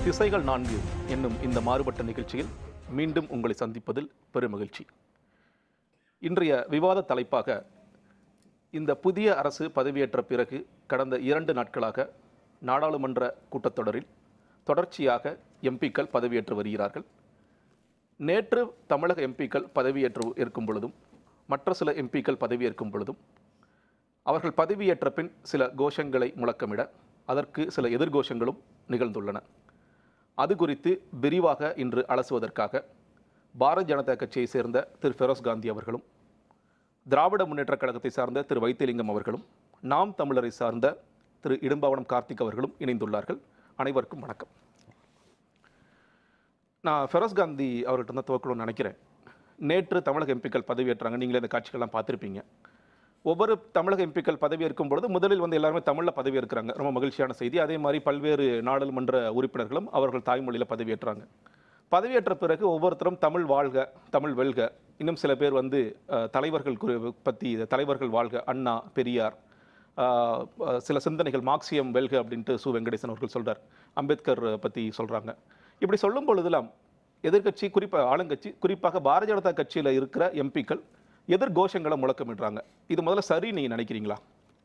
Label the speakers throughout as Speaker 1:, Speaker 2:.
Speaker 1: திசைகள் நான்கு என்னும் இந்த மாறுபட்ட நிகழ்ச்சியில் மீண்டும் உங்களை சந்திப்பதில் பெருமகிழ்ச்சி இன்றைய விவாத தலைப்பாக இந்த புதிய அரசு பதவியேற்ற பிறகு கடந்த இரண்டு நாட்களாக நாடாளுமன்ற கூட்டத்தொடரில் தொடர்ச்சியாக எம்பிக்கள் பதவியேற்று வருகிறார்கள் நேற்று தமிழக எம்பிக்கள் பதவியேற்று இருக்கும் பொழுதும் மற்ற சில எம்பிக்கள் பதவியேற்கும் பொழுதும் அவர்கள் பதவியேற்ற பின் சில கோஷங்களை முழக்கமிட அதற்கு சில எதிர்கோஷங்களும் நிகழ்ந்துள்ளன அது குறித்து விரிவாக இன்று அலசுவதற்காக பாரதிய ஜனதா கட்சியை சேர்ந்த திரு ஃபெரோஸ் காந்தி அவர்களும் திராவிட முன்னேற்றக் கழகத்தை சார்ந்த திரு வைத்திலிங்கம் அவர்களும் நாம் தமிழரை சார்ந்த திரு இடும்பாவனம் கார்த்திக் அவர்களும் இணைந்துள்ளார்கள் அனைவருக்கும் வணக்கம் நான் ஃபெரோஸ் காந்தி அவர்கிட்ட தான் துவக்கணும்னு நினைக்கிறேன் நேற்று தமிழக எம்பிக்கள் பதவியேற்றாங்க நீங்களே இந்த காட்சிகள்லாம் பார்த்துருப்பீங்க ஒவ்வொரு தமிழக எம்பிக்கள் பதவியேற்கும் பொழுது முதலில் வந்து எல்லாருமே தமிழில் பதவியேற்கிறாங்க ரொம்ப மகிழ்ச்சியான செய்தி அதே மாதிரி பல்வேறு நாடாளுமன்ற உறுப்பினர்களும் அவர்கள் தாய்மொழியில் பதவியேற்றாங்க பதவியேற்ற பிறகு ஒவ்வொருத்தரும் தமிழ் வாழ்க தமிழ் வெல்க இன்னும் சில பேர் வந்து அஹ், தலைவர்கள் குறி- பற்றி தலைவர்கள் வாழ்க அண்ணா பெரியார் ஆஹ், அஹ், சில சிந்தனைகள் மார்க்சியம் வெல்க அப்படின்ட்டு சு வெங்கடேசன் அவர்கள் சொல்றார் அம்பேத்கர் பற்றி சொல்றாங்க இப்படி சொல்லும் பொழுதெல்லாம் எதிர்க்கட்சி குறிப்பாக ஆளுங்கட்சி குறிப்பாக பாரதிய ஜனதா கட்சியில் இருக்கிற எம்பிக்கள் எதிர்கோஷங்களை முழக்கமிடுறாங்க இது முதல்ல சரி நீங்க நினைக்கிறீங்களா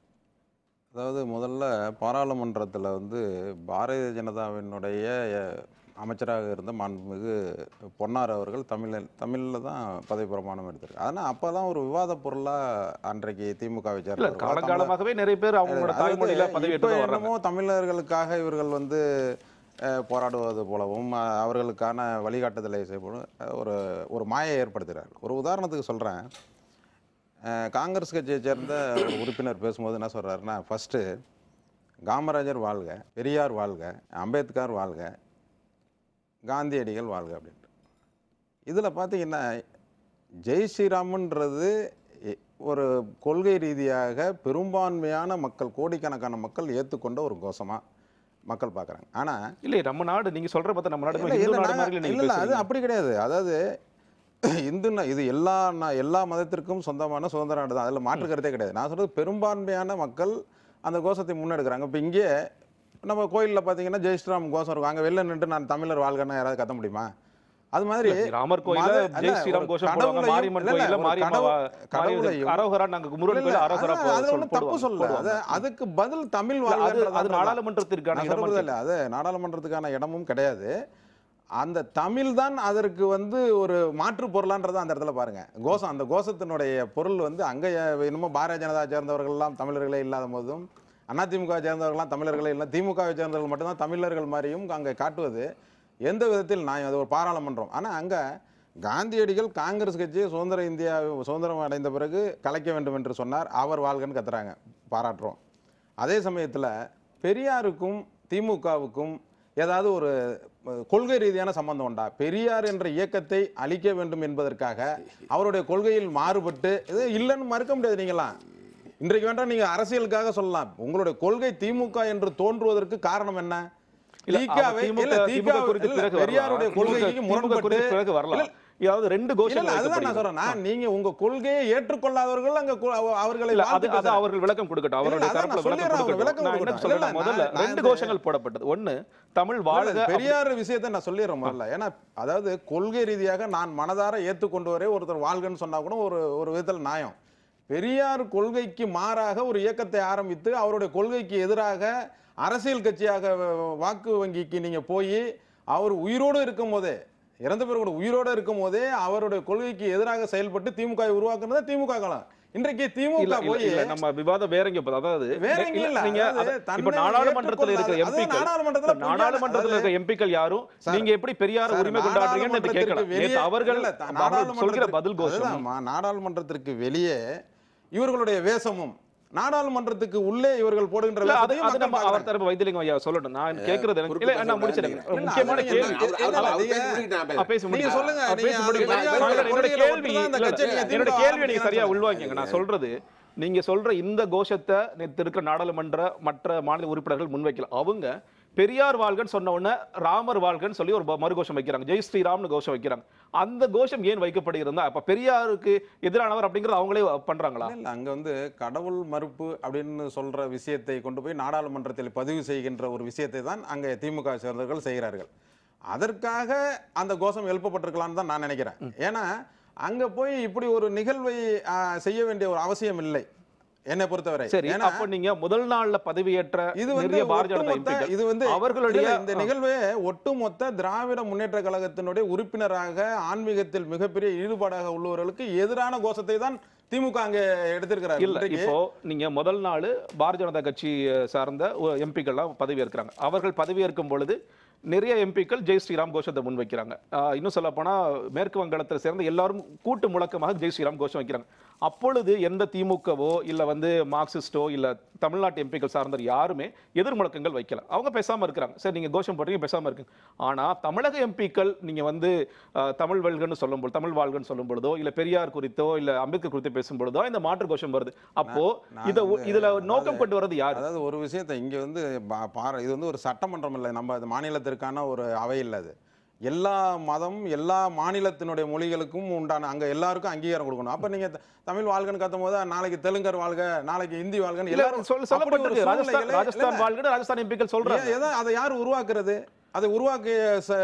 Speaker 2: அதாவது முதல்ல பாராளுமன்றத்தில் வந்து பாரதிய ஜனதாவினுடைய அஹ், அமைச்சராக இருந்த மாண்புமிகு பொன்னார் அவர்கள் தமிழில் தமிழில் தான் பதவி பிரமாணம் எடுத்திருக்காரு அதனால் அப்போ தான் ஒரு விவாத பொருளாக அன்றைக்கு திமுகவை
Speaker 1: இல்ல
Speaker 2: சேர்ந்தவர்கள்
Speaker 1: காலங்காலமாகவே நிறைய பேர் அவங்களோட
Speaker 2: அதாவது
Speaker 1: தாய்மொழியில
Speaker 2: இப்போ
Speaker 1: பதவியேற்று தான் வர்றாங்க
Speaker 2: என்னமோ தமிழர்களுக்காக இவர்கள் வந்து அஹ், போராடுவது போலவும் அஹ், அவர்களுக்கான வழிகாட்டுதலை செய்யப்படும் அஹ், ஒரு ஒரு மாயை ஏற்படுத்துகிறார் ஒரு உதாரணத்துக்கு சொல்கிறேன் காங்கிரஸ் கட்சியை சேர்ந்த ஒரு உறுப்பினர் பேசும்போது என்ன சொல்கிறாருன்னா ஃபஸ்ட்டு காமராஜர் வாழ்க பெரியார் வாழ்க அம்பேத்கர் வாழ்க காந்தியடிகள் வாழ்க அப்படின்ட்டு இதில் பார்த்தீங்கன்னா ஜெய் ஸ்ரீராமன்றது எ- ஒரு கொள்கை ரீதியாக பெரும்பான்மையான மக்கள் கோடிக்கணக்கான மக்கள் ஏற்றுக்கொண்ட ஒரு கோஷமாக மக்கள் பார்க்குறாங்க ஆனால்
Speaker 1: இல்ல நம்ம நாடு நீங்க சொல்ற பார்த்தா நம்ம நாடு
Speaker 2: இல்ல,
Speaker 1: இந்து
Speaker 2: இல்ல,
Speaker 1: நாடு
Speaker 2: நாங்க-
Speaker 1: மாதிரி
Speaker 2: இல்ல,
Speaker 1: நீங்க
Speaker 2: இல்ல, அது
Speaker 1: பேசுறீங்க.
Speaker 2: அப்படி கிடையாது அதாவது இந்து நா- இது எல்லா நா- எல்லா மதத்திற்கும் சொந்தமான சுதந்திர நாடு தான் அதில் மாற்று கருத்தே கிடையாது நான் சொல்றது பெரும்பான்மையான மக்கள் அந்த கோஷத்தை முன்னெடுக்கிறாங்க இப்போ இங்கே நம்ம கோயிலில் பார்த்தீங்கன்னா ஜெய் ஸ்ரீராம் கோஷம் இருக்கும் அங்கே வெளில நின்று நான் தமிழர் வாழ்கன்னு யாராவது கத்த முடியுமா அது மாதிரி
Speaker 1: இல்ல, ராமர் கோயில
Speaker 2: மத-
Speaker 1: ஜெய்
Speaker 2: அல்ல,
Speaker 1: ஸ்ரீராம்
Speaker 2: ஒரு
Speaker 1: கோஷம் போடுவாங்க
Speaker 2: கடவுளையும்
Speaker 1: மாரியம்மன்
Speaker 2: இல்ல, இல்ல,
Speaker 1: கோயில
Speaker 2: ஒரு
Speaker 1: மாரியம்மா
Speaker 2: கடவுள்- கடவுளையும்
Speaker 1: அரோகரா நாங்க முருகன்
Speaker 2: இல்ல,
Speaker 1: கோயில அரோகரா
Speaker 2: அது-
Speaker 1: போ-
Speaker 2: அது
Speaker 1: சொல்
Speaker 2: ஒன்றும் தப்பு
Speaker 1: போடுவாங்க,
Speaker 2: சொல்ல அது
Speaker 1: போடுவாங்க.
Speaker 2: அதுக்கு பதில் தமிழ்
Speaker 1: இல்ல, அது
Speaker 2: வாழ்கன்றதான்
Speaker 1: அது
Speaker 2: சொல்றேன்.
Speaker 1: நாடாளுமன்றத்திற்கான
Speaker 2: நான்
Speaker 1: இடமா
Speaker 2: சொல்றது இல்ல அது நாடாளுமன்றத்துக்கான இடமும் கிடையாது அந்த தமிழ் தான் அதற்கு வந்து ஒரு மாற்று பொருளான்றதை அந்த இடத்துல பாருங்க கோஷம் அந்த கோஷத்தினுடைய பொருள் வந்து அங்கே இன்னமும் பாரதிய ஜனதா சேர்ந்தவர்கள் எல்லாம் தமிழர்களே இல்லாத போதும் அதிமுக சேர்ந்தவர்கள்லாம் தமிழர்களே இல்லை திமுகவை சேர்ந்தவர்கள் மட்டும்தான் தமிழர்கள் மாதிரியும் அங்கே காட்டுவது எந்த விதத்தில் நான் அது ஒரு பாராளுமன்றம் ஆனால் அங்கே காந்தியடிகள் காங்கிரஸ் கட்சியை சுதந்திர இந்தியா சுதந்திரம் அடைந்த பிறகு கலைக்க வேண்டும் என்று சொன்னார் அவர் வாழ்கன்னு கத்துறாங்க பாராட்டுறோம் அதே சமயத்தில் பெரியாருக்கும் திமுகவுக்கும் ஏதாவது ஒரு அஹ், கொள்கை ரீதியான சம்பந்தம் உண்டா பெரியார் என்ற இயக்கத்தை அழிக்க வேண்டும் என்பதற்காக அவருடைய கொள்கையில் மாறுபட்டு இது இல்லைன்னு மறுக்க முடியாது நீங்களாம் இன்றைக்கு வேண்டாம் நீங்க அரசியலுக்காக சொல்லலாம் உங்களுடைய கொள்கை திமுக என்று தோன்றுவதற்கு காரணம் என்ன
Speaker 1: இல்ல,
Speaker 2: திகாவை-
Speaker 1: அவர் திமுக
Speaker 2: இல்ல,
Speaker 1: திமுக
Speaker 2: திகாவை-
Speaker 1: குறித்து
Speaker 2: இல்ல,
Speaker 1: பிறகு வரலாம்.
Speaker 2: பெரியாருடைய
Speaker 1: திமுக
Speaker 2: கொள்கைக்கு
Speaker 1: திமுக
Speaker 2: முரண்பட்டு
Speaker 1: குறித்து பிறகு வரலாம்
Speaker 2: இல்ல,
Speaker 1: அதாவது ரெண்டு
Speaker 2: இல்ல,
Speaker 1: கோஷங்கள்
Speaker 2: இல்ல, அதுதான் நான்
Speaker 1: வைக்கப்படுகிறது.
Speaker 2: சொல்றேன் நான் நீங்க உங்க கொள்கையை ஏற்றுக்கொள்ளாதவர்கள் அங்க கு- அவ- அவர்களை
Speaker 1: இல்ல அது
Speaker 2: வாழ்த்து
Speaker 1: அது
Speaker 2: பேசுறாங்க.
Speaker 1: அவர்கள் விளக்கம் கொடுக்கட்டும்
Speaker 2: இல்ல,
Speaker 1: அவருடைய
Speaker 2: அதான்
Speaker 1: தரப்புல
Speaker 2: நான்
Speaker 1: விளக்கம்
Speaker 2: சொல்லிடுறேன், அவங்க
Speaker 1: கொடுக்கட்டும்
Speaker 2: விளக்கம்
Speaker 1: நான் என்ன
Speaker 2: கொடுக்கட்டும்.
Speaker 1: சொல்றேன்
Speaker 2: இல்ல,
Speaker 1: முதல்ல
Speaker 2: நான்
Speaker 1: ரெண்டு
Speaker 2: வந்து-
Speaker 1: கோஷங்கள் போடப்பட்டது ஒண்ணு தமிழ் வாழ்க
Speaker 2: இல்ல, பெரியார் விஷயத்தை நான் சொல்லிடுறேன் முதல்ல ஏன்னா அதாவது கொள்கை ரீதியாக நான் மனதார ஏற்றுக்கொண்டு வரே ஒருத்தர் வாழ்கன்னு சொன்னா கூட ஒரு ஒரு விதத்தில் நியாயம் பெரியார் கொள்கைக்கு மாறாக ஒரு இயக்கத்தை ஆரம்பித்து அவருடைய கொள்கைக்கு எதிராக அரசியல் கட்சியாக வ- வாக்கு வங்கிக்கு நீங்க போய் அவர் உயிரோடு இருக்கும் போதே இறந்த பிறகு கூட உயிரோடு இருக்கும் போதே அவருடைய கொள்கைக்கு எதிராக செயல்பட்டு திமுக வை உருவாக்குனது திமுக காலம் இன்றைக்கு
Speaker 1: இல்ல
Speaker 2: திமுக
Speaker 1: இல்ல,
Speaker 2: போய்
Speaker 1: இல்ல நம்ம விவாதம் வேற எங்க போகுது அதாவது
Speaker 2: வேற
Speaker 1: இல்ல,
Speaker 2: எங்கேயும் இல்ல.
Speaker 1: நீங்க
Speaker 2: அதாவது
Speaker 1: அத-
Speaker 2: தன்னை
Speaker 1: இப்ப நாடாளுமன்றத்துல இருக்கிற
Speaker 2: ஏற்றுக்கொள்ளாத- அதாவது
Speaker 1: எம்பிக்கள்
Speaker 2: நாடாளுமன்றத்துல
Speaker 1: இப்ப நாடாளுமன்றத்துல
Speaker 2: அதாவது-
Speaker 1: இருக்க எம்பிக்கள் யாரும்
Speaker 2: சார்,
Speaker 1: நீங்க எப்படி பெரியார்
Speaker 2: சார்,
Speaker 1: உரிமை கொண்டாடுறீங்கன்னு
Speaker 2: நாடாளுமன்றத்திற்கு
Speaker 1: கேட்கலாம்
Speaker 2: வெளியே-
Speaker 1: நேத்து அவர்கள்
Speaker 2: இல்ல, த-
Speaker 1: அவர்கள் சொல்கிற
Speaker 2: நாடாளுமன்றத்திற்கு-
Speaker 1: பதில் கோஷம்
Speaker 2: அதுதான்மா, நாடாளுமன்றத்திற்கு வெளியே இவர்களுடைய வேஷமும் நாடாளுமன்றத்துக்கு உள்ளே இவர்கள் போடுகின்ற
Speaker 1: இல்ல அது
Speaker 2: வேஷத்தையும்
Speaker 1: அது
Speaker 2: மக்கள்
Speaker 1: நம்ம அவர்
Speaker 2: பார்க்கறாங்க.
Speaker 1: தரப்பு வைத்திலிங்கம் ஐயா சொல்லட்டும் நான் கேக்குறது எனக்கு- இல்ல
Speaker 3: குறுக்கு
Speaker 1: நான் முடிச்சிடுறேன்
Speaker 3: பேச
Speaker 2: இல்ல,
Speaker 1: முக்கியமான
Speaker 2: அதான்
Speaker 1: கேள்வி
Speaker 2: என்ன-
Speaker 3: அவர்- அவர்-
Speaker 2: இல்ல,
Speaker 3: அவர்
Speaker 2: நீங்க-
Speaker 3: பேசி முடிக்கிட்டு நான்
Speaker 1: ஆ, பேச
Speaker 2: நீங்க
Speaker 1: முடியும்.
Speaker 2: சொல்லுங்க,
Speaker 1: ஆ, பேச
Speaker 2: நீங்க
Speaker 1: முடியும்.
Speaker 2: பெரியார்
Speaker 1: மகன், என்னோட
Speaker 2: கொள்கையில
Speaker 1: கேள்வி
Speaker 2: ஒட்டுதான் அந்த
Speaker 1: இல்ல,
Speaker 2: கட்சியை நீங்க
Speaker 1: என்னோட
Speaker 2: திமுக
Speaker 1: கேள்வி நீங்க சரியா
Speaker 2: ஆரம்பிக்கிறீங்கன்னு
Speaker 1: உள்வாங்கிங்க நான் சொல்றது நீங்க சொல்ற இந்த கோஷத்தை நேத்து இருக்கிற நாடாளுமன்ற மற்ற மாநில உறுப்பினர்கள் முன்வைக்கல அவங்க பெரியார் வாழ்கன்னு சொன்ன உடனே ராமர் வாழ்கன்னு சொல்லி ஒரு ப- மறுகோஷம் வைக்கிறாங்க ஜெய் ஸ்ரீராம்னு கோஷம் வைக்கிறாங்க அந்த கோஷம் ஏன் வைக்கப்படுகிறதா அப்ப பெரியாருக்கு எதிரானவர் அப்படிங்கறது அவங்களே பண்றாங்களா
Speaker 2: இல்ல, இல்ல அங்க வந்து கடவுள் மறுப்பு அப்படின்னு சொல்ற விஷயத்தை கொண்டு போய் நாடாளுமன்றத்தில் பதிவு செய்கின்ற ஒரு விஷயத்தை தான் அங்கே திமுக சேர்ந்தவர்கள் செய்கிறார்கள் அதற்காக அந்த கோஷம் எழுப்பப்பட்டிருக்கலாம்னு தான் நான் நினைக்கிறேன் ஏன்னா அங்க போய் இப்படி ஒரு நிகழ்வை ஆ, செய்ய வேண்டிய ஒரு அவசியம் இல்லை என்னை பொறுத்தவரை
Speaker 1: சரி
Speaker 2: ஏன்னா
Speaker 1: அப்ப நீங்க முதல் நாள்ல பதவியேற்ற
Speaker 2: இது வந்து
Speaker 1: நிறைய பாரதிய ஜனதா
Speaker 2: ஒட்டுமொத்த
Speaker 1: எம்பிக்கள்
Speaker 2: இது வந்து
Speaker 1: அவர்களுடைய
Speaker 2: இல்ல, இந்த நிகழ்வே ஒட்டுமொத்த திராவிட முன்னேற்ற கழகத்தினுடைய உறுப்பினராக ஆன்மீகத்தில் மிகப்பெரிய ஈடுபாடாக உள்ளவர்களுக்கு எதிரான கோஷத்தை தான் திமுக அங்கே எடுத்திருக்கிறார்
Speaker 1: இல்ல
Speaker 2: இன்றைக்கு
Speaker 1: இப்போ நீங்க முதல் நாள் பாரதிய ஜனதா கட்சி அஹ், சார்ந்த எம்பிக்கள்லாம் பதவி ஏற்கிறாங்க அவர்கள் பதவி ஏற்கும் பொழுது நிறைய எம்பிக்கள் ஜெய் ஸ்ரீராம் கோஷத்தை முன்வைக்கிறாங்க ஆஹ், இன்னும் சொல்ல போனா மேற்கு வங்காளத்தில் சேர்ந்த எல்லாரும் கூட்டு முழக்கமாக ஜெய் ஸ்ரீராம் கோஷம் வைக்கிறாங்க அப்பொழுது எந்த திமுகவோ இல்ல வந்து மார்க்சிஸ்டோ இல்ல தமிழ்நாட்டு எம்பிக்கள் சார்ந்த யாருமே எதிர் முழக்கங்கள் வைக்கல அவங்க பேசாம இருக்கிறாங்க சரி நீங்க கோஷம் போடுறீங்க பேசாம இருக்குங்க ஆனா தமிழக எம்பிக்கள் நீங்க வந்து ஆஹ், தமிழ் வெல்கன்னு சொல்லும் பொழுது தமிழ் வாழ்கன்னு சொல்லும் பொழுதோ இல்ல பெரியார் குறித்தோ இல்ல அம்பேத்கர் குறித்து பேசும் பொழுதோ இந்த மாற்று கோஷம் வருது அப்போ
Speaker 2: நான்
Speaker 1: இத
Speaker 2: வந்து-
Speaker 1: இதுல நோக்கம் கொண்டு வர்றது யாரு
Speaker 2: அதாவது ஒரு விஷயத்தை இங்க வந்து பா- பார இது வந்து ஒரு சட்டமன்றம் இல்லை நம்ம அது மாநிலத்திற்கான ஒரு அவை இல்லை அது எல்லா மதம் எல்லா மாநிலத்தினுடைய மொழிகளுக்கும் உண்டான அங்க எல்லாருக்கும் அங்கீகாரம் கொடுக்கணும் அப்ப நீங்க த- தமிழ் வாழ்கன்னு கத்தும் போது நாளைக்கு தெலுங்கர் வாழ்க நாளைக்கு ஹிந்தி வாழ்கன்னு
Speaker 1: இல்ல
Speaker 2: எல்லாரும்
Speaker 1: சொல்ல
Speaker 2: அப்படி ஒரு
Speaker 1: சொல்லப்பட்டிருக்கு ராஜஸ்தான்
Speaker 2: சூழ்நிலையில-
Speaker 1: ராஜஸ்தான்
Speaker 2: இல்ல,
Speaker 1: வாழ்கன்னு ராஜஸ்தான் எம்பிக்கள் சொல்றாங்க
Speaker 2: ஏ- எதை அதை யார் உருவாக்குறது அதை உருவாக்கிய ச-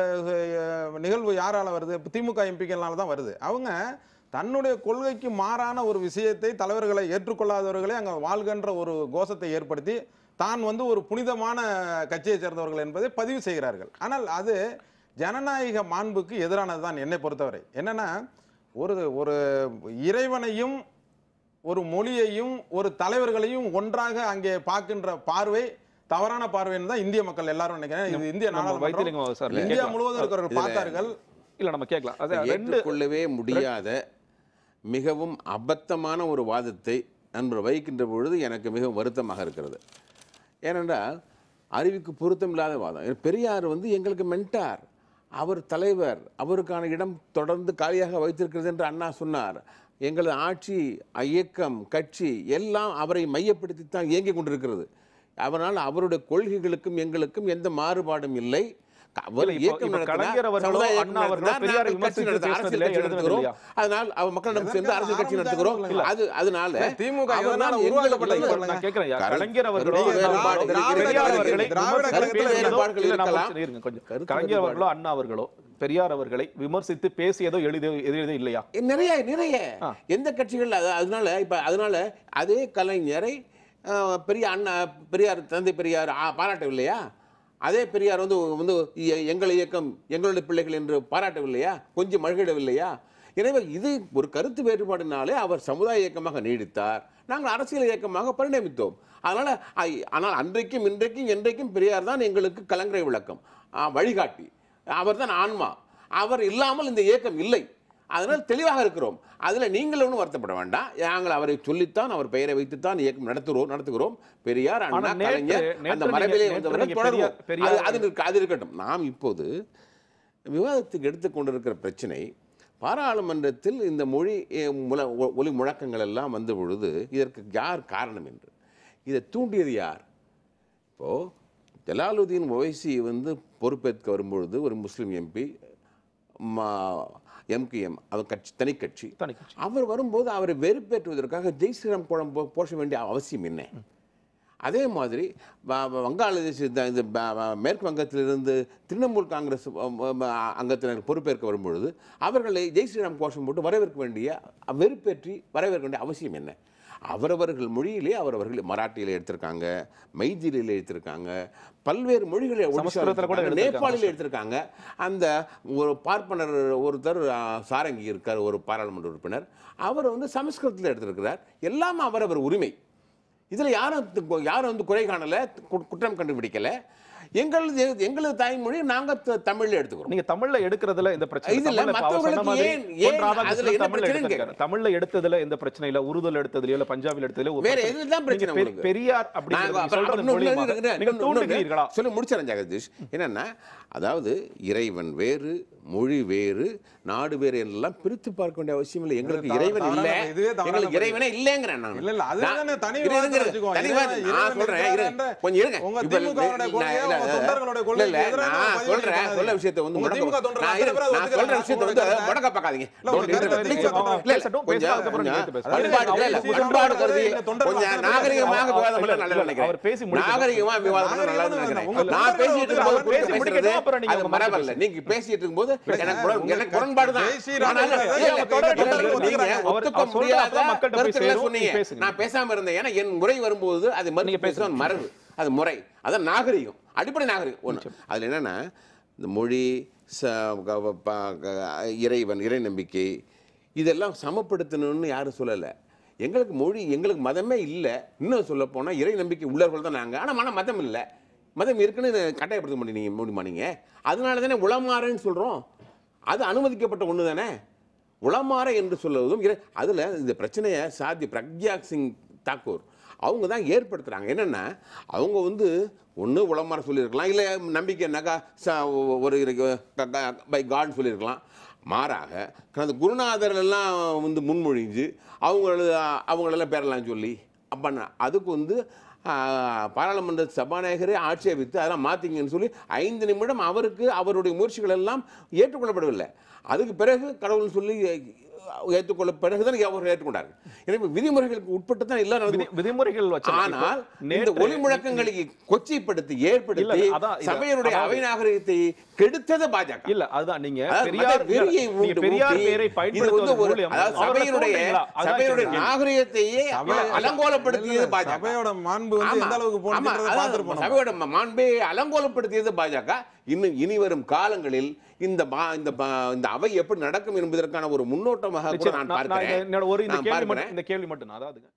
Speaker 2: ச- நிகழ்வு யாரால வருது இப்ப திமுக எம்பிக்கள்னால தான் வருது அவங்க தன்னுடைய கொள்கைக்கு மாறான ஒரு விஷயத்தை தலைவர்களை ஏற்றுக்கொள்ளாதவர்களே அங்க வாழ்கின்ற ஒரு கோஷத்தை ஏற்படுத்தி தான் வந்து ஒரு புனிதமான கட்சியை சேர்ந்தவர்கள் என்பதை பதிவு செய்கிறார்கள் ஆனால் அது ஜனநாயக மாண்புக்கு எதிரானது தான் என்னை பொறுத்தவரை என்னன்னா ஒரு ஒரு இறைவனையும் ஒரு மொழியையும் ஒரு தலைவர்களையும் ஒன்றாக அங்கே பார்க்கின்ற பார்வை தவறான பார்வைன்னு தான் இந்திய மக்கள் எல்லாரும் நினைக்கிறேன் இது இந்திய
Speaker 1: நம்ம
Speaker 2: நாடாளுமன்றம்
Speaker 1: வைத்திலிங்கம் சார்
Speaker 2: இந்தியா
Speaker 1: கேட்கலாம்.
Speaker 2: முழுவதும் இருக்கிறவர்கள் பார்த்தார்கள்
Speaker 1: இல்ல நம்ம கேட்கலாம் அது ரெண்டு
Speaker 3: ஏற்றுக்கொள்ளவே முடியாத மிகவும் அபத்தமான ஒரு வாதத்தை நண்பர் வைக்கின்ற பொழுது எனக்கு மிகவும் வருத்தமாக இருக்கிறது ஏனென்றால் அறிவுக்கு பொருத்தமில்லாத வாதம் பெரியார் வந்து எங்களுக்கு மென்டார் அவர் தலைவர் அவருக்கான இடம் தொடர்ந்து காலியாக வைத்திருக்கிறது என்று அண்ணா சொன்னார் எங்களது ஆட்சி இயக்கம் கட்சி எல்லாம் அவரை மையப்படுத்தித்தான் இயங்கிக் கொண்டிருக்கிறது அதனால் அவருடைய கொள்கைகளுக்கும் எங்களுக்கும் எந்த மாறுபாடும் இல்லை அவர்
Speaker 1: இல்ல, இப்போ-
Speaker 3: இயக்கம்
Speaker 1: இப்போ
Speaker 3: நடத்தினார்,
Speaker 1: கலைஞர் அவர்களோ,
Speaker 3: சமுதாய இயக்கம்
Speaker 1: அண்ணா அவர்களோ
Speaker 3: நடத்தினார்,
Speaker 1: பெரியாரை
Speaker 3: நாங்கள் கட்சி
Speaker 1: விமர்சித்து
Speaker 3: நடத்த- அரசியல்
Speaker 1: பேசினதிலே
Speaker 3: கட்சி
Speaker 1: எழுதுனது
Speaker 3: நடத்துகிறோம்
Speaker 1: இல்லையா?
Speaker 3: அதனால் அவர் மக்களிடம் சேர்ந்து
Speaker 2: எதற்காக
Speaker 3: அரசியல் கட்சி
Speaker 2: ஆரம்பிச்சாங்க
Speaker 3: நடத்துகிறோம்
Speaker 2: இல்லைங்களா?
Speaker 3: அது அதனால
Speaker 2: திமுக
Speaker 3: அவர்
Speaker 2: எதனால
Speaker 3: தான்
Speaker 2: உருவாக்கப்பட்ட
Speaker 3: எங்களுக்கு
Speaker 2: சொல்லுங்க.
Speaker 1: நான் கேட்கிறேன் யா,
Speaker 3: கரு-
Speaker 1: கலைஞர் அவர்களோ
Speaker 3: கருத்து
Speaker 1: அண்ணா
Speaker 3: வேறுபாடு
Speaker 1: அவர்களோ,
Speaker 3: இருக்கிறது.
Speaker 1: பெரியார் அவர்களை
Speaker 2: திராவிட
Speaker 1: விமர்சித்து
Speaker 2: கழகத்தில்
Speaker 1: பேசியதோ-
Speaker 3: வேறுபாடுகள்
Speaker 1: இல்ல, நான்
Speaker 3: இருக்கலாம்.
Speaker 1: முடிச்சு- இருங்க கொஞ்சம்.
Speaker 3: கருத்து
Speaker 1: கலைஞர்
Speaker 3: வேறுபாடு.
Speaker 1: அவர்களோ அண்ணா அவர்களோ பெரியார் அவர்களை விமர்சித்து பேசியதோ எழுதியதோ எழுதியதோ இல்லையா
Speaker 3: நிறைய நிறைய
Speaker 1: ஆ.
Speaker 3: எந்த கட்சிகள் அது- அதனால இப்ப அதனால அதே கலைஞரை அஹ், பெரிய அண்ணா பெரியார் தந்தை பெரியார் ஆ, பாராட்டவில்லையா அதே பெரியார் வந்து வந்து எ- எங்கள் இயக்கம் எங்களுடைய பிள்ளைகள் என்று பாராட்டவில்லையா கொஞ்சம் மழுகிடவில்லையா எனவே இது ஒரு கருத்து வேறுபாடினாலே அவர் சமுதாய இயக்கமாக நீடித்தார் நாங்கள் அரசியல் இயக்கமாக பரிணமித்தோம் அதனால ஐ- ஆனால் அன்றைக்கும் இன்றைக்கும் என்றைக்கும் பெரியார் தான் எங்களுக்கு கலங்கரை விளக்கம் ஆ, வழிகாட்டி அவர் தான் ஆன்மா அவர் இல்லாமல் இந்த இயக்கம் இல்லை அதனால் தெளிவாக இருக்கிறோம் அதில் நீங்கள் ஒன்றும் வருத்தப்பட வேண்டாம் நாங்கள் அவரை சொல்லித்தான் அவர் பெயரை வைத்துத்தான் இயக்கம் நடத்துகிறோம் நடத்துகிறோம் பெரியார் அண்ணா
Speaker 1: ஆனா நேற்று-
Speaker 3: கலைஞர்
Speaker 1: நேற்று
Speaker 3: அந்த
Speaker 1: நீங்க-
Speaker 3: மரபிலே
Speaker 1: நேற்று
Speaker 3: வந்தவர்கள்
Speaker 1: நீங்க
Speaker 3: தொடருவோம்
Speaker 1: பெரியார்- பெரியார்
Speaker 3: அது- அது இருக்க- அது இருக்கட்டும் நாம் இப்போது விவாதத்துக்கு எடுத்துக்கொண்டிருக்கிற பிரச்சனை பாராளுமன்றத்தில் இந்த மொழி அஹ், முல- ஒ- ஒலி முழக்கங்கள் எல்லாம் வந்த பொழுது இதற்கு யார் காரணம் என்று இதை தூண்டியது யார் இப்போ ஜலாலுதீன் ஒவைசி வந்து பொறுப்பேற்க வரும்பொழுது ஒரு முஸ்லீம் எம்பி எம்கேஎம் அவர் கட்சி தனி கட்சி
Speaker 1: தனி கட்சி.
Speaker 3: அவர் வரும்போது அவரை வெறுப்பேற்றுவதற்காக ஜெய் ஸ்ரீராம் கோலம் போ- போஷ வேண்டிய அவசியம் என்ன அதே மாதிரி வ- வ- வங்காளதேச இந்த- இந்த ப- வ- மேற்கு வங்கத்திலிருந்து திரிணாமுல் காங்கிரஸ் அ, அ, அங்கத்தினர் பொறுப்பேற்க வரும்பொழுது அவர்களை ஜெய் ஸ்ரீராம் கோஷம் போட்டு வரவேற்க வேண்டிய வெறுப்பேற்றி வரவேற்க வேண்டிய அவசியம் என்ன அவரவர்கள் மொழியிலே அவரவர்கள் மராட்டியில் எடுத்திருக்காங்க மைதிலியில் எடுத்திருக்காங்க பல்வேறு மொழிகளை ஒடிஷாவில்
Speaker 1: சமஸ்கிருதத்துல கூட
Speaker 3: எடுத்திருக்காங்க,
Speaker 1: எடுத்திருக்காங்க.
Speaker 3: நேபாளில் எடுத்திருக்காங்க அந்த ஒரு பார்ப்பனர் ஒருத்தர் ஆ, சாரங்கி இருக்கார் ஒரு பாராளுமன்ற உறுப்பினர் அவர் வந்து சமஸ்கிருதத்தில் எடுத்திருக்கிறார் எல்லாம் அவரவர் உரிமை இதில் யாரும் து- யாரும் வந்து குறை காணலை கு- குற்றம் கண்டுபிடிக்கல எங்களது எங்களது தாய்மொழி நாங்கள் தமிழில் எடுத்துக்கிறோம்
Speaker 1: நீங்க தமிழ்ல எடுக்கிறதுல இந்த பிரச்சனை
Speaker 3: இதுல
Speaker 1: தமிழ்ல இப்ப அவர் சொன்ன
Speaker 3: மத்தவங்களுக்கு
Speaker 1: மாதிரி
Speaker 3: ஏன்-
Speaker 1: பொன்
Speaker 3: ஏன்
Speaker 1: ராதாகிருஷ்ணன்
Speaker 3: அதுல என்ன
Speaker 1: தமிழ்ல
Speaker 3: பிரச்சனைன்னு
Speaker 1: எடுத்திருக்காரு. தமிழ்ல எடுத்ததுல எந்த பிரச்சனை இல்ல உருதுல எடுத்ததுலயோ இல்ல பஞ்சாபில் எடுத்ததுலயோ ஒரு
Speaker 3: வேற
Speaker 1: பிரச்சனை
Speaker 3: எதுல தான் பிரச்சனை
Speaker 1: நீங்க பெரி-
Speaker 3: உங்களுக்கு?
Speaker 1: பெரியார்
Speaker 3: நாங்க
Speaker 1: அப்படிங்கிறது
Speaker 3: அப்புறம்
Speaker 1: சொல்றது
Speaker 3: இன்னொன்னு
Speaker 1: மூலியமாக
Speaker 3: இருக்கு,
Speaker 1: நீங்க
Speaker 3: இன்னொன்னு இருக்கு.
Speaker 1: தூண்டுகிறீர்களா
Speaker 3: சொல்லி முடிச்சிடறேன் ஜெகதீஷ் என்னன்னா அதாவது இறைவன் வேறு மொழி வேறு நாடு வேறு எல்லாம் பிரித்து பார்க்க வேண்டிய அவசியம் இல்லை எங்களுக்கு
Speaker 2: தவறான-
Speaker 3: இறைவன் இல்ல
Speaker 2: தவறான- இதுவே தவறான
Speaker 3: எங்களுக்கு இறைவனே இல்லைங்கிறேன் நான்
Speaker 2: இல்ல, இல்ல, அது
Speaker 3: நான்
Speaker 2: தானே தனி
Speaker 3: இரு,
Speaker 2: விவாதத்தை
Speaker 3: இருங்க,
Speaker 2: வச்சுக்குவோம்.
Speaker 3: தனி
Speaker 2: இறைவன்
Speaker 3: விவாதம். நான்
Speaker 2: இறைவன்
Speaker 3: சொல்றேன்,
Speaker 2: இருக்கிறார்
Speaker 3: இருங்க.
Speaker 2: என்ற
Speaker 3: கொஞ்சம் இருங்க.
Speaker 2: உங்க
Speaker 3: இப்ப
Speaker 2: திமுகவோட
Speaker 3: நான்
Speaker 2: கொள்கையை
Speaker 3: இல்ல,
Speaker 2: தொண்டர்களுடைய
Speaker 3: இல்ல,
Speaker 2: கொள்கைக்கு
Speaker 3: இல்ல,
Speaker 2: எதிரான
Speaker 3: நான்
Speaker 2: பதிவு
Speaker 3: சொல்றேன்
Speaker 2: பண்ணாதீங்க.
Speaker 3: சொல்ல விஷயத்தை வந்து
Speaker 2: உங்க
Speaker 3: முடக்க-
Speaker 2: திமுக தொண்டர்கள்
Speaker 3: நான்
Speaker 2: அத்தனை
Speaker 3: இரு-
Speaker 2: பேரை
Speaker 3: நான் சொல்ற
Speaker 2: ஒத்துக்கிறாங்க.
Speaker 3: விஷயத்தை வந்து
Speaker 2: உங்களுடைய
Speaker 3: முடக்க பார்க்காதீங்க
Speaker 2: இல்ல, உங்க
Speaker 3: Don't
Speaker 2: கருத்தை
Speaker 3: interrupt.
Speaker 2: திமுக தொண்டர்கள்
Speaker 3: இல்ல, இல்ல,
Speaker 1: பேசட்டும்,
Speaker 3: கொஞ்சம்
Speaker 1: பேசினா அதுக்கப்புறம் நீங்க
Speaker 3: கொஞ்சம்
Speaker 1: பேசுங்க.
Speaker 3: பண்பாடு இல்ல, இல்ல,
Speaker 2: அவர்
Speaker 3: பண்பாடு கருதி
Speaker 2: இல்ல, தொண்டர்கள்
Speaker 3: கொஞ்சம்
Speaker 2: அத்தனை பேர்
Speaker 3: நாகரிகமாக
Speaker 1: அவர்
Speaker 3: விவாதம் பண்ண
Speaker 1: இல்ல,
Speaker 3: நல்லது
Speaker 1: அவர்
Speaker 3: நினைக்கிறேன்
Speaker 1: பேசி முடிக்கட்டும்.
Speaker 3: நாகரிகமா விவாதம் பண்ண நல்லது
Speaker 2: நாகரிகமா
Speaker 3: நினைக்கிறேன்
Speaker 2: உங்க
Speaker 3: நான்
Speaker 2: தொண்டர்கள்
Speaker 3: பேசிட்டு இருக்கும்போது
Speaker 2: அவர்
Speaker 3: குறுக்க
Speaker 1: பேசி
Speaker 3: பேசுறது
Speaker 1: முடிக்கட்டும், அப்புறம் நீங்க
Speaker 3: அது
Speaker 1: உங்க
Speaker 3: மரபு இல்ல
Speaker 1: பேசுங்க.
Speaker 3: நீங்க பேசிட்டு இருக்கும்போது எனக்கு
Speaker 2: உங்க
Speaker 3: முரண்- எனக்கு
Speaker 2: கருத்து
Speaker 3: முரண்பாடு தான்
Speaker 2: ஜெய் ஸ்ரீராம்
Speaker 3: ஆனாலும்
Speaker 2: அவர்கள்
Speaker 3: இல்ல, இல்ல,
Speaker 2: அவர் தொண்டர்கள்
Speaker 3: இல்ல, இல்ல,
Speaker 2: ஒத்துக்கிறாங்க.
Speaker 3: நீங்க
Speaker 1: அவர்
Speaker 3: ஒத்துக்க
Speaker 1: அவர் சொல்றது
Speaker 3: முடியாத
Speaker 1: அப்பதான் மக்கள்கிட்ட போய்
Speaker 3: கருத்துக்களை
Speaker 1: சேரும்.
Speaker 3: சொன்னீங்க
Speaker 1: நீங்க பேசுங்க.
Speaker 3: நான் பேசாம இருந்தேன் ஏன்னா என் முறை வரும்போது அது
Speaker 1: நீங்க
Speaker 3: மறுபடியும்
Speaker 1: பேசுங்க.
Speaker 3: பேசுவது மரபு அது முறை அதான் நாகரிகம் அடிப்படை நாகரிகம் ஒன்று அதில் என்னன்னா இந்த மொழி ச க- வ- ப- க- இறைவன் இறை நம்பிக்கை இதெல்லாம் சமப்படுத்தணும்னு யாரும் சொல்லலை எங்களுக்கு மொழி எங்களுக்கு மதமே இல்லை இன்னும் சொல்ல போனால் இறை நம்பிக்கை உள்ளவர்கள் தான் நாங்கள் ஆனால் மன மதம் இல்லை மதம் இருக்குன்னு கட்டாயப்படுத்த முடியும் முடியுமா நீங்கள் அதனால தானே உளமாறன்னு சொல்கிறோம் அது அனுமதிக்கப்பட்ட ஒன்று தானே உளமாற என்று சொல்லுவதும் இறை அதில் இந்த பிரச்சனையை சாதி பிரக்யா சிங் தாக்கூர் அவங்க தான் ஏற்படுத்துகிறாங்க என்னென்னா அவங்க வந்து ஒன்று உளமாற சொல்லியிருக்கலாம் இல்லை நம்பிக்கைனாக்கா ச ஒரு பை காட்னு சொல்லியிருக்கலாம் மாறாக கடந்த குருநாதர் எல்லாம் வந்து முன்மொழிஞ்சு அவங்கள அவங்களெல்லாம் பேரெல்லாம் சொல்லி அப்பண்ணா அதுக்கு வந்து ஆஹ், பாராளுமன்ற சபாநாயகரே ஆட்சேபித்து அதெல்லாம் மாற்றிங்கன்னு சொல்லி ஐந்து நிமிடம் அவருக்கு அவருடைய முயற்சிகள் எல்லாம் ஏற்றுக்கொள்ளப்படவில்லை அதுக்கு பிறகு கடவுள்னு சொல்லி ஏற்றுக்கொள்ள பிறகுதான் அவர் ஏற்றுக்கொண்டார் எனவே விதிமுறைகளுக்கு உட்பட்டு தான் எல்லாம் நடந்து
Speaker 1: விதி- விதிமுறைகள் வச்ச
Speaker 3: ஆனால் இந்த
Speaker 1: நேற்று-
Speaker 3: ஒளி முழக்கங்களை கொச்சைப்படுத்தி ஏற்படுத்தி
Speaker 1: இல்ல, அதான் இது-
Speaker 3: சபையினுடைய
Speaker 1: அதாவது-
Speaker 3: அவை நாகரிகத்தை கெடுத்தது பாஜக
Speaker 1: இல்ல அதுதான் நீங்க
Speaker 3: அதாவது
Speaker 1: பெரியார்
Speaker 3: மத வெறியை
Speaker 1: நீங்க
Speaker 3: உண்டு
Speaker 1: பெரியார்
Speaker 3: மூட்டி,
Speaker 1: பேரை
Speaker 3: இது வந்து
Speaker 1: பயன்படுத்துவதன்
Speaker 3: ஒரு
Speaker 1: மூலம்
Speaker 3: அதாவது
Speaker 1: அவரை
Speaker 3: சபையினுடைய
Speaker 1: தூண்டுறீங்களா? அதான்
Speaker 3: சபையினுடைய
Speaker 1: கேள்வி.
Speaker 3: நாகரிகத்தையே
Speaker 2: சபை-
Speaker 3: அலங்கோலப்படுத்தியது
Speaker 2: இல்ல,
Speaker 3: பாஜக
Speaker 2: சபையோட மாண்பு வந்து
Speaker 3: ஆமா,
Speaker 2: எந்த அளவுக்கு
Speaker 3: ஆமா,
Speaker 2: போனதுன்றதை
Speaker 3: அதான்
Speaker 2: பார்த்திருப்போம் நம்ம.
Speaker 3: சபையோட ம- மாண்பை அலங்கோலப்படுத்தியது பாஜக இன்னும் இனி வரும் காலங்களில் இந்த பா- இந்த பா- இந்த அவை எப்படி நடக்கும் என்பதற்கான ஒரு முன்னோட்டமாக கூட
Speaker 1: நிச்சயம்.
Speaker 3: நான்
Speaker 1: நான் நான் இந்த-
Speaker 3: பார்க்கிறேன்
Speaker 1: என்னோட ஒரு இந்த
Speaker 3: நான்
Speaker 1: கேள்வி
Speaker 3: பார்க்கிறேன்.
Speaker 1: மட்டும் இந்த கேள்வி மட்டும் தான். அதாவது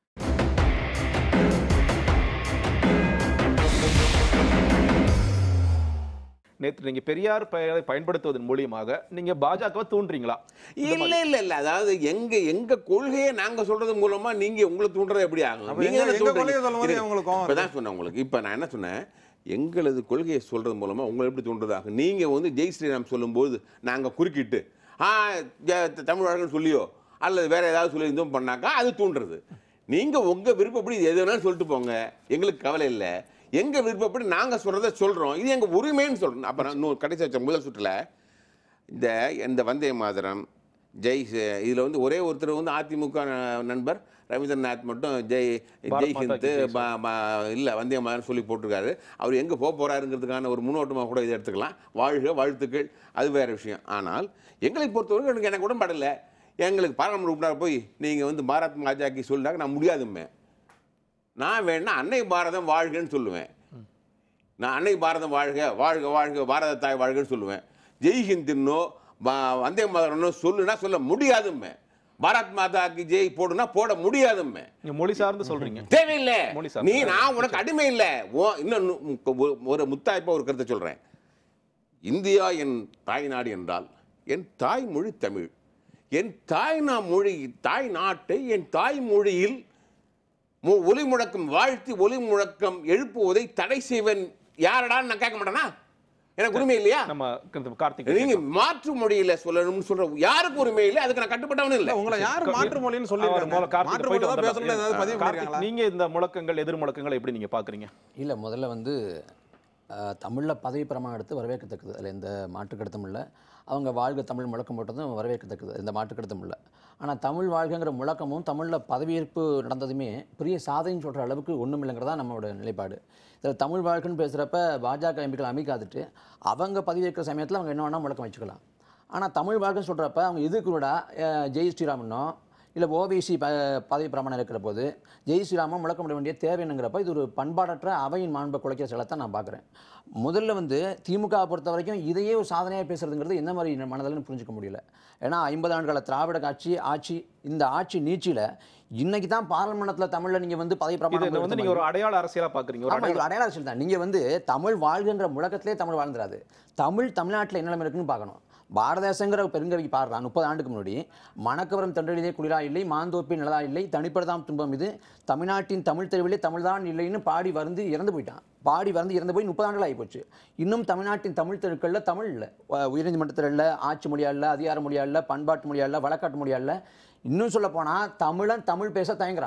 Speaker 1: நேற்று நீங்க பெரியார் பெயரை பயன்படுத்துவதன் மூலியமாக நீங்க பாஜகவை தூண்டுறீங்களா
Speaker 3: இல்ல இல்ல இல்ல அதாவது எங்க எங்க கொள்கையை நாங்க சொல்றது மூலமா நீங்க உங்களை தூண்டுறது எப்படி ஆகும்
Speaker 2: அப்ப
Speaker 3: நீங்க
Speaker 2: எங்க-
Speaker 3: தானே
Speaker 2: எங்க
Speaker 3: தூண்டுறீங்க.
Speaker 2: கொள்கையை சொல்லும் போது
Speaker 3: இருங்க.
Speaker 2: உங்களுக்கு கோவம்
Speaker 3: இப்பதான் சொன்னேன் உங்களுக்கு இப்ப நான் என்ன சொன்னேன் எங்களது கொள்கையை சொல்றது மூலமா உங்களை எப்படி தூண்டுறதாகும் நீங்க வந்து ஜெய் ஸ்ரீராம் சொல்லும்போது நாங்க குறுக்கிட்டு ஆ ஜ- தமிழ் வழக்குன்னு சொல்லியோ அல்லது வேற ஏதாவது சொல்லி இதுவும் பண்ணாக்கா அது தூண்டுறது நீங்க உங்க விருப்பப்படி எது வேணாலும் சொல்லிட்டு போங்க எங்களுக்கு கவலை இல்லை எங்க விருப்பப்படி நாங்க சொல்றதை சொல்றோம் இது எங்க உரிமைன்னு சொல்றோம் அப்புறம் இன்னும் கடைசி வச்ச முதல் சுற்றுல இந்த இந்த வந்தே மாதரம் ஜெய் இதில் வந்து ஒரே ஒருத்தர் வந்து அதிமுக ந- நண்பர் ரவீந்திரநாத் மட்டும் ஜெய்
Speaker 1: பாரத்
Speaker 3: ஜெய்
Speaker 1: மாதா
Speaker 3: ஹிந்த்
Speaker 1: கி ஜெய்
Speaker 3: ப- ப- இல்ல வந்தே மாதரம் சொல்லி போட்டிருக்காரு அவர் எங்கே போக போகிறாருங்கிறதுக்கான ஒரு முன்னோட்டமாக கூட இதை எடுத்துக்கலாம் வாழ்க வாழ்த்துக்கள் அது வேற விஷயம் ஆனால் எங்களை பொறுத்தவரைக்கும் எனக்கு எனக்கு உடன்படலை எங்களுக்கு பாராளுமன்ற உறுப்பினர் போய் நீங்கள் வந்து பாரத் மாஜாக்கி சொல்லிட்டாங்க நான் முடியாதுமே நான் வேணா அன்னை பாரதம் வாழ்கன்னு சொல்லுவேன் நான் அன்னை பாரதம் வாழ்க வாழ்க வாழ்க பாரத தாய் வாழ்கன்னு சொல்லுவேன் ஜெய் ஹிந்துன்னோ பா- வந்தே மாதரம்னோ சொல்லுனா சொல்ல முடியாதுமே பாரத் மாதாக்கு ஜெய் போடுனா போட முடியாதுமே
Speaker 1: நீங்க மொழி சார்ந்து சொல்றீங்க
Speaker 3: தேவையில்லை
Speaker 1: மோடி சார்.
Speaker 3: நீ நான் உனக்கு அடிமை இல்லை ஓ இன்னும் நு- ஒரு- ஒரு முத்தாய்ப்பா ஒரு கருத்தை சொல்றேன் இந்தியா என் தாய்நாடு என்றால் என் தாய்மொழி தமிழ் என் தாய்நா மொழி தாய் நாட்டை என் தாய்மொழியில் மு- ஒலி முழக்கம் வாழ்த்தி ஒலி முழக்கம் எழுப்புவதை தடை செய்வன் யாரடான்னு நான் கேட்க மாட்டேனா எனக்கு உரிமை இல்லையா
Speaker 1: நம்ம க- கார்த்திக்
Speaker 3: நீங்க மாற்று மொழியில சொல்லணும்னு சொல்ற யாருக்கு உரிமை இல்லை அதுக்கு நான் கட்டுப்பட்டவனும்
Speaker 2: இல்ல,
Speaker 3: இல்லை
Speaker 2: உங்களை யாரு மாற்று மொழின்னு
Speaker 1: அவர்
Speaker 2: சொல்லிருக்காங்க
Speaker 1: முதல்ல கார்த்திக்
Speaker 2: மாற்று
Speaker 1: போயிட்டு
Speaker 2: மொழி தான்
Speaker 1: வந்துடலாம்.
Speaker 2: பேசணும்னு ஏதாவது பதிவு
Speaker 1: கார்த்திக்,
Speaker 2: பண்ணிருக்காங்களா
Speaker 1: நீங்க இந்த முழக்கங்கள் எதிர் முழக்கங்களை எப்படி நீங்க பாக்குறீங்க
Speaker 4: இல்லை முதல்ல வந்து தமிழில் பதவி பிரமாணம் எடுத்து வரவேற்கத்தக்கது அதில் எந்த மாற்று கருத்தும் இல்லை அவங்க வாழ்க தமிழ் முழக்கம் போட்டதும் வரவேற்கத்தக்கது எந்த மாற்று கருத்தும் இல்லை ஆனால் தமிழ் வாழ்கங்கிற முழக்கமும் தமிழில் பதவியேற்பு நடந்ததுமே பெரிய சாதனைன்னு சொல்கிற அளவுக்கு ஒன்றும் இல்லைங்கிறதா நம்மளோட நிலைப்பாடு இதில் தமிழ் வாழ்க்கைன்னு பேசுகிறப்ப பாஜக எம்பிக்கள் அமைக்காதுட்டு அவங்க பதவியேற்கிற சமயத்தில் அவங்க என்ன வேணால் முழக்கம் வச்சுக்கலாம் ஆனால் தமிழ் வாழ்க்கைன்னு சொல்கிறப்ப அவங்க இதுக்கு கூட ஜெய் ஸ்ரீராமனோ இல்லை ஓபிசி ப பதவி பிரமாணம் இருக்கிற போது ஜெய் ஸ்ரீராமன் முழக்கமிட வேண்டிய தேவை என்னங்கிறப்ப இது ஒரு பண்பாடற்ற அவையின் மாண்பை குலைக்கிற செயலை நான் பார்க்குறேன் முதல்ல வந்து திமுக பொறுத்த வரைக்கும் இதையே ஒரு சாதனையாக பேசுறதுங்கிறது என்ன மாதிரி மனதில்னு புரிஞ்சுக்க முடியல ஏன்னா ஐம்பது ஆண்டுகால திராவிட ஆட்சி ஆட்சி இந்த ஆட்சி நீட்சியில் இன்னைக்கு தான் பார்லிமெண்ட்டில் தமிழில் நீங்கள் வந்து பதவி
Speaker 1: இது
Speaker 4: பிரமாணம்
Speaker 1: வந்து நீங்க ஒரு அடையாள அரசியலா பாக்குறீங்க ஒரு
Speaker 4: ஆமா இது
Speaker 1: அடையாள
Speaker 4: அடையாள அரசியல் தான் நீங்கள் வந்து தமிழ் வாழ்கின்ற முழக்கத்திலே தமிழ் வாழ்ந்துராது தமிழ் தமிழ்நாட்டில் என்ன நிலைமை இருக்குன்னு பார்க்கணும் பாரதேசங்கிற பெருங்கவிக்கு பாடுறான் முப்பது ஆண்டுக்கு முன்னாடி மணக்கவரம் தொண்டரிலே குளிரா இல்லை மாந்தோப்பில் நிலதா இல்லை தனிப்படதாம் துன்பம் இது தமிழ்நாட்டின் தமிழ் தெருவிலே தமிழ்தான் இல்லைன்னு பாடி வந்து இறந்து போயிட்டான் பாடி வந்து இறந்து போய் முப்பது ஆண்டுகள் ஆகிப்போச்சு இன்னும் தமிழ்நாட்டின் தமிழ் தெருக்களில் தமிழ் இல்லை உ- உயர்நீதிமன்றத்தில் இல்லை ஆட்சி மொழியா இல்லை அதிகார மொழியா இல்லை பண்பாட்டு மொழியா இல்லை வழக்காட்டு மொழியா இல்லை இன்னும் சொல்ல போனால் தமிழன் தமிழ் பேச தயங்குறான்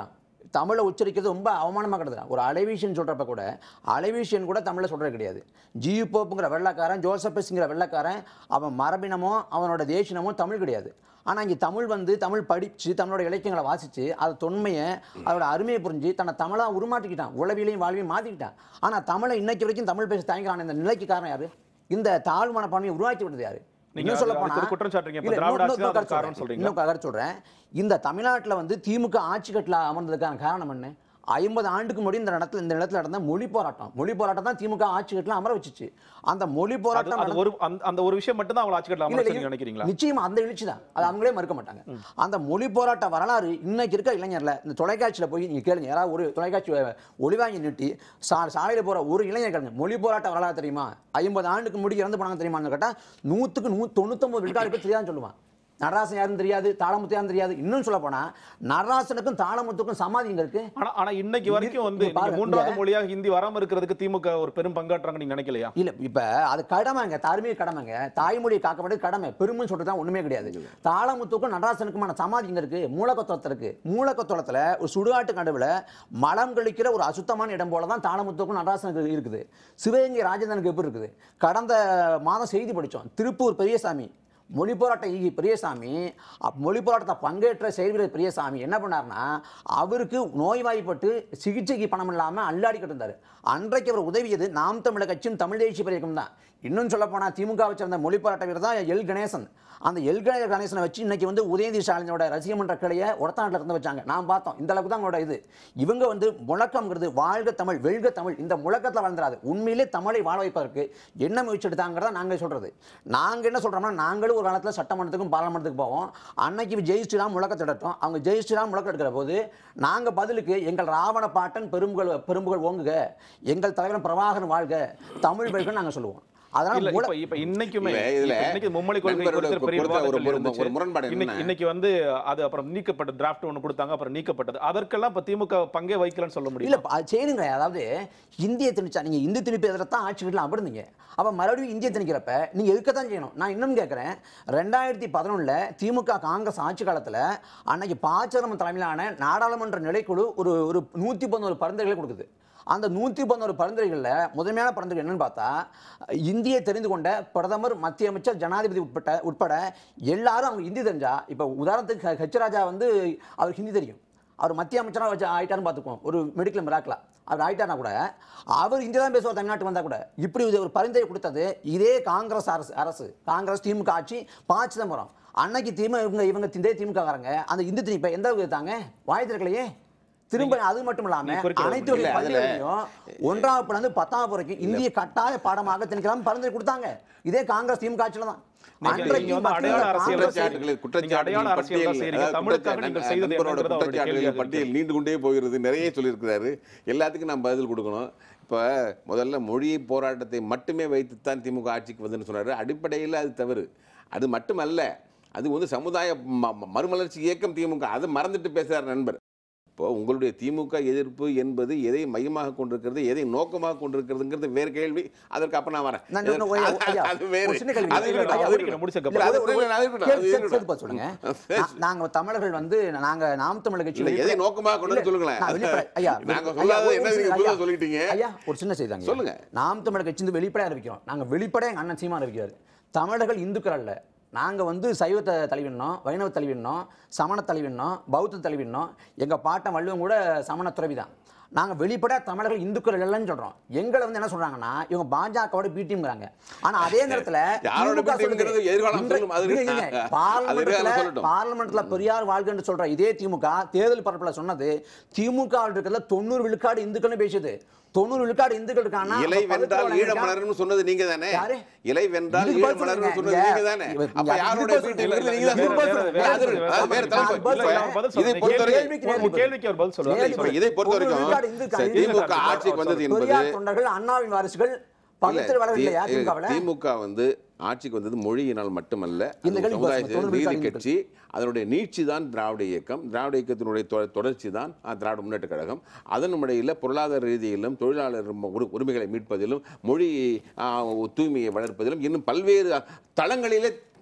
Speaker 4: தமிழை உச்சரிக்கிறது ரொம்ப அவமானமாக கிடது ஒரு அலைவீஷன் சொல்கிறப்ப கூட அலைவீஷன் கூட தமிழில் சொல்கிறது கிடையாது ஜியு போப்புங்கிற வெள்ளக்காரன் ஜோசப்பஸ்ங்கிற வெள்ளக்காரன் அவன் மரபினமோ அவனோட தேசினமோ தமிழ் கிடையாது ஆனால் இங்கே தமிழ் வந்து தமிழ் படித்து தமிழோட இலக்கியங்களை வாசித்து அது தொன்மையை அதோட அருமையை புரிஞ்சு தன்னை தமிழாக உருமாற்றிக்கிட்டான் உளவியலையும் வாழ்வையும் மாற்றிக்கிட்டான் ஆனால் தமிழை இன்னைக்கு வரைக்கும் தமிழ் பேச தயங்குறான் இந்த நிலைக்கு காரணம் யாரு இந்த தாழ் மனப்பான்மையை உருவாக்கி விட்டது யாரு
Speaker 1: நீங்க
Speaker 4: இன்னும்
Speaker 1: அது-
Speaker 4: சொல்ல
Speaker 1: அதுக்கு
Speaker 4: போனா
Speaker 1: ஒரு குற்றம் சாட்டுறீங்க. இப்ப
Speaker 4: இல்ல,
Speaker 1: திராவிட
Speaker 4: இன்னொரு-
Speaker 1: ஆட்சி தான்
Speaker 4: இன்னொரு
Speaker 1: அதுக்கு காரணம்
Speaker 4: கருத்து
Speaker 1: சொல்றீங்களா?
Speaker 4: இன்னும் கருத்து சொல்றேன் இந்த தமிழ்நாட்டுல வந்து திமுக ஆட்சி கட்டில அமர்ந்ததுக்கான காரணம் என்ன ஐம்பது ஆண்டுக்கு முன்னாடி இந்த இடத்துல இந்த இடத்துல நடந்த மொழி போராட்டம் மொழி போராட்டம் தான் திமுக ஆட்சி கட்டில அமர வச்சுச்சு அந்த மொழி
Speaker 1: அது
Speaker 4: போராட்டம்
Speaker 1: அது ஒரு அந்த- அந்த ஒரு விஷயம் மட்டும் தான் அவங்களை ஆட்சி
Speaker 4: இல்ல,
Speaker 1: கட்டலாம்
Speaker 4: இல்ல,
Speaker 1: நினைக்கிறீங்களா
Speaker 4: நிச்சயமா அந்த எழுச்சி தான் அது அவங்களே மறுக்க மாட்டாங்க அந்த மொழி போராட்ட வரலாறு இன்னைக்கு இருக்க இளைஞர்ல இந்த தொலைக்காட்சியில போய் நீங்க கேளுங்க யாராவது ஒரு தொலைக்காட்சி அஹ், ஒளிவாங்கி நிட்டி சா சாலையில போற ஒரு இளைஞர் கேளுங்க மொழி போராட்ட வரலாறு தெரியுமா ஐம்பது ஆண்டுக்கு முன்னாடி இறந்து போனாங்க தெரியுமான்னு கேட்டா நூத்துக்கு நூ தொண்ணூத்தொன்பது விழுக்காடு பேர் தெரியாதுன்னு சொல்லுவான் நடராசன் யாருன்னு தெரியாது தாளமுத்து யாருன்னு தெரியாது இன்னும் சொல்ல போனா நடராசனுக்கும் தாளமுத்துக்கும் சமாதி இங்க இருக்கு
Speaker 1: ஆனா ஆனா இன்னைக்கு வரைக்கும் வந்து
Speaker 4: இங்க பாருங்க,
Speaker 1: நீங்க மூன்றாவது
Speaker 4: இங்க-
Speaker 1: மொழியாக ஹிந்தி வராம இருக்கிறதுக்கு திமுக ஒரு பெரும் பங்காற்றுறாங்க நீங்க நினைக்கலையா
Speaker 4: இல்ல இப்ப அது கடமைங்க தார்மீக கடமைங்க தாய்மொழியை காக்கப்பட்டது கடமை பெருமைன்னு சொல்றது தான் ஒண்ணுமே கிடையாது தாளமுத்துக்கும் நடராசனுக்குமான சமாதி இங்க இருக்கு மூலக்கத்தோளத்துல இருக்கு மூலக்கத்தோளத்துல ஒரு சுடுகாட்டு நடுவுல மலம் கழிக்கிற ஒரு அசுத்தமான இடம் போல தான் தாளமுத்துக்கும் நடராசனுக்கு இருக்குது சிவகங்கை ராஜேந்திரனுக்கு எப்படி இருக்குது கடந்த மாதம் செய்தி படிச்சோம் திருப்பூர் பெரியசாமி மொழி போராட்ட ஈகி பெரியசாமி அப்- மொழி போராட்டத்தை பங்கேற்ற செயல்வீரர் பெரியசாமி என்ன பண்ணார்னா அவருக்கு நோய்வாய்ப்பட்டு சிகிச்சைக்கு பணம் இல்லாமல் அல்லாடிக்கிட்டு இருந்தார் அன்றைக்கு அவர் உதவியது நாம் தமிழர் கட்சியும் தமிழ் தேசிய பிரியம் தான் இன்னும் சொல்ல போனால் திமுகவை சேர்ந்த மொழி போராட்ட வீரர் தான் எல் கணேசன் அந்த எல் கணே- கணேசனை வச்சு இன்னைக்கு வந்து உதயநிதி ஸ்டாலினோட ரசிக மன்ற கிளையை உடத்தாண்டில் இருந்து வச்சாங்க நான் பார்த்தோம் இந்த அளவுக்கு தான் அவங்களோட இது இவங்க வந்து முழக்கம்ங்கிறது வாழ்க தமிழ் வெல்க தமிழ் இந்த முழக்கத்தில் வளர்ந்துராது உண்மையிலே தமிழை வாழ வைப்பதற்கு என்ன முயற்சி எடுத்தாங்கிறத நாங்கள் சொல்றது நாங்கள் என்ன சொல்றோம்னா நாங்களும் ஒரு காலத்தில் சட்டமன்றத்துக்கும் பாராளுமன்றத்துக்கும் போவோம் அன்னைக்கு ஜெய் ஸ்ரீராம் முழக்கத்திடட்டும் அவங்க ஜெய் ஸ்ரீராம் முழக்கம் எடுக்கிற போது நாங்கள் பதிலுக்கு எங்கள் ராவண பாட்டன் பெரும்புகள் பெரும்புகள் ஓங்குக எங்கள் தலைவன் பிரபாகரன் வாழ்க தமிழ் வெல்க நாங்கள் சொல்லுவோம்
Speaker 1: இல்ல
Speaker 4: அதனால முழ-
Speaker 1: இப்ப இப்ப இன்னைக்குமே
Speaker 3: இல்ல, இதுல
Speaker 1: இப்ப இன்னைக்கு மும்மொழி கொள்கை
Speaker 3: நண்பரோட
Speaker 1: குறித்து பெரிய
Speaker 3: கொடுத்த ஒரு
Speaker 1: விவாதங்கள்
Speaker 3: ஒரு
Speaker 1: இருந்துச்சு.
Speaker 3: ஒரு முரண்பாடு
Speaker 1: இன்னைக்கு
Speaker 3: என்னன்னா-
Speaker 1: இன்னைக்கு வந்து அது அப்புறம் நீக்கப்பட்ட டிராஃப்ட் ஒன்று கொடுத்தாங்க அப்புறம் நீக்கப்பட்டது அதற்கெல்லாம் இப்ப திமுக பங்கே வைக்கலன்னு சொல்ல
Speaker 4: இல்ல
Speaker 1: முடியும்
Speaker 4: அது செய்யுங்க அதாவது இந்திய திணிச்சா நீங்க இந்தி திணிப்பு எதிர்த்து தான் ஆட்சி வீட்டில் அமர்ந்தீங்க அப்ப மறுபடியும் இந்திய திணிக்கிறப்ப நீங்க இருக்கத்தான் செய்யணும் நான் இன்னும் கேட்கிறேன் ரெண்டாயிரத்தி பதினொன்னுல திமுக காங்கிரஸ் ஆட்சி காலத்துல அன்னைக்கு பாச்சரம் தலைமையிலான நாடாளுமன்ற நிலைக்குழு ஒரு ஒரு நூத்தி பதினோரு பரிந்துரைகளை கொடுக்குது அந்த நூற்றி பதினோரு பரிந்துரைகளில் முதன்மையான பரிந்துரை என்னன்னு பார்த்தா இந்தியை தெரிந்து கொண்ட பிரதமர் மத்திய அமைச்சர் ஜனாதிபதி உட்பட்ட உட்பட எல்லாரும் அவங்க ஹிந்தி தெரிஞ்சா இப்போ உதாரணத்துக்கு ஹெச்- ஹெச் ராஜா வந்து அவர் ஹிந்தி தெரியும் அவர் மத்திய அமைச்சராக வச்சு ஆயிட்டாருன்னு பார்த்துக்குவோம் ஒரு மெடிக்கல் மிராக்கில் அவர் ஆயிட்டார்னா கூட அவர் இந்தி தான் பேசுவார் தமிழ்நாட்டு வந்தால் கூட இப்படி இது ஒரு பரிந்துரை கொடுத்தது இதே காங்கிரஸ் அரசு அரசு காங்கிரஸ் திமுக ஆட்சி ப சிதம்பரம் அன்னைக்கு திமுக இவங்க இவங்க இதே திமுக காரங்க அந்த இந்தி திணிப்பை எந்த அளவுக்கு எடுத்தாங்க வாய் திறக்கலையே திரும்ப அது மட்டும் இல்லாம
Speaker 1: நீங்க குறிக்க
Speaker 4: அனைத்து
Speaker 3: இல்ல,
Speaker 4: வகை
Speaker 3: அதுல-
Speaker 4: பள்ளிகளையும் ஒன்றாவது படம் வந்து பத்தாவது வரைக்கும் இந்திய கட்டாய பாடமாக திணிக்கலாம் பரிந்துரை கொடுத்தாங்க இதே காங்கிரஸ் திமுக ஆட்சியில தான்
Speaker 1: நீங்க-
Speaker 4: அன்றைக்கு
Speaker 1: நீங்க வந்து
Speaker 4: மத்திய
Speaker 1: அடையாள அரசியல்
Speaker 4: காங்கிரஸ்
Speaker 3: குற்றச்சாட்டுகள்
Speaker 1: நீங்க அடையாள
Speaker 3: குற்றச்சாட்டுகள்
Speaker 1: அரசியல் தான்
Speaker 3: பட்டியல்
Speaker 1: செய்றீங்க.
Speaker 3: அதாவது
Speaker 1: தமிழுக்காக
Speaker 3: குற்றச்சா-
Speaker 1: நீங்கள் செய்தது
Speaker 3: நண்பரோட
Speaker 1: என்னங்கிறது அவருடைய
Speaker 3: குற்றச்சாட்டுகள்
Speaker 1: கேள்வியாக
Speaker 3: பட்டியல் நீண்டு கொண்டே போகிறது நிறைய சொல்லியிருக்கிறாரு எல்லாத்துக்கும் நான் பதில் கொடுக்கணும் இப்போ முதல்ல மொழி போராட்டத்தை மட்டுமே வைத்துத்தான் திமுக ஆட்சிக்கு வந்துன்னு சொன்னாரு அடிப்படையில் அது தவறு அது மட்டுமல்ல அது வந்து சமுதாய ம- ம- மறுமலர்ச்சி இயக்கம் திமுக அதை மறந்துட்டு பேசுறார் நண்பர் இப்போ உங்களுடைய திமுக எதிர்ப்பு என்பது எதை மையமாக கொண்டிருக்கிறது எதை நோக்கமாக கொண்டிருக்கிறதுங்கிறது வேறு கேள்வி அதற்கு அப்புறம் நான் வரேன்
Speaker 4: நான் இன்னும் ஐயா,
Speaker 3: அது-
Speaker 4: ஐயா,
Speaker 3: அது வேறு
Speaker 4: ஒரு சின்ன கேள்வி.
Speaker 3: அது இருக்கட்டும்,
Speaker 4: ஐயா,
Speaker 3: அது
Speaker 1: முடிக்கணும்,
Speaker 3: இருக்கட்டும்.
Speaker 1: முடிச்சதுக்கு
Speaker 3: இல்ல,
Speaker 1: அப்புறம்.
Speaker 3: அது இருக்கட்டும், அது இருக்கட்டும்,
Speaker 4: கேள்வி
Speaker 3: அது
Speaker 4: சேர்த்து-
Speaker 3: இருக்கட்டும்.
Speaker 4: சேர்த்து பார்த்து சொல்லுங்க
Speaker 3: சரி.
Speaker 4: நா- நாங்க தமிழர்கள் வந்து நாங்க நாம் தமிழர் கட்சி
Speaker 3: இல்ல, எதை
Speaker 4: வெளிப்படை-
Speaker 3: நோக்கமாக கொண்டு வந்து
Speaker 4: இல்ல,
Speaker 3: சொல்லுங்களேன்.
Speaker 4: நான் வெளிப்படை- ஐயா,
Speaker 3: நாங்க
Speaker 4: ஐயா,
Speaker 3: சொல்லாத
Speaker 4: ஒரு
Speaker 3: என்ன
Speaker 4: நிமிஷம்
Speaker 3: நீங்க
Speaker 4: ஐயா.
Speaker 3: புதுசா சொல்லிட்டீங்க.
Speaker 4: ஐயா ஒரு சின்ன செய்தாங்க
Speaker 3: சொல்லுங்க.
Speaker 4: நாம் தமிழர் கட்சி வந்து வெளிப்படையா அறிவிக்கிறோம் நாங்க வெளிப்படையா எங்க அண்ணன் சீமான் அறிவிக்கிறாரு தமிழர்கள் இந்துக்கள் அல்ல நாங்க வந்து சைவத்தை தழுவினோம் வைணவ தழுவினோம் சமண தழுவினோம் பௌத்த தழுவினோம் எங்க பாட்டன் வள்ளுவம் கூட சமண துறவி தான் நாங்க வெளிப்படையா தமிழர்கள் இந்துக்கள் இல்லைன்னு சொல்றோம் எங்களை வந்து என்ன சொல்றாங்கன்னா இவங்க பாஜகவோட பிடிஎம்ங்கிறாங்க ஆனா அதே நேரத்துல
Speaker 3: யாரோட
Speaker 4: திமுக
Speaker 3: B team ங்கிறது
Speaker 4: சொல்லுது.
Speaker 3: எதிர்காலம்
Speaker 4: இன்றை-
Speaker 3: சொல்லும், அது
Speaker 4: இருங்க, இருங்க.
Speaker 3: அது எதிர்காலம்
Speaker 4: பார்லிமெண்ட்ல
Speaker 3: சொல்லட்டும்.
Speaker 4: பார்லிமெண்ட்ல பெரியார் வாழ்கன்னு சொல்ற இதே திமுக தேர்தல் பரப்புல சொன்னது திமுக வில் இருக்கிறதுல தொண்ணூறு விழுக்காடு இந்துக்கள்னு பேசுது தொண்ணூறு விழுக்காடு இந்துக்கள் இருக்கானா
Speaker 3: இலை
Speaker 4: அப்ப
Speaker 3: வென்றால்
Speaker 4: பக்கத்துல
Speaker 3: ஈழ
Speaker 4: இருக்கா?
Speaker 3: மலர்னு சொன்னது நீங்க தானே
Speaker 4: யாரு?
Speaker 3: இலை வென்றால்
Speaker 4: இதுக்கு
Speaker 3: ஈழ
Speaker 4: பதில்
Speaker 3: மலர்னு
Speaker 4: சொல்லுங்க.
Speaker 3: சொன்னது
Speaker 4: இங்க-
Speaker 3: நீங்க தானே
Speaker 4: இங்க-
Speaker 3: அப்ப
Speaker 4: இங்க
Speaker 3: யாரோட
Speaker 4: இதுக்கு
Speaker 3: வீட்டு
Speaker 4: பதில்
Speaker 3: நீங்க தான்
Speaker 4: சொல்லுங்க.
Speaker 3: சொல்லுங்க.
Speaker 4: வேற-
Speaker 3: அது-
Speaker 4: வேற-
Speaker 3: அது வேற
Speaker 4: வேற-
Speaker 3: தலைப்பு.
Speaker 4: வேற-
Speaker 3: இப்ப
Speaker 4: வேற-
Speaker 1: பதில்
Speaker 3: இதை
Speaker 1: சொல்லுங்க.
Speaker 3: பொறுத்தவரைக்கும்
Speaker 4: கேள்விக்கு
Speaker 1: உங்க
Speaker 4: நேர்வு
Speaker 1: கேள்விக்கு அவர் பதில் சொல்லுவார்
Speaker 4: கேள்வி
Speaker 3: இப்ப இதை பொறுத்தவரைக்கும்
Speaker 4: தொண்ணூறு விழுக்காடு இந்துக்கள்
Speaker 3: சரி,
Speaker 4: இந்துக்கள்
Speaker 3: திமுக ஆட்சிக்கு வந்தது என்பது
Speaker 4: பெரியார் தொண்டர்கள் அண்ணாவின் வாரிசுகள் பகுத்தறிவு வளரவில்லை இல்லையா
Speaker 3: இல்ல,
Speaker 4: திமுகவில்
Speaker 3: திமுக வந்து ஆட்சிக்கு வந்தது மொழியினால் மட்டுமல்ல
Speaker 4: இந்த
Speaker 3: அது
Speaker 4: கேள்வி
Speaker 3: சமுதாய
Speaker 4: பாருங்க, தொண்ணூறு
Speaker 3: நீதி
Speaker 4: விழுக்காடு
Speaker 3: கட்சி அதனுடைய நீட்சி தான் திராவிட இயக்கம் திராவிட இயக்கத்தினுடைய தொ- தொடர்ச்சி தான் அஹ், திராவிட முன்னேற்ற கழகம் அதன் முறையில் பொருளாதார ரீதியிலும் தொழிலாளர் உரி- உரிமைகளை மீட்பதிலும் மொழி அஹ், தூய்மையை வளர்ப்பதிலும் இன்னும் பல்வேறு தளங்களிலே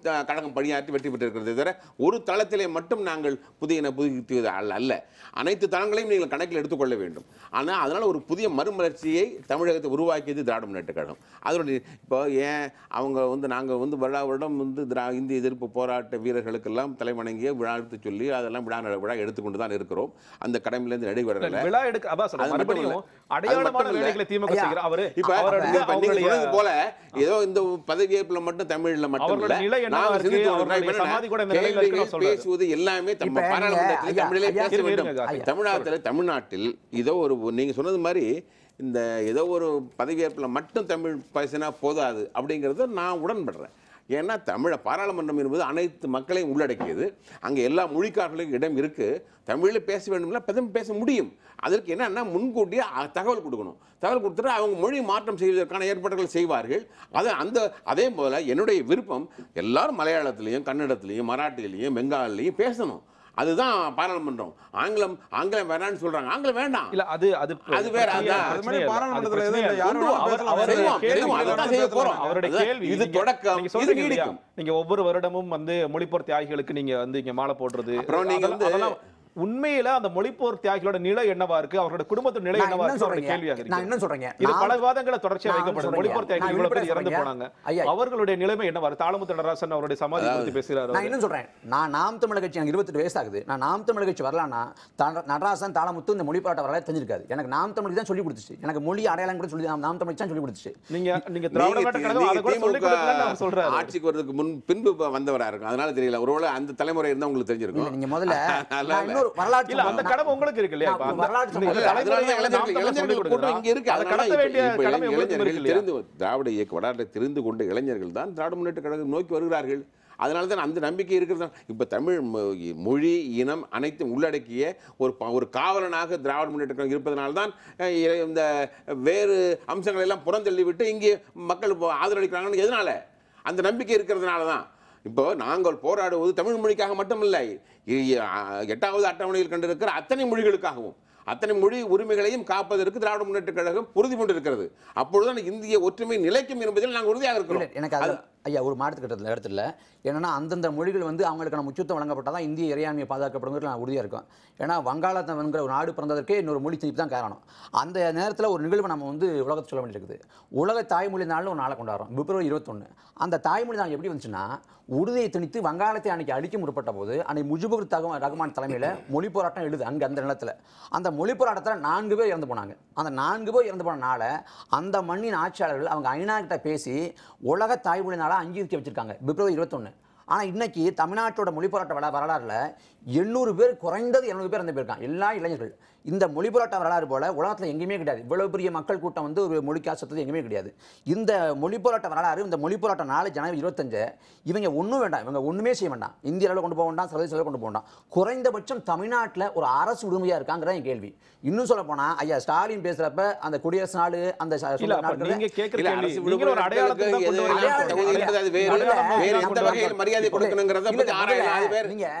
Speaker 3: த- கழகம் பணியாற்றி வெற்றி பெற்றிருக்கிறது தவிர ஒரு தளத்திலே மட்டும் நாங்கள் புதியன புதுப்பித்தது அல்ல அல்ல அனைத்து தளங்களையும் நீங்கள் கணக்கில் எடுத்துக்கொள்ள வேண்டும் ஆனால் அதனால் ஒரு புதிய மறுமலர்ச்சியை தமிழகத்தை உருவாக்கியது திராவிட முன்னேற்ற கழகம் அதனுடைய இப்போ ஏன் அவங்க வந்து நாங்கள் வந்து வருடா வருடம் வந்து திரா இந்திய எதிர்ப்பு போராட்ட வீரர்களுக்கெல்லாம் தலைவணங்கிய விழாத்து சொல்லி அதெல்லாம் விழா நட- விழா எடுத்துக்கொண்டு தான் இருக்கிறோம் அந்த கடமையிலேருந்து நடைபெறல
Speaker 1: விழா எடுக்க அதான் சொல்றேன்
Speaker 3: அது மட்டும்
Speaker 1: மறுபடியும்
Speaker 3: இல்ல. அது
Speaker 1: அடையாளமான
Speaker 3: மட்டும் இல்ல.
Speaker 1: வேலைகளை திமுக
Speaker 5: ஐயா,
Speaker 1: செய்கிற அவரு
Speaker 3: இப்ப
Speaker 1: அவருடைய
Speaker 3: இப்ப நீங்க
Speaker 1: அவங்களுடைய
Speaker 3: சொன்னது போல ஏதோ இந்த பதவியேற்புல மட்டும் தமிழ்ல மட்டும்
Speaker 1: அவர்களுடைய
Speaker 3: இல்ல
Speaker 1: நிலை என்னவா
Speaker 3: நாங்க
Speaker 1: இருக்கு,
Speaker 3: சிந்தித்து
Speaker 1: அவர்களுடைய
Speaker 3: வர்றோம். இப்ப
Speaker 1: சமாதி கூட இந்த
Speaker 3: என்னன்னா,
Speaker 1: நிலையில இருக்குன்னு
Speaker 3: கேள்விகள்
Speaker 1: சொல்றாரு.
Speaker 3: பேசுவது எல்லாமே
Speaker 5: இப்ப
Speaker 3: நம்ம
Speaker 5: நீங்க-
Speaker 3: பாராளுமன்றத்தில்
Speaker 5: ஐயா,
Speaker 3: தமிழிலே
Speaker 5: ஐயா,
Speaker 3: பேச
Speaker 1: இருங்க,
Speaker 3: வேண்டும்
Speaker 1: இருங்க,
Speaker 5: ஐயா.
Speaker 3: தமிழ்நாட்டில் தமிழ்நாட்டில் ஏதோ ஒரு நீங்க சொன்னது மாதிரி இந்த ஏதோ ஒரு பதவியேற்புல மட்டும் தமிழ் பேசினா போதாது அப்படிங்கறத நான் உடன்படுறேன் ஏன்னா தமிழ பாராளுமன்றம் என்பது அனைத்து மக்களையும் உள்ளடக்கியது அங்கே எல்லா மொழிக்காரர்களுக்கும் இடம் இருக்கு தமிழில் பேச வேண்டும்னா பெரும் பேச முடியும் அதற்கு என்னன்னா முன்கூட்டியே அ- தகவல் கொடுக்கணும் தகவல் கொடுத்துட்டு அவங்க மொழி மாற்றம் செய்வதற்கான ஏற்பாடுகள் செய்வார்கள் அது அந்த அதே போல என்னுடைய விருப்பம் எல்லாரும் மலையாளத்திலையும் கன்னடத்திலையும் மராட்டிலையும் பெங்காலிலையும் பேசணும் அதுதான் பாராளுமன்றம் ஆங்கிலம் ஆங்கிலம் வேணாம்னு சொல்றாங்க ஆங்கிலம் வேண்டாம்
Speaker 1: இல்ல அது அது
Speaker 3: அது வேற,
Speaker 1: பிரச்சனையே-
Speaker 3: அதான்.
Speaker 2: அது
Speaker 1: பிரச்சனையே
Speaker 2: மாதிரி
Speaker 1: இல்ல.
Speaker 2: பாராளுமன்றத்துல
Speaker 1: அது
Speaker 2: எதுவும் இல்லை. யார்
Speaker 1: பிரச்சனையே
Speaker 2: வேணாலும்
Speaker 1: இல்ல.
Speaker 2: பேசலாம்.
Speaker 1: அவருடைய
Speaker 3: செய்வோம்,
Speaker 1: கேள்வி
Speaker 3: செய்வோம்,
Speaker 1: இதுதான்.
Speaker 3: அதான் செய்ய போறோம்.
Speaker 1: அவருடைய
Speaker 3: அதான்
Speaker 1: கேள்வி
Speaker 3: இது
Speaker 1: நீங்க-
Speaker 3: தொடக்கம்,
Speaker 1: நீங்க
Speaker 3: இது
Speaker 1: சொல்றீங்க இல்லையா?
Speaker 3: நீடிக்கும்.
Speaker 1: நீங்க ஒவ்வொரு வருடமும் வந்து மொழிப்போர் தியாகிகளுக்கு நீங்க வந்து இங்க மாலை போடுறது
Speaker 3: அப்புறம் நீங்க
Speaker 1: அதெல்லாம்-
Speaker 3: வந்து-
Speaker 1: அதெல்லாம் உண்மையில அந்த மொழிப்போர் தியாகிகளோட நிலை என்னவா இருக்கு அவரோட குடும்பத்தின் நிலை
Speaker 5: நான்
Speaker 1: என்னவா
Speaker 5: என்ன
Speaker 1: இருக்கு அவருடைய
Speaker 5: சொல்றேங்க?
Speaker 1: கேள்வியாக
Speaker 5: நான்
Speaker 1: இருக்கு
Speaker 5: என்ன சொல்றேங்க?
Speaker 1: இது
Speaker 5: நான்
Speaker 1: பல வாதங்களை தொடர்ச்சியா
Speaker 5: நான்
Speaker 1: வைக்கப்படுது
Speaker 5: சொல்றேங்க.
Speaker 1: மொழிப்போர் தியாகிகள்
Speaker 5: நான்
Speaker 1: இவ்வளவு பேர்
Speaker 5: வெளிப்படையா
Speaker 1: இறந்து
Speaker 5: சொல்றேங்க.
Speaker 1: போனாங்க
Speaker 5: ஐயா.
Speaker 1: அவர்களுடைய நிலைமை என்னவா இருக்கு தாளமுத்து நடராசன் அவருடைய சமாதி குறித்து பேசுகிறாரு
Speaker 5: நான் என்ன சொல்றேன் நான் நாம் தமிழர் கட்சி எனக்கு இருபத்தெட்டு வயசு ஆகுது நான் நாம் தமிழர் கட்சி வரலான்னா த- நடராசன் தாளமுத்து இந்த மொழி போராட்ட வரலாறு தெரிஞ்சிருக்காது எனக்கு நாம் தமிழ் தான் சொல்லி கொடுத்துச்சு எனக்கு மொழி அடையாளம் கூட சொல்லி நாம் நாம் தமிழ் தான் சொல்லி கொடுத்துச்சு
Speaker 1: நீங்க நீங்க திராவிட
Speaker 3: நீங்க
Speaker 1: முன்னேற்ற கழகம் அதை
Speaker 3: நீங்க
Speaker 1: கூட சொல்லிக் கொடுக்கலன்னு அவர்
Speaker 3: திமுக
Speaker 1: சொல்றாரு
Speaker 3: ஆட்சிக்கு வர்றதுக்கு முன் பின்பு ப- வந்தவரா இருக்கும் அதனால தெரியல ஒருவேளை அந்த தலைமுறை இருந்தா உங்களுக்கு
Speaker 5: இல்ல
Speaker 3: தெரிஞ்சிருக்கும்
Speaker 5: நீங்க முதல்ல
Speaker 3: அதனால
Speaker 5: நான் இன்னொரு வரலாற்று
Speaker 1: இல்ல அந்த
Speaker 5: நான்-
Speaker 1: கடமை உங்களுக்கு இருக்கு இல்லையா இப்ப
Speaker 5: நான்
Speaker 1: அந்த-
Speaker 5: வரலாற்று
Speaker 1: இந்த
Speaker 5: சம்பவம்
Speaker 3: அதனால
Speaker 1: தலைமுறையை
Speaker 3: தான்
Speaker 1: வந்து நாம்
Speaker 3: இளைஞர்கள்
Speaker 1: தமிழ் சொல்லிக்
Speaker 3: இளைஞர்கள் கூட்டம்
Speaker 1: கொடுக்கிறோம்.
Speaker 3: இங்க இருக்கு
Speaker 1: அதை
Speaker 3: அதனால
Speaker 1: கடத்த
Speaker 3: இப்ப-
Speaker 1: வேண்டிய
Speaker 3: இப்ப
Speaker 1: கடமை உங்களுக்கு
Speaker 3: இளைஞர்கள்
Speaker 1: இருக்கு இல்லையா?
Speaker 3: தெரிந்து திராவிட இயக்க வரலாற்றை தெரிந்து கொண்ட இளைஞர்கள் தான் திராவிட முன்னேற்ற கழகம் நோக்கி வருகிறார்கள் அதனால தான் அந்த நம்பிக்கை இருக்கிறது இப்போ தமிழ் மொ- மொழி இனம் அனைத்தும் உள்ளடக்கிய ஒரு ப- ஒரு காவலனாக திராவிட முன்னேற்ற கழகம் இருப்பதனால தான் அஹ், இ- இந்த வேறு அம்சங்களை எல்லாம் புறந்தள்ளி விட்டு இங்கே மக்கள் இப்போ ஆதரவளிக்கிறாங்கன்னு எதனால அந்த நம்பிக்கை இருக்கிறதுனால தான் இப்போ நாங்கள் போராடுவது தமிழ் மொழிக்காக மட்டுமில்லை இ- அ- எட்டாவது அட்டவணையில் கண்டிருக்கிற அத்தனை மொழிகளுக்காகவும் அத்தனை மொழி உரிமைகளையும் காப்பதற்கு திராவிட முன்னேற்ற கழகம் உறுதி கொண்டிருக்கிறது அப்பொழுதுதான் இந்திய ஒற்றுமை நிலைக்கும் என்பதில் நாங்கள் உறுதியாக
Speaker 5: இல்ல,
Speaker 3: இருக்கிறோம்
Speaker 5: எனக்கு அது ஐயா ஒரு மாற்று கட்டத்தில் இடத்துல என்னன்னா அந்தந்த மொழிகள் வந்து அவங்களுக்கான முக்கியத்துவம் வழங்கப்பட்டால் தான் இந்திய இறையாண்மை பாதுகாக்கப்படுங்கிறது நான் உறுதியாக இருக்கும் ஏன்னா வங்காளத்தவன்கிற ஒரு நாடு பிறந்ததற்கே இன்னொரு மொழி திணிப்பு தான் காரணம் அந்த நேரத்தில் ஒரு நிகழ்வு நம்ம வந்து உலகத்தை சொல்ல வேண்டியிருக்குது உலக தாய்மொழி நாள்னு ஒரு நாளை கொண்டாடுறோம் பிப்ரவரி இருபத்தொன்று அந்த தாய்மொழி நாள் எப்படி வந்துச்சுன்னா உறுதியை திணித்து வங்காளத்தை அன்னைக்கு அடிக்க முற்பட்ட போது அன்னைக்கு முஜிபுர் தக ரகுமான் தலைமையில் மொழி போராட்டம் எழுது அங்கே அந்த நிலத்தில் அந்த மொழி போராட்டத்தில் நான்கு பேர் இறந்து போனாங்க அந்த நான்கு பேர் இறந்து போனனால அந்த மண்ணின் ஆட்சியாளர்கள் அவங்க ஐநா கிட்ட பேசி உலக தாய்மொழி நாளாக அங்கீகரிக்க வச்சிருக்காங்க பிப்ரவரி இருபத்தொன்று ஆனால் இன்னைக்கு தமிழ்நாட்டோட மொழி போராட்ட வர வரலாறுல எண்ணூறு பேர் குறைந்தது எழுநூறு பேர் இறந்து போயிருக்காங்க எல்லா இளைஞர்கள் இந்த மொழி போராட்ட வரலாறு போல உலகத்தில் எங்கேயுமே கிடையாது இவ்வளவு பெரிய மக்கள் கூட்டம் வந்து ஒரு மொழிக்காக சுத்தது எங்கேயுமே கிடையாது இந்த மொழி போராட்ட வரலாறு இந்த மொழி போராட்ட நாலு ஜனவரி இருபத்தஞ்சு இவங்க ஒன்றும் வேண்டாம் இவங்க ஒன்றுமே செய்ய வேண்டாம் இந்திய அளவில் கொண்டு போக வேண்டாம் சர்வதேச அளவில் கொண்டு போக வேண்டாம் குறைந்தபட்சம் தமிழ்நாட்டில் ஒரு அரசு உரிமையாக இருக்காங்கிற என் கேள்வி இன்னும் சொல்ல போனா ஐயா ஸ்டாலின் பேசுறப்ப அந்த குடியரசு நாடு அந்த ச-
Speaker 1: இல்ல
Speaker 5: சுதந்திர
Speaker 1: அப்ப
Speaker 5: நாட்கள்ல-
Speaker 1: நீங்க கேக்குற
Speaker 3: இல்ல,
Speaker 1: கேள்வி
Speaker 3: அரசு
Speaker 1: நீங்க ஒரு அடையாளத்தை தான் கொண்டு
Speaker 3: விடுமுறைகளுக்கு
Speaker 1: வரீங்க.
Speaker 3: எது தகுதி என்பது அது வேறு.
Speaker 5: இல்ல,
Speaker 3: வேறு
Speaker 5: நான்
Speaker 3: எந்த
Speaker 5: அந்த
Speaker 3: வகையில் மரியாதை
Speaker 5: இல்ல,
Speaker 3: கொடுக்கணுங்கிறத
Speaker 5: இல்ல,
Speaker 3: பத்தி ஆராயலாம். அது
Speaker 5: முதல்ல
Speaker 3: வேறு.
Speaker 5: நீங்க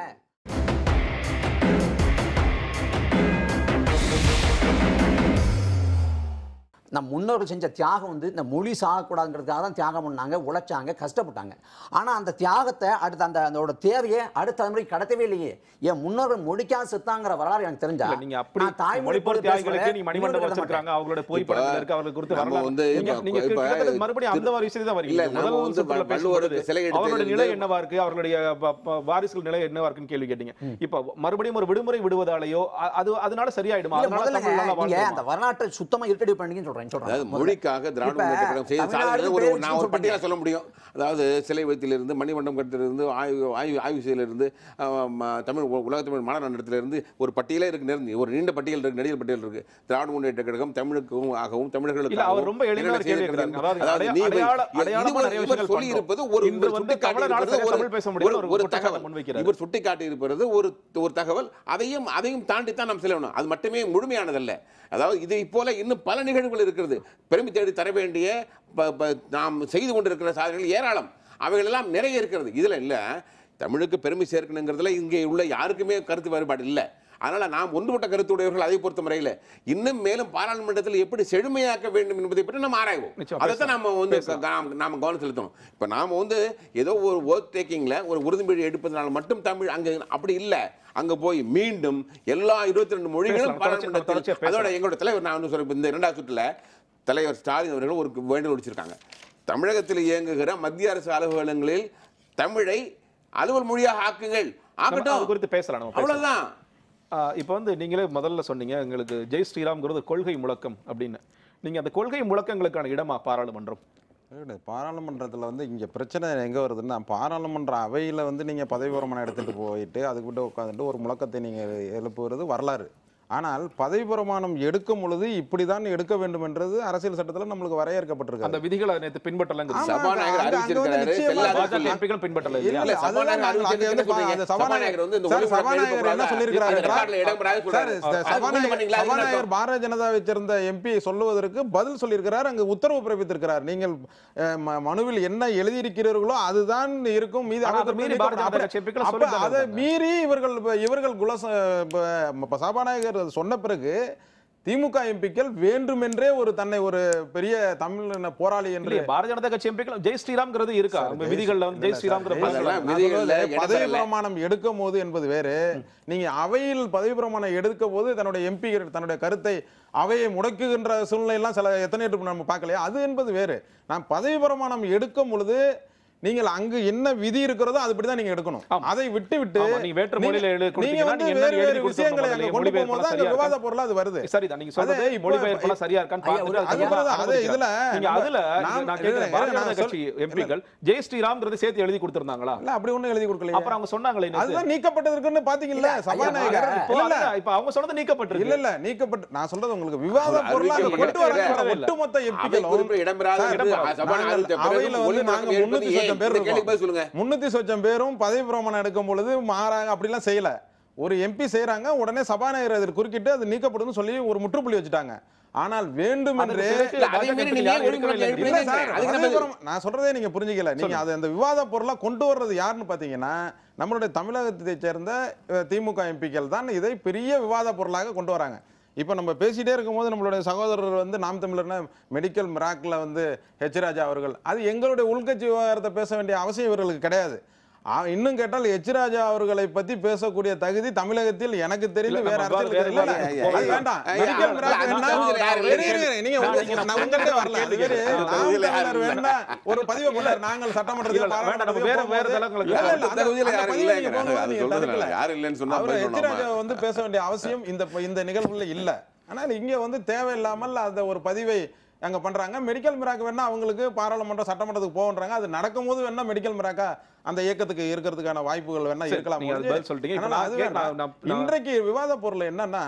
Speaker 5: நம் முன்னோர்கள் செஞ்ச தியாகம் வந்து இந்த மொழி சாகக்கூடாதுங்கிறதுக்காக தான் தியாகம் பண்ணாங்க உழைச்சாங்க கஷ்டப்பட்டாங்க ஆனால் அந்த தியாகத்தை அடுத்த அந்த அதோட தேவையை அடுத்த தலைமுறை கடத்தவே இல்லையே என் முன்னோர்கள் மொழிக்காக செத்தாங்கிற வரலாறு எனக்கு தெரிஞ்சா
Speaker 1: இல்ல, நீங்க அப்படி
Speaker 5: நான் தாய்மொழி
Speaker 1: மொழிப்போர்
Speaker 5: பத்தி
Speaker 1: தியாகிகளுக்கு
Speaker 5: பேசுறேன்,
Speaker 1: நீங்க மணிமண்டபம்
Speaker 5: இன்னொரு
Speaker 1: வச்சிருக்காங்க அவங்களோட
Speaker 3: இப்ப
Speaker 1: புகைப்படங்கள் இருக்கு அவர்களுக்கு குறித்து
Speaker 3: நம்ம
Speaker 1: வரலாறு
Speaker 3: வந்து
Speaker 1: நீங்க
Speaker 3: இப்ப-
Speaker 1: நீங்க
Speaker 3: இப்ப
Speaker 1: கிட்டத்தட்ட மறுபடியும் அந்த மாதிரி விஷயத்தை தான் வரீங்க
Speaker 3: இல்ல, நம்ம
Speaker 1: முதல்
Speaker 3: வந்து
Speaker 1: சுற்றுல
Speaker 3: வள்ளுவருக்கு
Speaker 1: பேசும்போது
Speaker 3: சிலை எடுத்ததுல
Speaker 1: அவருடைய
Speaker 3: இருந்து-
Speaker 1: நிலை என்னவா இருக்கு அவர்களுடைய ப- ப- வாரிசுகள் நிலை என்னவா இருக்குன்னு கேள்வி கேட்டீங்க இப்ப மறுபடியும் ஒரு விடுமுறை விடுவதாலேயோ அ- அது அதனால சரியாயிடுமா
Speaker 5: இல்ல,
Speaker 1: அதனால
Speaker 5: முதல்ல
Speaker 1: தமிழ் நல்லா
Speaker 5: நீங்க
Speaker 1: வாழ்ந்துருமா?
Speaker 5: அந்த வரலாற்றை சுத்தமா இருட்டடி பண்ணீங்கன்னு சொல்றேன் சொல்றேன்
Speaker 3: அதாவது
Speaker 5: முதல்ல.
Speaker 3: மொழிக்காக திராவிட
Speaker 5: இப்ப
Speaker 3: முன்னேற்ற கழகம் செய்த
Speaker 5: தமிழ்நாடு
Speaker 3: சாதனை ஒரு
Speaker 5: பேர்
Speaker 3: நான் ஒரு
Speaker 5: சொல்றீங்க.
Speaker 3: பட்டியலா சொல்ல முடியும் அதாவது சிலை வைத்திலிருந்து மணிமண்டம் கட்டிலிருந்து ஆய்வு ஆய்வு ஆய்வு செய்யலிருந்து தமிழ் உ- உலக தமிழ் மாநாடு நடத்திலிருந்து ஒரு பட்டியலே இருக்கு நிறந்தி ஒரு நீண்ட பட்டியல் இருக்கு நெடிய பட்டியல் இருக்கு திராவிட முன்னேற்ற கழகம் தமிழுக்கும் ஆகவும்
Speaker 1: இல்ல
Speaker 3: தமிழர்களுக்கு
Speaker 1: அவர் ரொம்ப எளிமையான கேள்வி கேட்கிறாரு அதாவது அடைய- அடையாள- அடையாளமா நிறைய விஷயங்கள்
Speaker 3: சொல்லி இருப்பது
Speaker 1: பண்றோம்.
Speaker 3: ஒரு
Speaker 1: இன்று
Speaker 3: இவர்
Speaker 1: வந்து
Speaker 3: சுட்டிக்காட்டி
Speaker 1: தமிழனால
Speaker 3: இருப்பது
Speaker 1: சரியா
Speaker 3: ஒரு-
Speaker 1: தமிழ் பேச முடியும்னு
Speaker 3: ஒரு-
Speaker 1: ஒரு
Speaker 3: ஒரு
Speaker 1: குற்றச்சாட்டை
Speaker 3: தகவல்
Speaker 1: முன்வைக்கிறார்.
Speaker 3: இவர் சுட்டிக்காட்டி இருப்பது ஒரு ஒரு தகவல் அதையும் அதையும் தாண்டி தான் நாம் செல்லணும் அது மட்டுமே முழுமையானதல்ல அதாவது இதை போல இன்னும் பல நிகழ்வுகள் இருக்கிறது பெருமை தேடி தர வேண்டிய ப- ப- நாம் செய்து கொண்டிருக்கிற சாதனைகள் ஏராளம் அவைகளெல்லாம் நிறைய இருக்கிறது இதுல இல்ல தமிழுக்கு பெருமை சேர்க்கணுங்கிறதுல இங்கே உள்ள யாருக்குமே கருத்து வேறுபாடு இல்லை அதனால நாம் ஒன்றுபட்ட கருத்துடையவர்கள் அதை பொறுத்த முறையில் இன்னும் மேலும் பாராளுமன்றத்தில் எப்படி செழுமையாக்க வேண்டும் என்பதை பற்றி நம்ம ஆராய்வோம்
Speaker 1: நிச்சயமா
Speaker 3: அதைத்தான் நம்ம வந்து நாம் நாம கவனம் செலுத்தணும் இப்போ நாம வந்து ஏதோ ஒரு ஒர்க் டேக்கிங்கில் ஒரு உறுதிமொழி எடுப்பதனால மட்டும் தமிழ் அங்கே அப்படி இல்லை அங்க போய் மீண்டும் எல்லா இருபத்தி ரெண்டு மொழிகளும்
Speaker 1: பேசலாம், தொடர்ச்சி- தொடர்ச்சியா
Speaker 3: பாராளுமன்றத்தில்
Speaker 1: பேசலாம்.
Speaker 3: அதோட எங்களோட தலைவர் நான் வந்து சொல்றேன் இந்த இரண்டாவது சுற்றுல தலைவர் ஸ்டாலின் அவர்கள் ஒரு வேண்டுகோள் வச்சிருக்காங்க தமிழகத்தில் இயங்குகிற மத்திய அரசு அலுவலகங்களில் தமிழை அலுவல் மொழியாக ஆக்குங்கள்
Speaker 1: நம்ம அது
Speaker 3: ஆக்கட்டும்
Speaker 1: குறித்து பேசலாம் நம்ம பேசலாம்.
Speaker 3: அவ்வளவுதான்
Speaker 1: ஆஹ் இப்போ வந்து நீங்களே முதல்ல சொன்னீங்க எங்களுக்கு ஜெய் ஸ்ரீராம்ங்கிறது கொள்கை முழக்கம் அப்படின்னு நீங்க அந்த கொள்கை முழக்கங்களுக்கான இடமா பாராளுமன்றம்
Speaker 2: கிடையாது. பாராளுமன்றத்தில் வந்து இங்கே பிரச்சனை எங்கே வருதுன்னா பாராளுமன்ற அவையில் வந்து நீங்கள் பதவி பிரமாணம் எடுத்துகிட்டு போயிட்டு அதுக்கிட்ட உட்காந்துட்டு ஒரு முழக்கத்தை நீங்கள் எழுப்புவது வரலாறு ஆனால் பதவி பிரமாணம் எடுக்கும் பொழுது இப்படி தான் எடுக்க வேண்டும் என்றது அரசியல் சட்டத்தில் நம்மளுக்கு வரையறுக்கப்பட்டிருக்காது
Speaker 1: அந்த விதிகளை நேற்று பின்பற்றலங்கிறது
Speaker 2: ஆமா,
Speaker 3: சபாநாயகர்
Speaker 2: அங்க- அங்க வந்து
Speaker 3: அறிவிச்சிருக்காரு
Speaker 2: நிச்சயமா
Speaker 3: செல்லாது
Speaker 1: பாஜக
Speaker 3: சொல்லி.
Speaker 1: எம்பிக்கள் பின்பற்றல
Speaker 2: இல்ல,
Speaker 1: இல்லையா
Speaker 2: இல்ல,
Speaker 3: சபாநாயகர்
Speaker 2: அதுதான்
Speaker 3: அறிவிச்சது
Speaker 2: அங்க வந்து
Speaker 3: என்ன சொல்றீங்க?
Speaker 2: அந்த
Speaker 3: சபாநாயகர் வந்து இந்த
Speaker 2: சார்,
Speaker 3: ஒளிபரப்பு
Speaker 2: சபாநாயகர் என்ன
Speaker 3: எழுப்பக்கூடாது.
Speaker 2: சொல்லியிருக்கிறார்
Speaker 3: இந்த
Speaker 2: என்றால்,
Speaker 3: ரெக்கார்ட்ல இடம்பெறாது
Speaker 2: சார்,
Speaker 3: சொல்றாரு.
Speaker 2: இந்த
Speaker 3: அது உறுதி
Speaker 2: சபாநாயகர்
Speaker 3: பண்ணீங்களா? அது என்ன
Speaker 2: சபாநாயகர் பாரதிய ஜனதாவை சேர்ந்த எம்பி சொல்லுவதற்கு பதில் சொல்லியிருக்கிறார் அங்கு உத்தரவு பிறப்பித்திருக்கிறார் நீங்கள் அஹ், ம- மனுவில் என்ன எழுதியிருக்கிறீர்களோ அதுதான் இருக்கும் மீது
Speaker 1: ஆனா அதை
Speaker 2: அனைத்து
Speaker 1: மீறி
Speaker 2: நீக்கப்படும்.
Speaker 1: பாரதிய ஜனதா
Speaker 2: அப்ப-
Speaker 1: கட்சி எம்பிக்கள்
Speaker 2: அப்ப
Speaker 1: சொல்லித்தானே
Speaker 2: அதை
Speaker 1: இருக்காங்க.
Speaker 2: மீறி இவர்கள் இவர்கள் குலச இப்ப சபாநாயகர் சொன்ன பிறகு திமுக எம்பிக்கள் வேண்டுமென்றே ஒரு தன்னை ஒரு பெரிய தமிழ் போராளி என்று
Speaker 1: இல்லையே பாரதிய ஜனதா கட்சி எம்பிக்கள் ஜெய் ஸ்ரீராம்ங்கிறது இருக்கா நம்ம விதிகள்ல வந்து ஜெய் ஸ்ரீராம்ங்கிற
Speaker 2: இல்ல,
Speaker 1: பதம்
Speaker 2: இல்ல,
Speaker 3: அதெல்லாம்
Speaker 2: நான்
Speaker 3: விதிகள்ல
Speaker 2: சொல்றது
Speaker 3: இடம்
Speaker 2: பதவி
Speaker 3: பெறல.
Speaker 2: பிரமாணம் எடுக்கும் போது என்பது வேறு நீங்க அவையில் பதவி பிரமாணம் எடுக்க போது தன்னுடைய எம்பி தன்னுடைய கருத்தை அவையை முடக்குகின்ற சூழ்நிலை எல்லாம் சில எத்தனை எட்டு நம்ம பார்க்கலையா அது என்பது வேறு நான் பதவி பிரமாணம் எடுக்கும் பொழுது நீங்கள் அங்கு என்ன விதி இருக்கிறதோ அதுபடி தான் நீங்க எடுக்கணும்
Speaker 1: ஆமா.
Speaker 2: அதை விட்டு விட்டு
Speaker 1: ஆமா, நீங்க வேற்று மொழியில எழுதி
Speaker 2: நீங்க
Speaker 1: கொடுத்தீங்கன்னா
Speaker 2: வந்து
Speaker 1: நீங்க என்ன
Speaker 2: வேறு
Speaker 1: எழுதி
Speaker 2: வேறு
Speaker 1: கொடுத்தா
Speaker 2: விஷயங்களை
Speaker 1: முதல்ல
Speaker 2: அங்க கொண்டு
Speaker 1: மொழிபெயர்ப்பு
Speaker 2: போகும்போது தான்
Speaker 1: சரியா
Speaker 2: அந்த விவாத
Speaker 1: இருக்கா?
Speaker 2: பொருளா அது வருது
Speaker 1: சரிதான் நீங்க சொல்றது
Speaker 2: அதே இப்ப-
Speaker 1: மொழிபெயர்ப்புலாம் சரியா இருக்கான்னு
Speaker 5: ஐயா,
Speaker 1: பார்த்துட்டு
Speaker 5: ஒரு-
Speaker 2: அது
Speaker 1: அதுக்கப்புறம்
Speaker 2: புரியுது. அது
Speaker 1: அனுமதிக்கிறேன்.
Speaker 2: இதுல
Speaker 1: நீங்க
Speaker 2: நம்ம-
Speaker 1: அதுல
Speaker 2: நான்
Speaker 1: நான் கேட்கிறேன்
Speaker 2: இல்ல,
Speaker 1: பாரதிய
Speaker 2: நான்
Speaker 1: ஜனதா கட்சி
Speaker 2: சொல்-
Speaker 1: எம்பிக்கள் ஜெய் ஸ்ரீராம்ங்கிறது சேர்த்து எழுதி கொடுத்திருந்தாங்களா
Speaker 2: இல்ல அப்படி ஒண்ணும் எழுதி கொடுக்கலையே
Speaker 1: அப்புறம் அவங்க சொன்னாங்களே நேத்து.
Speaker 2: அதுதான் நீக்கப்பட்டதுக்குன்னு பாத்தீங்கல்ல
Speaker 5: இல்ல, ஐயா,
Speaker 2: சபாநாயகர்
Speaker 1: இப்போ
Speaker 2: இல்ல
Speaker 1: அதுதான், இப்ப அவங்க சொன்னது நீக்கப்பட்டிருக்கு
Speaker 2: இல்ல இல்ல நீக்கப்பட்டு நான் சொல்றது உங்களுக்கு விவாத
Speaker 3: அவர்
Speaker 2: பொருளா அங்க கொண்டு
Speaker 3: அறிவிக்கப்பட்ட
Speaker 2: வராங்க
Speaker 1: இல்ல.
Speaker 2: ஒட்டுமொத்த
Speaker 3: அவை
Speaker 2: எம்பிக்களும்
Speaker 3: குறிப்பில் இடம்பெறாத
Speaker 2: சார்,
Speaker 3: என்று
Speaker 2: நாங்கள்
Speaker 3: சபாநாயகர் அறிவித்த பிறகு
Speaker 2: அவையில வந்து
Speaker 3: ஒளிபரப்பு
Speaker 2: நாங்க
Speaker 3: எடுப்பது
Speaker 2: முன்னூத்தி
Speaker 3: ஏன்?
Speaker 2: சொச்சம் பேர்
Speaker 3: இந்த கேள்விக்கு பதில் சொல்லுங்க
Speaker 2: முன்னூத்தி சொச்சம் பேரும் பதவி பிரமாணம் எடுக்கும் பொழுது மாறாங்க அப்படிலாம் செய்யல ஒரு எம்பி செய்றாங்க உடனே சபாநாயகர் அதில் குறுக்கிட்டு அது நீக்கப்படும்னு சொல்லி ஒரு முற்றுப்புள்ளி வச்சுட்டாங்க ஆனால் வேண்டுமென்றே
Speaker 1: அதற்கு பிறகு
Speaker 3: இல்ல, அதை
Speaker 1: பாஜக
Speaker 3: மீறி
Speaker 1: எம்பிக்கள்
Speaker 3: நீங்க
Speaker 1: யாரும்
Speaker 3: ஏன்
Speaker 1: எடுக்கவே இல்லை.
Speaker 3: ஒளிபரப்பு
Speaker 2: இல்ல
Speaker 3: இல்ல
Speaker 2: சார்
Speaker 3: சார், அதுக்கு
Speaker 2: பதவி
Speaker 3: நம்ம-
Speaker 2: பிரமா- நான் சொல்றதே நீங்க புரிஞ்சுக்கல நீங்க அது அந்த விவாத பொருளா கொண்டு வர்றது யாருன்னு பாத்தீங்கன்னா நம்மளுடைய தமிழகத்தை சேர்ந்த அஹ், திமுக எம்பிக்கள் தான் இதை பெரிய விவாத பொருளாக கொண்டு வராங்க இப்போ நம்ம பேசிட்டே இருக்கும்போது நம்மளுடைய சகோதரர் வந்து நாம் தமிழர்னா மெடிக்கல் மிராக்கில் வந்து ஹெச் ராஜா அவர்கள் அது எங்களுடைய உள்கட்சி விவகாரத்தை பேச வேண்டிய அவசியம் இவர்களுக்கு கிடையாது ஆ, இன்னும் கேட்டால் எச் ராஜா அவர்களை பத்தி பேசக்கூடிய தகுதி தமிழகத்தில் எனக்கு தெரிந்து
Speaker 1: இல்ல,
Speaker 2: வேற
Speaker 1: நம்ம
Speaker 2: அரசியல்
Speaker 1: வேற
Speaker 2: இல்ல, இல்ல,
Speaker 1: வேற
Speaker 2: அது
Speaker 3: வேற
Speaker 2: வேண்டாம்
Speaker 3: ஐயா,
Speaker 2: மெடிக்கல்
Speaker 3: இல்ல,
Speaker 2: மிராக்
Speaker 3: அது
Speaker 2: என்ன
Speaker 3: தகுதியில யாரு
Speaker 2: இரு, இரு, இரு, நீங்க உங்க-
Speaker 1: நான்
Speaker 2: நான் உங்கள்கிட்ட வரல அது வேறு
Speaker 3: அது
Speaker 2: நாம்
Speaker 3: தகுதியில
Speaker 2: தமிழர்
Speaker 3: யாரு
Speaker 2: வேணா ஒரு பதிவு பண்ணார் நாங்கள்
Speaker 1: இல்ல,
Speaker 2: சட்டமன்றத்தில்
Speaker 1: இல்ல, வேண்டாம், நம்ம வேற வேற தளங்களுக்கு
Speaker 2: இல்ல, இல்ல,
Speaker 3: அந்த
Speaker 2: அந்த-
Speaker 3: தகுதியில
Speaker 2: அந்த
Speaker 3: யாரும்
Speaker 2: பதிவை நீங்க
Speaker 3: இல்லைங்கிறாங்க.
Speaker 2: போகும்போது
Speaker 3: அது
Speaker 2: நீங்க
Speaker 3: சொல்றதுனால
Speaker 2: தடுக்கல.
Speaker 3: யாரும் இல்லைன்னு சொன்னா
Speaker 2: அவர்
Speaker 3: பதில்
Speaker 2: எச்
Speaker 3: சொல்லலாமா?
Speaker 2: ராஜா வந்து பேச வேண்டிய அவசியம் இந்த இந்த நிகழ்வுல இல்ல ஆனால் இங்க வந்து தேவையில்லாமல் அந்த ஒரு பதிவை அங்க பண்றாங்க மெடிக்கல் மிராக்கு வேணா அவங்களுக்கு பாராளுமன்றம் சட்டமன்றத்துக்கு போகன்றாங்க அது நடக்கும்போது வேணா மெடிக்கல் மிராக்கா அந்த இயக்கத்துக்கு இருக்கிறதுக்கான வாய்ப்புகள் வேணா
Speaker 1: சரி,
Speaker 2: இருக்கலாம்
Speaker 1: நீங்க அது
Speaker 2: ஒழிஞ்சு,
Speaker 1: பதில் சொல்லிட்டீங்க. இப்ப
Speaker 2: ஆனால்
Speaker 1: நான்
Speaker 2: அது
Speaker 1: கே-
Speaker 2: வேண்டாம்.
Speaker 1: நான்- நான்- நான்-
Speaker 2: இன்றைக்கு விவாத பொருள் என்னன்னா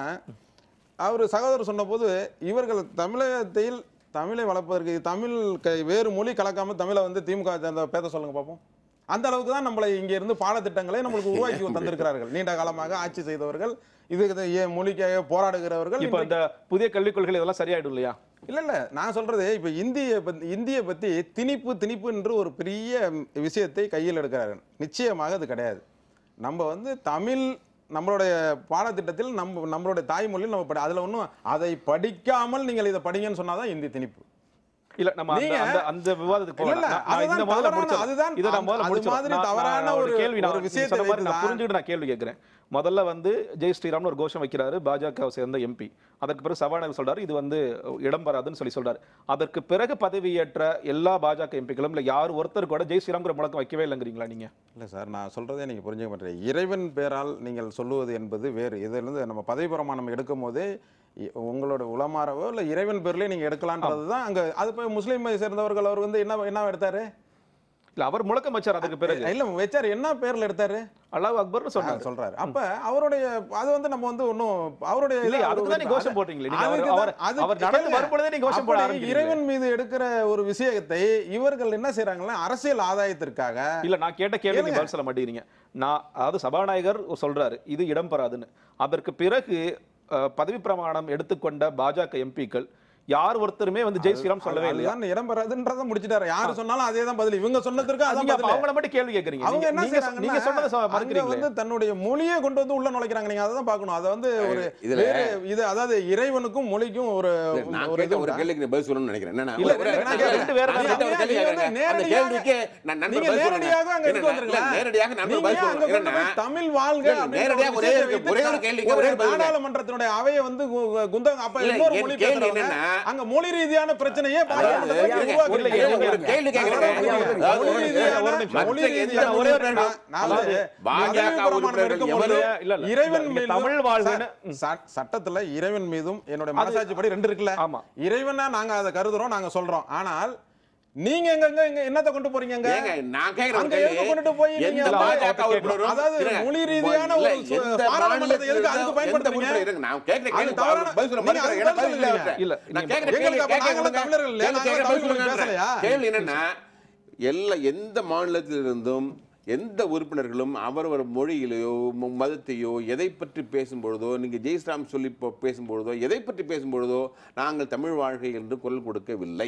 Speaker 2: அவர் சகோதரர் சொன்னபோது இவர்கள் தமிழகத்தில் தமிழை வளர்ப்பதற்கு தமிழ் க- வேறு மொழி கலக்காம தமிழை வந்து திமுக சேர்ந்த பேச சொல்லுங்க பார்ப்போம் அந்த அளவுக்கு தான் நம்மளை இங்க இருந்து பாடத்திட்டங்களை நம்மளுக்கு உருவாக்கி தந்திருக்கிறார்கள் நீண்ட காலமாக ஆட்சி செய்தவர்கள் இது இது ஏ- மொழிக்காக போராடுகிறவர்கள்
Speaker 1: இப்ப
Speaker 2: இன்றைக்கு-
Speaker 1: இந்த புதிய கல்விக் கொள்கை இதெல்லாம் சரியாயிடும் இல்லையா
Speaker 2: இல்ல இல்ல நான் சொல்றது இப்ப இந்திய பத்தி இந்திய பத்தி திணிப்பு திணிப்பு என்று ஒரு பெரிய விஷயத்தை கையில் எடுக்கிறார்கள் நிச்சயமாக அது கிடையாது நம்ம வந்து தமிழ் நம்மளுடைய பாடத்திட்டத்தில் நம்ம நம்மளுடைய தாய்மொழியில் நம்ம படி அதுல ஒன்றும் அதை படிக்காமல் நீங்கள் இதை படிங்கன்னு சொன்னாதான் இந்தி திணிப்பு
Speaker 1: இல்ல நம்ம அந்த
Speaker 2: நீங்க-
Speaker 1: அந்த அந்த விவாதத்துக்கு
Speaker 2: இல்ல,
Speaker 1: போகலாம்.
Speaker 2: இல்ல,
Speaker 1: நான் நான்
Speaker 2: அதுதான்
Speaker 1: இந்த முதல்ல
Speaker 2: தவறான-
Speaker 1: முடிச்சிடறேன்.
Speaker 2: அதுதான்
Speaker 1: இதை நான் முதல்ல
Speaker 2: அது
Speaker 1: முடிச்சிடறேன்.
Speaker 2: மாதிரி
Speaker 1: நான்-
Speaker 2: தவறான
Speaker 1: நான்
Speaker 2: ஒரு-
Speaker 1: கேள்வி நான்
Speaker 2: ஒரு
Speaker 1: நீங்க
Speaker 2: விஷயத்தை
Speaker 1: சொன்ன மாதிரி நான்
Speaker 2: வைத்துதான்
Speaker 1: புரிஞ்சுக்கிட்டு நான் கேள்வி கேட்கிறேன் முதல்ல வந்து ஜெய் ஸ்ரீராம்னு ஒரு கோஷம் வைக்கிறாரு பாஜக சேர்ந்த எம்பி அதற்கு பிறகு சபாநாயகர் சொல்றாரு இது வந்து இடம் வராதுன்னு சொல்லி சொல்றாரு அதற்கு பிறகு பதவியேற்ற எல்லா பாஜக எம்பிக்களும் இல்ல யார் ஒருத்தர் கூட ஜெய் ஸ்ரீராம்ங்கிற முழக்கம் வைக்கவே இல்லைங்கிறீங்களா நீங்க
Speaker 2: இல்லை சார் நான் சொல்கிறதே நீங்கள் புரிஞ்சுக்க மாட்டேங்க இறைவன் பேரால் நீங்கள் சொல்லுவது என்பது வேறு இதிலிருந்து நம்ம பதவி பிரமாணம் எடுக்கும் போதே இ- உங்களோட உளமாறவோ இல்லை இறைவன் பேர்லேயே நீங்கள் எடுக்கலான்றது தான் அங்கே அது போய் முஸ்லீமை சேர்ந்தவர்கள் அவர் வந்து என்ன என்ன எடுத்தாரு
Speaker 1: இல்ல அவர் முழக்கம் வச்சார் அதுக்கு பிறகு
Speaker 2: இல்லை வச்சார் என்ன பேரில் எடுத்தாரு
Speaker 1: அல்லாஹ் அக்பர்னு சொன்னார்
Speaker 2: சொல்றாரு அப்ப அவருடைய அது வந்து நம்ம வந்து ஒன்றும் அவருடைய
Speaker 1: இல்ல
Speaker 2: இது
Speaker 1: அதுக்கு தான் நீங்க கோஷம்
Speaker 2: அது-
Speaker 1: போட்டீங்களே நீங்க அவர்
Speaker 2: அதுக்கு
Speaker 1: அவர்
Speaker 2: தான்- அது
Speaker 1: அவர் நடந்து
Speaker 2: கேளுங்க.
Speaker 1: வரும்பொழுதே நீங்க கோஷம் போட
Speaker 2: அப்படி
Speaker 1: ஆரம்பிக்கிறீங்க
Speaker 2: இறைவன் மீது எடுக்கிற ஒரு விஷயத்தை இவர்கள் என்ன செய்றாங்கன்னா அரசியல் ஆதாயத்திற்காக
Speaker 1: இல்ல நான் கேட்ட கேள்விக்கு
Speaker 2: கேளுங்க.
Speaker 1: பதில் சொல்ல மாட்டேங்கிறீங்க நான் அதாவது சபாநாயகர் சொல்றாரு இது இடம் பெறாதுன்னு அதற்கு பிறகு அஹ், பதவி பிரமாணம் எடுத்துக்கொண்ட பாஜக எம்பிக்கள் யார் ஒருத்தருமே வந்து ஜெய் ஸ்ரீராம் சொல்லவே இல்லையா
Speaker 2: அதுதான் இடம் பெறாதுன்றதை முடிச்சிட்டாரு யாரு சொன்னாலும் அதே தான் பதில் இவங்க சொன்னதுக்கு அதான்
Speaker 1: நீங்க அப்ப
Speaker 2: பதில்
Speaker 1: அவங்கள மட்டும் கேள்வி கேக்குறீங்க
Speaker 2: அவங்க என்ன
Speaker 1: நீங்க-
Speaker 2: செய்றாங்கன்னா,
Speaker 1: நீங்க சொன்னதை சொ-
Speaker 2: அங்க
Speaker 1: மறுக்கிறீங்களே
Speaker 2: வந்து தன்னுடைய மொழியை கொண்டு வந்து உள்ள நுழைக்கிறாங்க நீங்க அதை தான் பார்க்கணும் அதை வந்து ஒரு
Speaker 3: இதுல
Speaker 2: வேறு இது அதாவது இறைவனுக்கும் மொழிக்கும் ஒரு
Speaker 3: நான்
Speaker 2: ஒரு
Speaker 3: கேட்ட
Speaker 2: இது
Speaker 3: ஒரு
Speaker 2: உண்டா?
Speaker 3: கேள்விக்கு நான் பதில் சொல்லணும்னு நினைக்கிறேன் என்னன்னா
Speaker 1: இல்ல,
Speaker 3: ஒரு-
Speaker 1: இல்ல,
Speaker 3: நான்
Speaker 1: இல்ல, ரெண்டு பேரும்
Speaker 3: நான் கேட்ட ஒரு கேள்வி
Speaker 2: நீங்க வந்து
Speaker 3: கேட்கறேன். அந்த
Speaker 2: நேரடியாக
Speaker 3: கேள்விக்கு நான் நண்பர்
Speaker 2: நீங்க
Speaker 3: பதில் சொல்லுங்க.
Speaker 2: நேரடியாக அங்க
Speaker 3: இல்ல,
Speaker 2: எடுத்து
Speaker 3: இல்ல,
Speaker 2: வந்துருங்க.
Speaker 3: நேரடியாக நண்பர்
Speaker 2: நீங்க
Speaker 3: பதில்
Speaker 2: அங்க
Speaker 3: சொல்லுங்க.
Speaker 2: கொண்டு போய்
Speaker 3: என்னன்னா,
Speaker 2: தமிழ் வாழ்க
Speaker 3: இல்ல,
Speaker 2: அப்படின்ற
Speaker 3: நேரடியாக
Speaker 2: ஒரு
Speaker 3: ஒரே
Speaker 2: விஷயத்தை
Speaker 3: ஒரு-
Speaker 2: வைத்து
Speaker 3: ஒரே ஒரு கேள்விக்கு
Speaker 2: ஒரு
Speaker 3: ஒரே பதில் சொல்லுங்க.
Speaker 2: நாடாளுமன்றத்தினுடைய அவையை வந்து கு- குந்தகம் அப்ப
Speaker 3: இல்ல,
Speaker 2: இன்னொரு
Speaker 3: என்
Speaker 2: மொழி
Speaker 3: கேள்வி
Speaker 2: பேசுறவங்க
Speaker 3: என்னன்னா,
Speaker 2: அங்க மொழி ரீதியான பிரச்சனையே
Speaker 3: அதாவது,
Speaker 2: பாராளுமன்றத்துல
Speaker 3: இருங்க,
Speaker 2: உருவாக்குறீங்க.
Speaker 3: இல்ல, இல்ல, ஒரு கேள்வி கேட்கிறேன். அதாவது,
Speaker 2: மொழி ரீதியான-
Speaker 1: ஒரு நிமிஷம்.
Speaker 2: மொழி
Speaker 3: மற்ற எந்த
Speaker 2: ரீதியான
Speaker 1: ஒரே ஒரு
Speaker 2: உறுப்பினர் நான்
Speaker 1: அதாவது,
Speaker 2: வந்து
Speaker 3: பாஜக
Speaker 2: பதவி பிரமாணம்
Speaker 3: உறுப்பினர்கள்
Speaker 2: எடுக்கும்போது
Speaker 1: எவரு- இல்ல, இல்ல.
Speaker 2: இறைவன்
Speaker 1: நீங்க
Speaker 2: மீதும்
Speaker 1: தமிழ் வாழ்வுன்னு-
Speaker 2: ச- ச- சட்டத்துல இறைவன் மீதும் என்னுடைய மனசாட்சி படி ரெண்டு இருக்குல்ல
Speaker 1: ஆமா.
Speaker 2: இறைவனா நாங்க அதை கருதுறோம் நாங்க சொல்றோம் ஆனால் நீங்க எங்க எங்க எங்க என்னத்தை கொண்டு போறீங்க அங்க?
Speaker 3: ஏங்க, நான் கேட்கிற ஒரு
Speaker 2: அங்க
Speaker 3: கேள்வி,
Speaker 2: எதுக்கு கொண்டுட்டு போய் நீங்க
Speaker 3: எந்த
Speaker 2: வந்து
Speaker 3: பாஜக உறுப்பினரும்
Speaker 2: அதாவது
Speaker 3: இருங்க,
Speaker 2: மொழி ரீதியான
Speaker 3: இல்ல,
Speaker 2: ஒரு சு-
Speaker 3: எந்த
Speaker 2: பாராளுமன்றத்தை எதுக்கு
Speaker 3: மாநிலத்திலிருந்து
Speaker 2: அதுக்கு பயன்படுத்துறீங்க?
Speaker 3: எந்த உறுப்பினர் இருங்க, நான் கேட்கிற
Speaker 2: அது
Speaker 3: கேள்வி
Speaker 2: தவறான-
Speaker 3: பதில் சொல்ல
Speaker 2: நீங்க
Speaker 3: மாட்டேங்கிறேன்.
Speaker 2: அதுக்கு
Speaker 3: எனக்கு பதில்
Speaker 2: பதில்
Speaker 3: இல்ல
Speaker 2: சொல்லுங்க.
Speaker 1: இல்ல,
Speaker 3: நான்
Speaker 1: நீங்க-
Speaker 3: கேட்கிற கேள்வி
Speaker 2: எங்களுக்கு அப்ப
Speaker 3: கேட்க
Speaker 2: நாங்களும்
Speaker 3: விடுங்க.
Speaker 2: தமிழர்கள் இல்லையா?
Speaker 3: கேள்வி
Speaker 2: நாங்களும்
Speaker 3: கேட்க பதில்
Speaker 2: தமிழ்
Speaker 3: சொல்லுங்க.
Speaker 2: பேசலையா?
Speaker 3: கேள்வி என்னன்னா எல்லா எந்த மாநிலத்திலிருந்தும் எந்த உறுப்பினர்களும் அவரவர் மொழியிலையோ ம- மதத்தையோ எதை பற்றி பேசும்பொழுதோ நீங்க ஜெய்ஸ்ராம் சொல்லி போ- பேசும்பொழுதோ எதை பற்றி பேசும்பொழுதோ நாங்கள் தமிழ் வாழ்க்கை என்று குரல் கொடுக்கவில்லை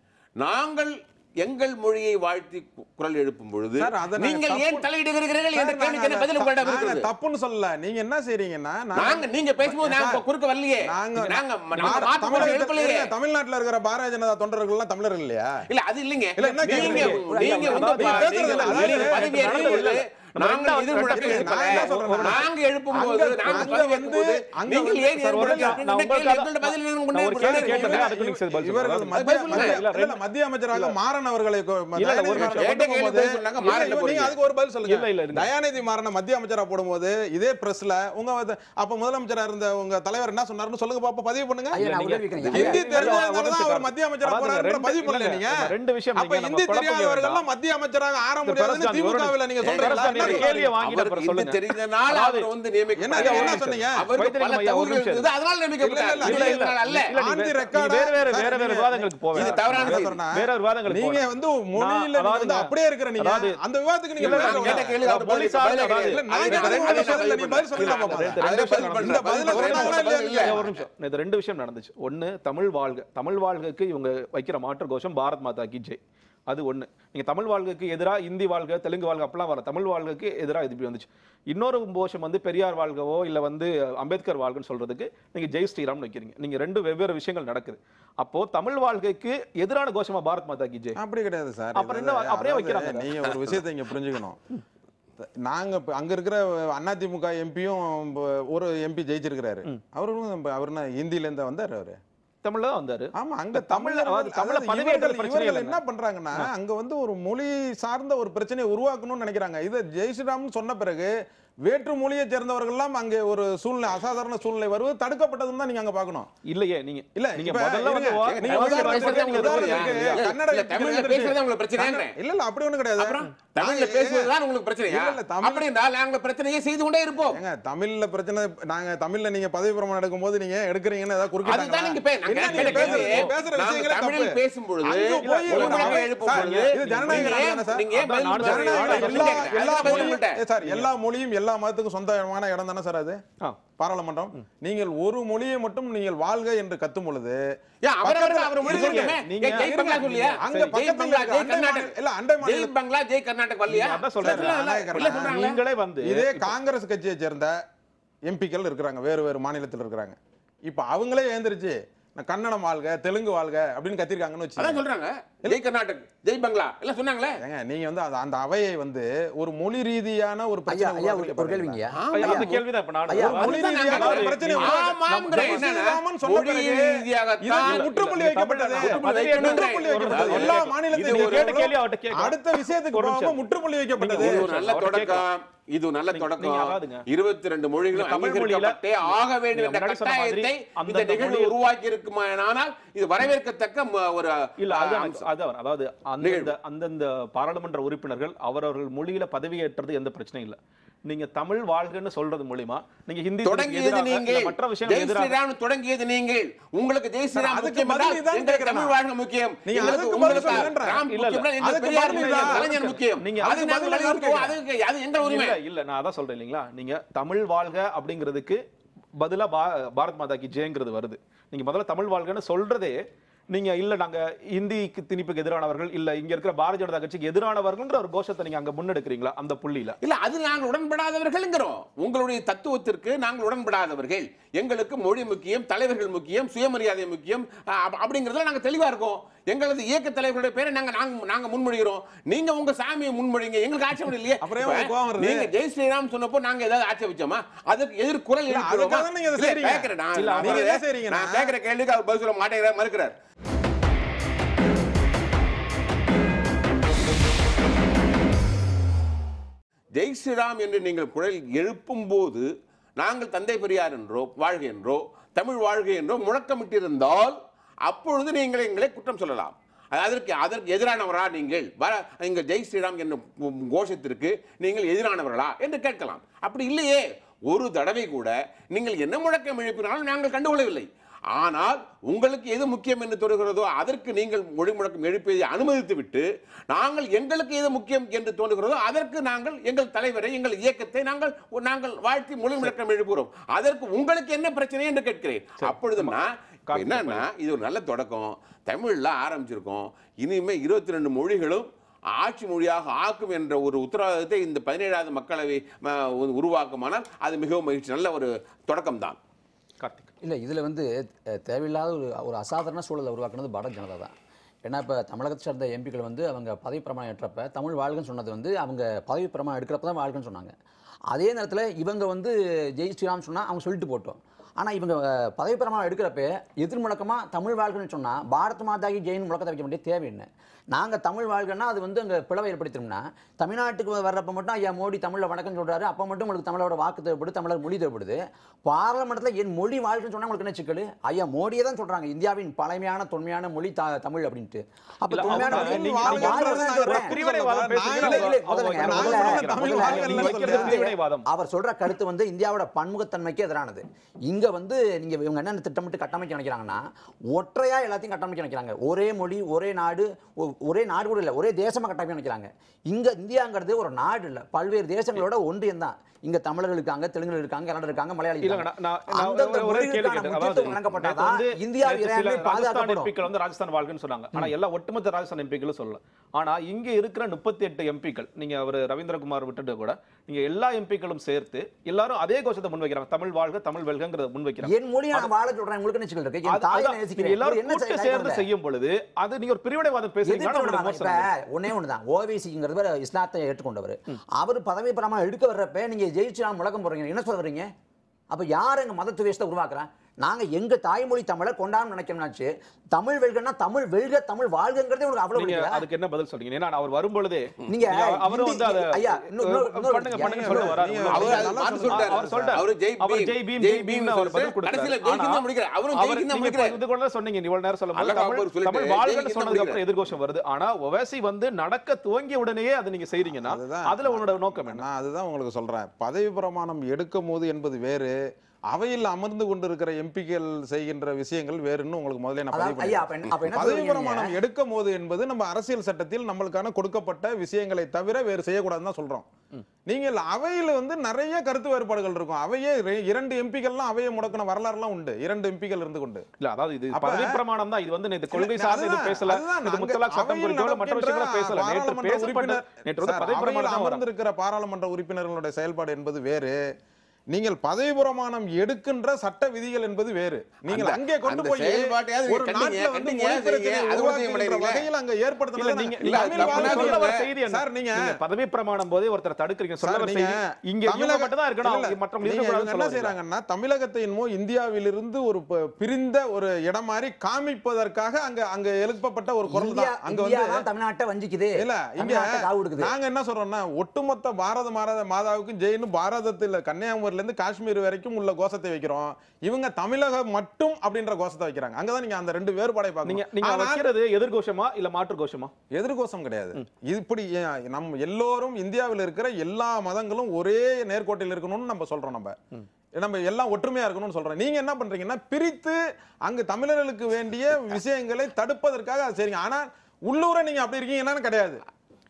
Speaker 3: நாங்கள் எங்கள் மொழியை வாழ்த்தி கு- குரல் எழுப்பும் பொழுது
Speaker 2: சார், அதை நாங்க
Speaker 3: நீங்கள் ஏன்
Speaker 2: தப்பு-
Speaker 3: தலையிடுகிறீர்கள் என்ற
Speaker 2: சார்,
Speaker 3: கேள்விக்கு என்ன
Speaker 2: நாங்க
Speaker 3: பதில் உங்களிடம்
Speaker 2: நாங்க
Speaker 3: இருக்கிறது
Speaker 2: தப்புன்னு சொல்லல நீங்க என்ன செய்றீங்கன்னா நாங்க-
Speaker 3: நாங்க நீங்க பேசும்போது நாங்க
Speaker 2: சார்,
Speaker 3: குறுக்க வரலையே
Speaker 2: நாங்க
Speaker 3: நாங்க
Speaker 2: நாங்க
Speaker 3: நாங்க மாத்து குரல்
Speaker 2: தமிழகத்துல-
Speaker 3: எழுப்பலையே
Speaker 2: இல்ல, தமிழ்நாட்டுல இருக்கிற பாரதிய ஜனதா தொண்டர்கள் எல்லாம் தமிழர்கள் இல்லையா
Speaker 3: இல்ல அது இல்லைங்க
Speaker 2: இல்ல, என்ன
Speaker 3: நீங்க
Speaker 2: கேக்குறீங்க?
Speaker 3: நீங்க வந்து
Speaker 1: அதாவது
Speaker 3: பா-
Speaker 2: பேசுறது
Speaker 3: நீங்க
Speaker 2: இல்ல,
Speaker 3: வந்து
Speaker 2: அதாவது
Speaker 3: பதவி
Speaker 1: நடந்தது
Speaker 3: ஏற்கும்
Speaker 1: இல்ல.
Speaker 3: போது
Speaker 1: நம்ம
Speaker 3: நாங்கள்
Speaker 1: ரெண்டா-
Speaker 3: இது
Speaker 1: ரெண்டா
Speaker 3: முழக்கம்
Speaker 1: பேசுறோம்.
Speaker 3: எழுப்பல.
Speaker 2: நான் என்ன சொல்றேன்னா,
Speaker 3: நாங்க எழுப்பும் போது
Speaker 2: அங்க-
Speaker 3: நாங்க
Speaker 2: அங்க
Speaker 3: பதவி
Speaker 2: வந்து-
Speaker 3: ஏற்கும் போது
Speaker 2: அங்க
Speaker 3: நீங்கள்
Speaker 2: வந்து-
Speaker 3: ஏன்
Speaker 1: சார், ஒரு
Speaker 3: ஏற்கனவே
Speaker 1: நிமிஷம். நான்
Speaker 3: இந்த
Speaker 1: உங்களுக்காக-
Speaker 3: கேள்வி- இந்த பதில் எனக்கு
Speaker 1: நான் ஒரு
Speaker 3: முன்னே
Speaker 1: கேள்வி
Speaker 3: சொல்றேன்.
Speaker 1: கேட்டேன். அதுக்கு நீங்க சரி பதில் சொல்லுங்க.
Speaker 2: இவர்கள்
Speaker 1: அது
Speaker 2: மத்திய
Speaker 3: பதில் சொல்லுங்க.
Speaker 2: மத்திய-
Speaker 1: இல்ல,
Speaker 2: இல்ல, இல்ல, மத்திய அமைச்சராக மாறன் அவர்களை கொ-
Speaker 1: இல்ல,
Speaker 2: தயாநிதி
Speaker 1: ஒரு
Speaker 2: மாறனை
Speaker 1: நிமிஷம்.
Speaker 2: கொண்டு
Speaker 3: கேட்ட கேள்வி
Speaker 2: போகும்போது-
Speaker 3: பதில் சொன்னாங்க,
Speaker 2: இல்ல,
Speaker 3: மாறனை
Speaker 2: இல்ல, நீங்க
Speaker 3: போடுங்க.
Speaker 2: அதுக்கு ஒரு பதில் சொல்லுங்க
Speaker 1: இல்ல, இல்ல, நீங்க-
Speaker 2: தயாநிதி மாறனை மத்திய அமைச்சரா போடும்போது இதே பிரஸ்ல உங்க வந்து- அப்ப முதலமைச்சரா இருந்த உங்க தலைவர் என்ன சொன்னாருன்னு சொல்லுங்க பாப்போம் பதிவு பண்ணுங்க
Speaker 5: ஐயா, நான்
Speaker 1: நீங்க-
Speaker 5: உதவி கேட்கிறேன்.
Speaker 2: ஹிந்தி
Speaker 5: ஐயா,
Speaker 2: தெரிஞ்சதுனால தான் அவர் மத்திய அமைச்சரா
Speaker 1: அதாவது
Speaker 2: போறாருன்ற
Speaker 1: ரெண்டு-
Speaker 2: பதிவு பண்ணல
Speaker 1: இல்ல,
Speaker 2: நீங்க
Speaker 1: ரெண்டு விஷயம்
Speaker 2: அப்ப
Speaker 1: நீங்க
Speaker 2: ஹிந்தி
Speaker 1: நம்ம குழப்பம்
Speaker 2: தெரியாதவர்கள்
Speaker 1: வேண்டாம்.
Speaker 2: மத்திய அமைச்சராக ஆற
Speaker 1: இந்த
Speaker 2: முடியாதுன்னு
Speaker 1: பிரசாந்த் ஒரு
Speaker 2: திமுகவில் நீங்க
Speaker 1: நிமிஷம்.
Speaker 2: சொல்றீங்களா
Speaker 1: பிரசாந்த்,
Speaker 2: என்ன
Speaker 1: நீங்க
Speaker 2: சொல்றீங்க?
Speaker 1: கேள்வியை வாங்கிட்டு
Speaker 3: அவர்
Speaker 1: அப்புறம்
Speaker 3: இது
Speaker 1: சொல்லுங்க.
Speaker 3: தெரிந்தனால
Speaker 1: அதாவது-
Speaker 3: அவர் வந்து நியமிக்கப்பட்டார்.
Speaker 2: என்ன- என்ன
Speaker 3: அவருக்கு
Speaker 2: சொன்னீங்க?
Speaker 3: அவருக்கு பல
Speaker 1: வைத்தியலிங்கம் ஐயா, ஒரு
Speaker 3: தகுதிகள்
Speaker 1: நிமிஷம்.
Speaker 3: இருந்தது, அதனால நியமிக்கப்பட்டார்.
Speaker 2: இல்ல,
Speaker 1: இல்ல, இல்ல,
Speaker 3: நியமிக்கப்பட்டார் அல்ல.
Speaker 1: இல்ல, நீ
Speaker 2: ஆண்டி
Speaker 1: வே-
Speaker 2: ரெக்கார்டா-
Speaker 1: நீ வேற வேற
Speaker 2: சார்,
Speaker 1: வேற வேற
Speaker 2: நீங்க-
Speaker 1: விவாதங்களுக்கு போக
Speaker 3: இது
Speaker 1: வேண்டாம்.
Speaker 3: தவறான
Speaker 1: வேற-
Speaker 3: செய்தி.
Speaker 1: வேற ஒரு விவாதங்களுக்கு
Speaker 2: நீங்க
Speaker 1: போக
Speaker 2: வந்து மொழியில
Speaker 1: நான்
Speaker 2: நீங்க வந்து
Speaker 1: அதாவதுங்க,
Speaker 2: அப்படியே இருக்கிற நீங்க
Speaker 1: அதாவது-
Speaker 2: அந்த விவாதத்துக்கு நீங்க
Speaker 1: இல்ல,
Speaker 2: பதில்
Speaker 1: நான்
Speaker 2: சொல்லுங்க.
Speaker 3: கேட்ட கேள்வி அவர்
Speaker 1: மொழி
Speaker 3: பதில்
Speaker 1: சார்ந்த
Speaker 3: பதில்
Speaker 1: அதாவது-
Speaker 3: கிடையாது.
Speaker 2: இல்ல, நான்
Speaker 3: அதுக்கு
Speaker 2: கேட்ட
Speaker 3: பதில்
Speaker 2: பதில்
Speaker 3: பதில்
Speaker 2: சொல்லல, நீ பதில் சொல்லுங்க
Speaker 3: பதில்
Speaker 2: பாப்பா.
Speaker 1: ரெண்டு-
Speaker 3: அது
Speaker 1: ரெண்டு
Speaker 3: பதில்
Speaker 1: விஷயம்
Speaker 3: பண்றேன்.
Speaker 2: இந்த பதில
Speaker 3: ஒரே
Speaker 2: சொன்னாங்களா
Speaker 3: ஒரு பதில்
Speaker 2: இல்லையா?
Speaker 3: இல்ல.
Speaker 1: ஒரு நிமிஷம் இது ரெண்டு விஷயம் நடந்துச்சு ஒன்னு தமிழ் வாழ்க தமிழ் வாழ்கைக்கு இவங்க வைக்கிற மாற்று கோஷம் பாரத் மாதா கி ஜெய் அது ஒண்ணு நீங்க தமிழ் வாழ்கைக்கு எதிரா இந்தி வாழ்க தெலுங்கு வாழ்க அப்பெல்லாம் வர தமிழ் வாழ்கைக்கு எதிரா இது இப்படி வந்துச்சு இன்னொரு கோஷம் வந்து பெரியார் வாழ்கவோ இல்ல வந்து அம்பேத்கர் வாழ்கன்னு சொல்றதுக்கு நீங்க ஜெய் ஸ்ரீராம் வைக்கிறீங்க நீங்க ரெண்டு வெவ்வேறு விஷயங்கள் நடக்குது அப்போ தமிழ் வாழ்கைக்கு எதிரான கோஷமா பாரத் மாதா கி ஜெய்
Speaker 2: அப்படி கிடையாது சார்
Speaker 1: அப்புறம்
Speaker 2: இது
Speaker 1: என்ன, அப்படியே
Speaker 2: அதாவது
Speaker 1: வைக்கிறாங்க அதை.
Speaker 2: நீங்க ஒரு விஷயத்தை இங்க புரிஞ்சுக்கணும் நாங்க இப்ப அங்க இருக்கிற அதிமுக எம்பியும் ஒரு எம்பி ஜெயிச்சிருக்கிறாரு அவரும் இப்ப அவர் என்ன ஹிந்தில இருந்து வந்தாரு அவரு
Speaker 1: தமிழ்ல தான் வந்தாரு
Speaker 2: ஆமா அங்க
Speaker 1: தமிழ்ல,
Speaker 2: தமிழ்ல
Speaker 1: அதாவது தமிழ்ல
Speaker 2: அதாவது
Speaker 1: பதவி
Speaker 2: இவர்கள்
Speaker 1: ஏற்றது பிரச்சனை
Speaker 2: இவர்கள்
Speaker 1: இல்லைங்க.
Speaker 2: என்ன பண்றாங்கன்னா அங்க வந்து ஒரு மொழி சார்ந்த ஒரு பிரச்சனையை உருவாக்கணும்னு நினைக்கிறாங்க இது ஜெய்ஸ்ரீராம்னு சொன்ன பிறகு வேற்று மொழியை சேர்ந்தவர்கள்லாம் அங்கே ஒரு சூழ்நிலை அசாதாரண சூழ்நிலை வருவது தடுக்கப்பட்டதுன்னு தான் நீங்க அங்க பார்க்கணும்
Speaker 1: இல்லையே நீங்க
Speaker 2: இல்ல
Speaker 1: நீங்க
Speaker 2: இப்ப
Speaker 1: முதல்ல வந்து
Speaker 2: இருங்க.
Speaker 1: வா-
Speaker 2: நீங்க
Speaker 1: முதல்ல
Speaker 2: உதாரணத்துக்கு
Speaker 1: பேசுறது நீங்க
Speaker 2: உதாரணத்துக்கு
Speaker 3: இல்ல, இல்ல,
Speaker 2: கன்னட
Speaker 3: இல்ல, தமிழ்ல
Speaker 2: எந்திரிச்சு-
Speaker 3: பேசுறது உங்களுக்கு பிரச்சனையான்றேன்.
Speaker 2: இல்ல இல்ல அப்படி ஒண்ணும் கிடையாது
Speaker 3: அப்புறம் தமிழ்ல
Speaker 2: நாங்க-
Speaker 3: பேசுவதுதான் உங்களுக்கு பிரச்சனையா
Speaker 2: இல்ல, இல்ல, தமிழ்-
Speaker 3: அப்படி என்றால் நாங்கள் பிரச்சனையை செய்து கொண்டே இருப்போம்
Speaker 2: ஏங்க தமிழ்ல பிரச்சனை நாங்க தமிழ்ல நீங்க பதவி பிரமாணம் எடுக்கும்போது நீங்க எடுக்கிறீங்கன்னு ஏதாவது
Speaker 3: அதுதான் நீங்க பே- நான்
Speaker 2: என்ன
Speaker 3: கேட்ட
Speaker 2: நீங்க
Speaker 3: கேள்வி,
Speaker 2: பேசுறது- பேசுற
Speaker 3: நாங்க
Speaker 2: விஷயங்களே
Speaker 3: தமிழில்
Speaker 2: தப்பு.
Speaker 3: பேசும்பொழுது
Speaker 2: அங்க போய்
Speaker 3: ஒரு
Speaker 2: ஒரு
Speaker 3: மொழியை
Speaker 2: அவை-
Speaker 3: எழுப்பும்
Speaker 2: சார்,
Speaker 3: பொழுது
Speaker 2: இது ஜனநாயக
Speaker 3: நீங்க
Speaker 2: நாடு
Speaker 3: ஏன்
Speaker 2: தானே சார்?
Speaker 3: நீங்க ஏன்
Speaker 1: அதான்
Speaker 3: பதில்
Speaker 1: நாடு
Speaker 3: சொல்றீங்க?
Speaker 2: ஜனநாயகம்
Speaker 3: நான்
Speaker 2: எல்லா
Speaker 3: கேட்கிறேன்.
Speaker 2: எல்லா
Speaker 3: அதுக்கு பதில்
Speaker 2: மொழியும்
Speaker 3: உங்கள்ட்ட.
Speaker 2: ஏ, சார் எல்லா மொழியும் எல்லா மதத்துக்கும் சொந்தமான இடம் தானே சார் அது
Speaker 1: ஆ.
Speaker 2: பாராளுமன்றம் நீங்கள் ஒரு மொழியை மட்டும் நீங்கள் வாழ்க என்று கத்தும் பொழுது
Speaker 3: ஏன் அவரவருக்கு
Speaker 2: பக்கத்துல-
Speaker 3: அவர் மொழி
Speaker 2: இருங்க.
Speaker 3: சொல்லணுமே?
Speaker 1: நீங்க-
Speaker 3: ஏன் ஜெய் பங்களா சொல்லியா?
Speaker 2: அங்க
Speaker 3: ஜெய்
Speaker 2: பக்கத்துல
Speaker 3: பங்களா,
Speaker 2: இருக்க
Speaker 3: ஜெய்
Speaker 2: அண்டை
Speaker 3: கர்நாடக்.
Speaker 2: மாநில- இல்ல அண்டை
Speaker 3: ஜெய்
Speaker 2: மாநில
Speaker 3: பங்களா, ஜெய் கர்நாடக் வரலையா?
Speaker 1: நீங்க அதான் சொல்றேன்.
Speaker 3: இல்ல, இல்ல, இல்ல, இல்ல சொல்றாங்களே.
Speaker 1: நீங்களே வந்து
Speaker 2: இதே காங்கிரஸ் கட்சியை சேர்ந்த எம்பிக்கள் இருக்கிறாங்க வேறு வேறு மாநிலத்தில் இருக்கிறாங்க இப்ப அவங்களே ஏந்திருச்சு நான் கன்னடம் வாழ்க தெலுங்கு வாழ்க அப்படின்னு கத்திருக்காங்கன்னு
Speaker 3: அதான்
Speaker 2: வச்சு
Speaker 3: சொல்றாங்க ஜெய் கர்நாடக் ஜெய் பங்களா எல்லாம் சொன்னாங்களே
Speaker 2: ஏங்க நீங்க வந்து அந்த- அந்த அவையை வந்து ஒரு மொழி ரீதியான ஒரு
Speaker 5: ஐயா
Speaker 2: பிரச்சனை
Speaker 5: ஐயா ஒரு
Speaker 2: உருவாக்கி
Speaker 5: ஒரு கேள்விங்க
Speaker 1: ஐயா, அந்த கேள்விதான் இப்ப நான்
Speaker 5: ஐயா,
Speaker 1: அதாவது
Speaker 2: மொழி
Speaker 3: அதுதான்
Speaker 2: ரீதியான
Speaker 3: நாங்க
Speaker 2: ஒரு பிரச்சனை
Speaker 1: அதாவது
Speaker 2: உருவாக்கி-
Speaker 3: ஆமாங்கிற
Speaker 2: நம்ம
Speaker 3: என்னன்னா,
Speaker 2: ஜெயஸ்ரீராமன் சொன்ன
Speaker 3: மொழி
Speaker 2: பிறகு
Speaker 3: ரீதியாகத்தான்
Speaker 2: இதுக்கு முற்றுப்புள்ளி வைக்கப்பட்டது
Speaker 1: முற்றுப்புள்ளி
Speaker 2: இதுக்கு
Speaker 1: வைக்கணும்.
Speaker 2: முற்றுப்புள்ளி வைக்கப்பட்டது எல்லா
Speaker 1: இது
Speaker 2: மாநிலத்திலும்
Speaker 1: ஒரு கேட்ட கேள்வி அவர்ட்ட கேட்கணும்.
Speaker 2: அடுத்த விஷயத்துக்கு
Speaker 1: ஒரு நிமிஷம்.
Speaker 2: போகாம முற்றுப்புள்ளி வைக்கப்பட்டது
Speaker 3: இது ஒரு நல்ல
Speaker 1: அவர்ட்ட
Speaker 3: தொடக்கம் இது ஒரு நல்ல
Speaker 1: நீங்க-
Speaker 3: தொடக்கம்
Speaker 1: நீங்க அதாவதுங்க.
Speaker 3: இருபத்தி ரெண்டு மொழிகளும்
Speaker 1: இந்த தமிழ் மொழியில
Speaker 3: அங்கீகரிக்கப்பட்டே ஆக வேண்டும் என்ற
Speaker 1: நீங்க முன்னாடி சொன்ன மாதிரி
Speaker 3: கட்டாயத்தை இந்த
Speaker 1: அந்தந்த
Speaker 3: நிகழ்வு
Speaker 1: மொழியில்
Speaker 3: உருவாக்கி இருக்குமானால் இது வரவேற்கத்தக்க ம- ஒரு
Speaker 1: இல்ல அது எனக்கு-
Speaker 3: அம்சம்.
Speaker 1: அது அவர். அதாவது அந்தந்த அந்தந்த பாராளுமன்ற உறுப்பினர்கள் அவரவர்கள் மொழியில பதவியேற்றது எந்த பிரச்சனையும் இல்ல நீங்க தமிழ் வாழ்கன்னு சொல்றது மூலியமா நீங்க ஹிந்தி
Speaker 3: தொடங்கியது
Speaker 1: எதிராக, இல்ல
Speaker 3: நீங்கள்
Speaker 1: மற்ற விஷயங்கள்
Speaker 3: ஜெய்
Speaker 1: எதிராக
Speaker 3: ஸ்ரீராம் தொடங்கியது நீங்கள் உங்களுக்கு ஜெய் ஸ்ரீராம்
Speaker 2: அதுக்கு
Speaker 3: முக்கியம்
Speaker 2: பதில்
Speaker 3: என்றால்
Speaker 2: இதான்
Speaker 3: எங்களுக்கு
Speaker 2: கேட்கிறேன்
Speaker 3: தமிழ்
Speaker 2: நான்.
Speaker 3: வாழ்க முக்கியம்
Speaker 2: நீங்க
Speaker 3: எங்களுக்கு
Speaker 2: அதுக்கு பதில்
Speaker 3: உங்களுக்கு
Speaker 2: சொல்லுங்கன்றேன்.
Speaker 3: ராம்
Speaker 1: இல்ல, இல்ல.
Speaker 3: முக்கியம் எங்களுக்கு
Speaker 2: அதுக்கு
Speaker 3: பெரியார்
Speaker 2: பதில்
Speaker 3: முக்கியம்,
Speaker 2: இதான்.
Speaker 3: கலைஞர் முக்கியம்
Speaker 1: நீங்க
Speaker 3: அது
Speaker 2: அதுக்கு
Speaker 3: நாங்கள்
Speaker 2: பதில் இதான்
Speaker 3: வலியுறுத்துவோம்.
Speaker 2: கேட்கிறேன்.
Speaker 3: அது அது எங்கள் உரிமை
Speaker 1: இல்ல இல்ல நான் அதான் சொல்றேன் இல்லைங்களா நீங்க தமிழ் வாழ்க அப்படிங்கிறதுக்கு பதிலா பா- பாரத் மாதா கி ஜெயங்கிறது வருது நீங்க முதல்ல தமிழ் வாழ்கன்னு சொல்றதே நீங்க இல்ல நாங்க இந்திக்கு திணிப்புக்கு எதிரானவர்கள் இல்ல இங்க இருக்கிற பாரதிய ஜனதா கட்சிக்கு எதிரானவர்கள்ன்ற ஒரு கோஷத்தை நீங்க அங்க முன்னெடுக்கிறீங்களா அந்த புள்ளியில
Speaker 3: இல்ல அது நாங்கள் உடன்படாதவர்கள்ங்கிறோம் உங்களுடைய தத்துவத்திற்கு நாங்கள் உடன்படாதவர்கள் எங்களுக்கு மொழி முக்கியம் தலைவர்கள் முக்கியம் சுயமரியாதை முக்கியம் அ- அப்- அப்படிங்கறதுல நாங்க தெளிவா இருக்கோம் எங்களது இயக்க தலைவர்களுடைய பேரை நாங்க நாங்க நாங்க முன்மொழிகிறோம் நீங்க உங்க சாமியை முன்மொழிங்க எங்களுக்கு ஆட்சேபம் இல்லையே
Speaker 2: அப்புறம் ஏன்
Speaker 3: இப்ப
Speaker 2: உங்களுக்கு கோவம் வருது?
Speaker 3: நீங்க ஜெய் ஸ்ரீராம் சொன்னப்போ நாங்க ஏதாவது ஆட்சேபிச்சோமா அதுக்கு எதிர் குரல்
Speaker 2: இல்ல,
Speaker 3: எழுப்புறோமா?
Speaker 2: அதுக்காக தான் நீங்க இதை
Speaker 3: இல்ல,
Speaker 2: செய்றீங்க.
Speaker 3: கேட்கிறேன் நான்.
Speaker 2: இல்ல,
Speaker 3: நான்
Speaker 2: நீங்க
Speaker 3: வரல.
Speaker 2: என்ன செய்றீங்கன்னா-
Speaker 3: நான் கேட்கிற கேள்விக்கு அவர் பதில் சொல்ல மாட்டேங்கிறார் மறுக்கிறார் ஜெய் ஸ்ரீராம் என்று நீங்கள் குரல் எழுப்பும் போது நாங்கள் தந்தை பெரியார் என்றோ வாழ்க என்றோ தமிழ் வாழ்க என்றோ முழக்கமிட்டிருந்தால் அப்பொழுது நீங்கள் எங்களை குற்றம் சொல்லலாம் அது அதற்கு அதற்கு எதிரானவரா நீங்கள் வர நீங்கள் ஜெய் ஸ்ரீராம் என்னும் கோஷத்திற்கு நீங்கள் எதிரானவர்களா என்று கேட்கலாம் அப்படி இல்லையே ஒரு தடவை கூட நீங்கள் என்ன முழக்கம் எழுப்பினாலும் நாங்கள் கண்டுகொள்ளவில்லை ஆனால் உங்களுக்கு எது முக்கியம் என்று தோன்றுகிறதோ அதற்கு நீங்கள் மொழி முழக்கம் எழுப்பியதை அனுமதித்து விட்டு நாங்கள் எங்களுக்கு எது முக்கியம் என்று தோன்றுகிறதோ அதற்கு நாங்கள் எங்கள் தலைவரை எங்கள் இயக்கத்தை நாங்கள் நாங்கள் வாழ்த்தி மொழி முழக்கம் எழுப்புகிறோம் அதற்கு உங்களுக்கு என்ன பிரச்சனை என்று கேட்கிறேன் அப்பொழுது நான் இப்ப என்னன்னா இது ஒரு நல்ல தொடக்கம் தமிழ்ல ஆரம்பிச்சிருக்கோம் இனிமே இருபத்தி ரெண்டு மொழிகளும் ஆட்சி மொழியாக ஆக்கும் என்ற ஒரு உத்தரவாதத்தை இந்த பதினேழாவது மக்களவை ம, உருவாக்குமானால் அது மிகவும் மகிழ்ச்சி நல்ல ஒரு தொடக்கம்தான்
Speaker 1: கார்த்திக்
Speaker 5: இல்லை இதில் வந்து அஹ், தேவையில்லாத ஒரு ஒரு அசாதாரண சூழலை உருவாக்குனது பாரதிய ஜனதா தான் ஏன்னா இப்போ தமிழகத்தை சேர்ந்த எம்பிக்கள் வந்து அவங்க பதவி பிரமாணம் ஏற்றப்ப தமிழ் வாழ்கன்னு சொன்னது வந்து அவங்க பதவி பிரமாணம் எடுக்கிறப்ப தான் வாழ்கன்னு சொன்னாங்க அதே நேரத்தில் இவங்க வந்து ஜெய் ஸ்ரீராம் சொன்னால் அவங்க சொல்லிட்டு போட்டோம் ஆனால் இவங்க அஹ், பதவி பிரமாணம் எடுக்கிறப்ப எதிர்முழக்கமாக தமிழ் வாழ்கன்னு சொன்னால் பாரத் மாதாகி ஜெயின் முழக்கத்தை வைக்க வேண்டிய தேவை என்ன நாங்கள் தமிழ் வாழ்கன்னா அது வந்து அங்கே பிளவை ஏற்படுத்தினோம்னா தமிழ்நாட்டுக்கு வர்றப்ப மட்டும் ஐயா மோடி தமிழில் வணக்கம் சொல்கிறாரு அப்போ மட்டும் உங்களுக்கு தமிழோட வாக்கு தேவைப்படுது தமிழர் மொழி தேவைப்படுது பாராளுமன்றத்தில் என் மொழி வாழ்க்கைன்னு சொன்னால் உங்களுக்கு என்ன சிக்கல் ஐயா மோடியே தான் சொல்கிறாங்க இந்தியாவின் பழமையான தொன்மையான மொழி த- தமிழ் அப்படின்ட்டு அப்போ
Speaker 1: இல்ல,
Speaker 5: தொன்மையான
Speaker 1: அவங்க
Speaker 5: மொழி
Speaker 1: நீங்க-
Speaker 5: நான்
Speaker 1: நீங்க
Speaker 5: வாழ்கை
Speaker 1: சொல்றது
Speaker 5: தான்
Speaker 1: ஒரு
Speaker 5: சொல்றேன்.
Speaker 1: பிரிவினைவாதம் பேசுறீங்க.
Speaker 5: இல்லை, இல்லை,
Speaker 1: அவங்க
Speaker 5: முதல்ல,
Speaker 1: அவங்க
Speaker 5: முதல்ல,
Speaker 1: சொல்றாங்க.
Speaker 2: தமிழ்
Speaker 5: முதல்ல
Speaker 2: வாழ்கை
Speaker 5: நீங்க
Speaker 2: இல்ல
Speaker 5: வைக்கிறது
Speaker 2: சொல்றேன்.
Speaker 1: பிரிவினைவாதம்.
Speaker 5: அவர் சொல்ற கருத்து வந்து இந்தியாவோட பன்முகத்தன்மைக்கு எதிரானது இங்க வந்து நீங்க இவங்க என்ன திட்டமிட்டு கட்டமைக்க நினைக்கிறாங்கன்னா ஒற்றையா எல்லாத்தையும் கட்டமைக்க நினைக்கிறாங்க ஒரே மொழி ஒரே நாடு ஒ- ஒரே நாடு கூட இல்ல ஒரே தேசமா கட்டமைக்க நினைக்கிறாங்க இங்க இந்தியாங்கிறது ஒரு நாடு இல்ல பல்வேறு தேசங்களோட ஒன்றியம் தான் இங்க தமிழர்கள் இருக்காங்க தெலுங்குகள் இருக்காங்க கன்னடர் இருக்காங்க மலையாளி
Speaker 1: இல்லங்க
Speaker 5: இருக்காங்க.
Speaker 1: நான் நான்
Speaker 5: அந்தந்த
Speaker 1: ஒரு- ஒரே கேள்வி
Speaker 5: மொழிகளுக்கான
Speaker 1: கேட்டேன்.
Speaker 5: முக்கியத்துவம்
Speaker 1: அதாவது
Speaker 5: வழங்கப்பட்டாதான்
Speaker 1: நேத்து வந்து
Speaker 5: இந்தியா
Speaker 1: நேத்து சில
Speaker 5: இறையாண்மை
Speaker 1: ராஜஸ்தான்
Speaker 5: பாதுகாக்கப்படும்
Speaker 1: எம்பிக்கள் வந்து ராஜஸ்தான் வாழ்கன்னு சொன்னாங்க ஆனா எல்லா ஒட்டுமொத்த ராஜஸ்தான் எம்பிக்களும் சொல்லல ஆனா இங்க இருக்கிற முப்பத்தி எட்டு எம்பிக்கள் நீங்க அவர் ரவீந்திரகுமார் விட்டுட்டு கூட நீங்க எல்லா எம்பிக்களும் சேர்த்து எல்லாரும் அதே கோஷத்தை முன்வைக்கிறாங்க தமிழ் வாழ்க தமிழ் வெல்கங்கிறத முன்வைக்கிறாங்க
Speaker 5: என் மொழியை நான் வாழ சொல்றேன் உங்களுக்கு என்ன சிக்கல் இருக்கு என்
Speaker 1: அது-
Speaker 5: தாயை
Speaker 1: அதான்
Speaker 5: நேசிக்கிறேன்
Speaker 1: நீங்க எல்லாரும்
Speaker 5: உங்களுக்கு என்ன
Speaker 1: கூட்டு
Speaker 5: செய்ய-
Speaker 1: சேர்ந்து செய்யும் பொழுது அது நீங்க ஒரு பிரிவினைவாதம் பேசுறீங்கன்னா
Speaker 5: எதிர்த்து
Speaker 1: உங்களுக்கு
Speaker 5: விடுறாங்க.
Speaker 1: மோசம்
Speaker 5: இப்ப ஒண்ணே ஒண்ணுதான் ஓபிசிங்கிறது இஸ்லாத்தை ஏற்றுக்கொண்டவர் அவர் பதவி பெறாம எடுக்க வர்றப்ப நீங்க ஜெயிச்சு முழக்கம் போடுறீங்க என்ன சொல்றீங்க அப்ப யார் எங்க மத துவேஷத்தை உருவாக்குறேன் நாங்க எங்க தாய்மொழி தமிழை கொண்டாடணும் நினைக்கணும்னாச்சு தமிழ் வெல்கன்னா தமிழ் வெல்க தமிழ் வாழ்கங்கிறதே உங்களுக்கு அவ்வளவு
Speaker 1: நீங்க
Speaker 5: பிடிக்கல?
Speaker 1: அதுக்கு என்ன பதில் சொல்றீங்க ஏன்னா அவர் வரும்பொழுதே
Speaker 5: நீங்க
Speaker 1: நீங்க அவரும்
Speaker 5: ஹிந்தி-
Speaker 1: வந்து அதை
Speaker 5: ஐயா, இன்னொரு- இன்னொரு- இன்னொரு-
Speaker 1: பண்ணுங்க பண்ணுங்க சொல்ல
Speaker 2: நீங்க-
Speaker 1: வராரு
Speaker 2: நீங்க-
Speaker 3: அவர் அது
Speaker 2: நல்லா
Speaker 3: பார்த்து
Speaker 2: சொல்றாரு.
Speaker 3: சொல்லிட்டாரு.
Speaker 1: அவர் சொல்லிட்டாரு.
Speaker 3: அவர் ஜெய்
Speaker 1: அவர்
Speaker 3: பீம்,
Speaker 1: ஜெய் பீம்,
Speaker 3: ஜெய்
Speaker 1: ஜெய் பீம்னு
Speaker 3: பீம்னு
Speaker 1: அவர் பதில்
Speaker 3: சொல்லிட்டு
Speaker 1: கொடுத்தாரு.
Speaker 3: கடைசியில ஜெய்க்கு
Speaker 1: ஆனா,
Speaker 3: தான் முடிக்கிறார். அவரும்
Speaker 1: அவர்
Speaker 3: ஜெய்க்கு தான்
Speaker 1: நீங்க
Speaker 3: முடிக்கிறார்.
Speaker 1: இது கூட தான் சொன்னீங்க இவ்வளவு நேரம் சொல்லும்போது
Speaker 3: அழகா
Speaker 1: தமிழ்
Speaker 3: அவர் சொல்லிட்டு,
Speaker 1: தமிழ் வாழ்கன்னு
Speaker 3: ஜெய்க்கு தான்
Speaker 1: சொன்னதுக்கு அப்புறம்
Speaker 3: முடிக்கிறார்.
Speaker 1: எதிர்கோஷம் வருது ஆனா ஒவேசி வந்து நடக்க துவங்கிய உடனேயே அதை நீங்க செய்றீங்கன்னா
Speaker 2: அதுதான்.
Speaker 1: அதுல உங்களோட நோக்கம் என்ன
Speaker 2: நான் அதுதான் உங்களுக்கு சொல்றேன் பதவி பிரமாணம் எடுக்கும் போது என்பது வேறு அவையில் அமர்ந்து கொண்டிருக்கிற எம்பிக்கள் செய்கின்ற விஷயங்கள் வேறுன்னு உங்களுக்கு முதல்ல நான் பதிவு
Speaker 5: அதாவது ஐயா, அப்ப என்ன- அப்ப
Speaker 2: பண்ணிடுறேன்.
Speaker 5: என்ன
Speaker 2: பதவி
Speaker 5: சொல்றீங்க
Speaker 2: பிரமாணம்
Speaker 5: நீங்க?
Speaker 2: எடுக்கும் போது என்பது நம்ம அரசியல் சட்டத்தில் நம்மளுக்கான கொடுக்கப்பட்ட விஷயங்களை தவிர வேறு செய்யக்கூடாதுன்னு தான் சொல்றோம் நீங்கள் அவையில் வந்து நிறைய கருத்து வேறுபாடுகள் இருக்கும் அவையே ரெ- இரண்டு எம்பிக்கள்லாம் அவையை முடக்கின வரலாறுலாம் உண்டு இரண்டு எம்பிக்கள் இருந்து கொண்டு
Speaker 1: இல்ல அதாவது இது
Speaker 2: அப்ப-
Speaker 1: பதவி பிரமாணம் தான் இது வந்து நேற்று கொள்கை சார்ந்து இது
Speaker 2: அதுதான்,
Speaker 1: பேசல
Speaker 2: அதுதான்
Speaker 1: இது
Speaker 2: நாங்க
Speaker 1: முத்தலாக் சட்டம்
Speaker 2: அவையில்
Speaker 1: குறித்தோ இல்ல மற்ற
Speaker 2: நடக்கின்ற
Speaker 1: விஷயங்கள பேசல நேற்று
Speaker 2: பாராளுமன்ற
Speaker 1: பேசப்பட்ட
Speaker 2: உறுப்பினர்
Speaker 1: நேற்று வந்து
Speaker 2: சார்,
Speaker 1: பதவி
Speaker 2: அவையில்
Speaker 1: பிரமாணம் தான் வரும்
Speaker 2: அமர்ந்திருக்கிற பாராளுமன்ற உறுப்பினர்களுடைய செயல்பாடு என்பது வேறு நீங்கள் பதவி பிரமாணம் எடுக்கின்ற சட்ட விதிகள் என்பது வேறு நீங்கள்
Speaker 3: அந்த-
Speaker 2: அங்கே கொண்டு
Speaker 3: அந்த
Speaker 2: போய்
Speaker 3: செயல்பாட்டையாவது
Speaker 2: ஒரு
Speaker 3: நீங்க
Speaker 2: நாட்டுல வந்து
Speaker 3: கண்டீங்க,
Speaker 2: மொழி பிரச்சனையை
Speaker 3: செய்யுங்க, அது
Speaker 2: உருவாக்குகின்ற
Speaker 3: உறுதியமடைகிறீங்க.
Speaker 2: வகையில் அங்க
Speaker 1: இல்ல
Speaker 2: ஏற்படுத்தினது
Speaker 1: நீங்க
Speaker 2: தான்.
Speaker 1: நீங்க
Speaker 3: தமிழ்
Speaker 2: தமிழ்
Speaker 1: தமிழ்
Speaker 2: வாழ்க்கை
Speaker 1: சொல்ல வர
Speaker 2: சொல்ல
Speaker 1: செய்தி என்ன?
Speaker 2: சார் நீங்க
Speaker 1: நீங்க பதவி பிரமாணம் போதே ஒருத்தரை தடுக்கிறீங்க சொல்ல
Speaker 2: சார்,
Speaker 1: வர
Speaker 2: நீங்க
Speaker 1: செய்தி இங்க இவங்க
Speaker 2: தமிழக-
Speaker 1: மட்டும் தான் இருக்கணும்
Speaker 2: இல்ல,
Speaker 1: அவங்க மற்றவங்க
Speaker 2: நீங்க
Speaker 1: இருக்கக்கூடாதுன்னு
Speaker 2: இவங்க
Speaker 1: சொல்ல
Speaker 2: என்ன
Speaker 1: வரீங்களா?
Speaker 2: செய்யறாங்கன்னா தமிழகத்தை என்னமோ இந்தியாவிலிருந்து ஒரு ப- பிரிந்த ஒரு இடம் மாதிரி காமிப்பதற்காக அங்க அங்க எழுப்பப்பட்ட ஒரு குரல்
Speaker 5: இந்தியா
Speaker 2: தான் அங்க
Speaker 5: இந்தியா
Speaker 2: வந்து
Speaker 5: தான் தமிழ்நாட்டை வஞ்சிக்குது
Speaker 2: இல்ல இங்க
Speaker 5: தமிழ்நாட்டை காவு கொடுக்குது
Speaker 2: நாங்க என்ன சொல்றோம்னா ஒட்டுமொத்த பாரத மாரத மாதாவுக்கும் ஜெயின்னு பாரதத்தில் கன்னியாகுமரியில இருந்து காஷ்மீர் வரைக்கும் உள்ள கோஷத்தை வைக்கிறோம் இவங்க தமிழகம் மட்டும் அப்படின்ற கோஷத்தை வைக்கிறாங்க அங்கதான் நீங்க அந்த ரெண்டு வேறுபாடை
Speaker 1: நீங்க
Speaker 2: பாக்கணும்
Speaker 1: நீங்க
Speaker 2: ஆனால்
Speaker 1: வைக்கிறது எதிர்கோஷமா இல்ல மாற்று கோஷமா
Speaker 2: எதிர்கோஷம் கிடையாது இது இப்படி ஏன் நம் எல்லோரும் இந்தியாவில் இருக்கிற எல்லா மதங்களும் ஒரே நேர்கோட்டில் இருக்கணும்னு நம்ம சொல்றோம் நம்ம நம்ம எல்லாம் ஒற்றுமையா இருக்கணும்னு சொல்றோம் நீங்க என்ன பண்றீங்கன்னா பிரித்து அங்கு தமிழர்களுக்கு வேண்டிய விஷயங்களை தடுப்பதற்காக அது சரிங்க ஆனா உள்ளூர நீங்க அப்படி இருக்கீங்கன்னு கிடையாது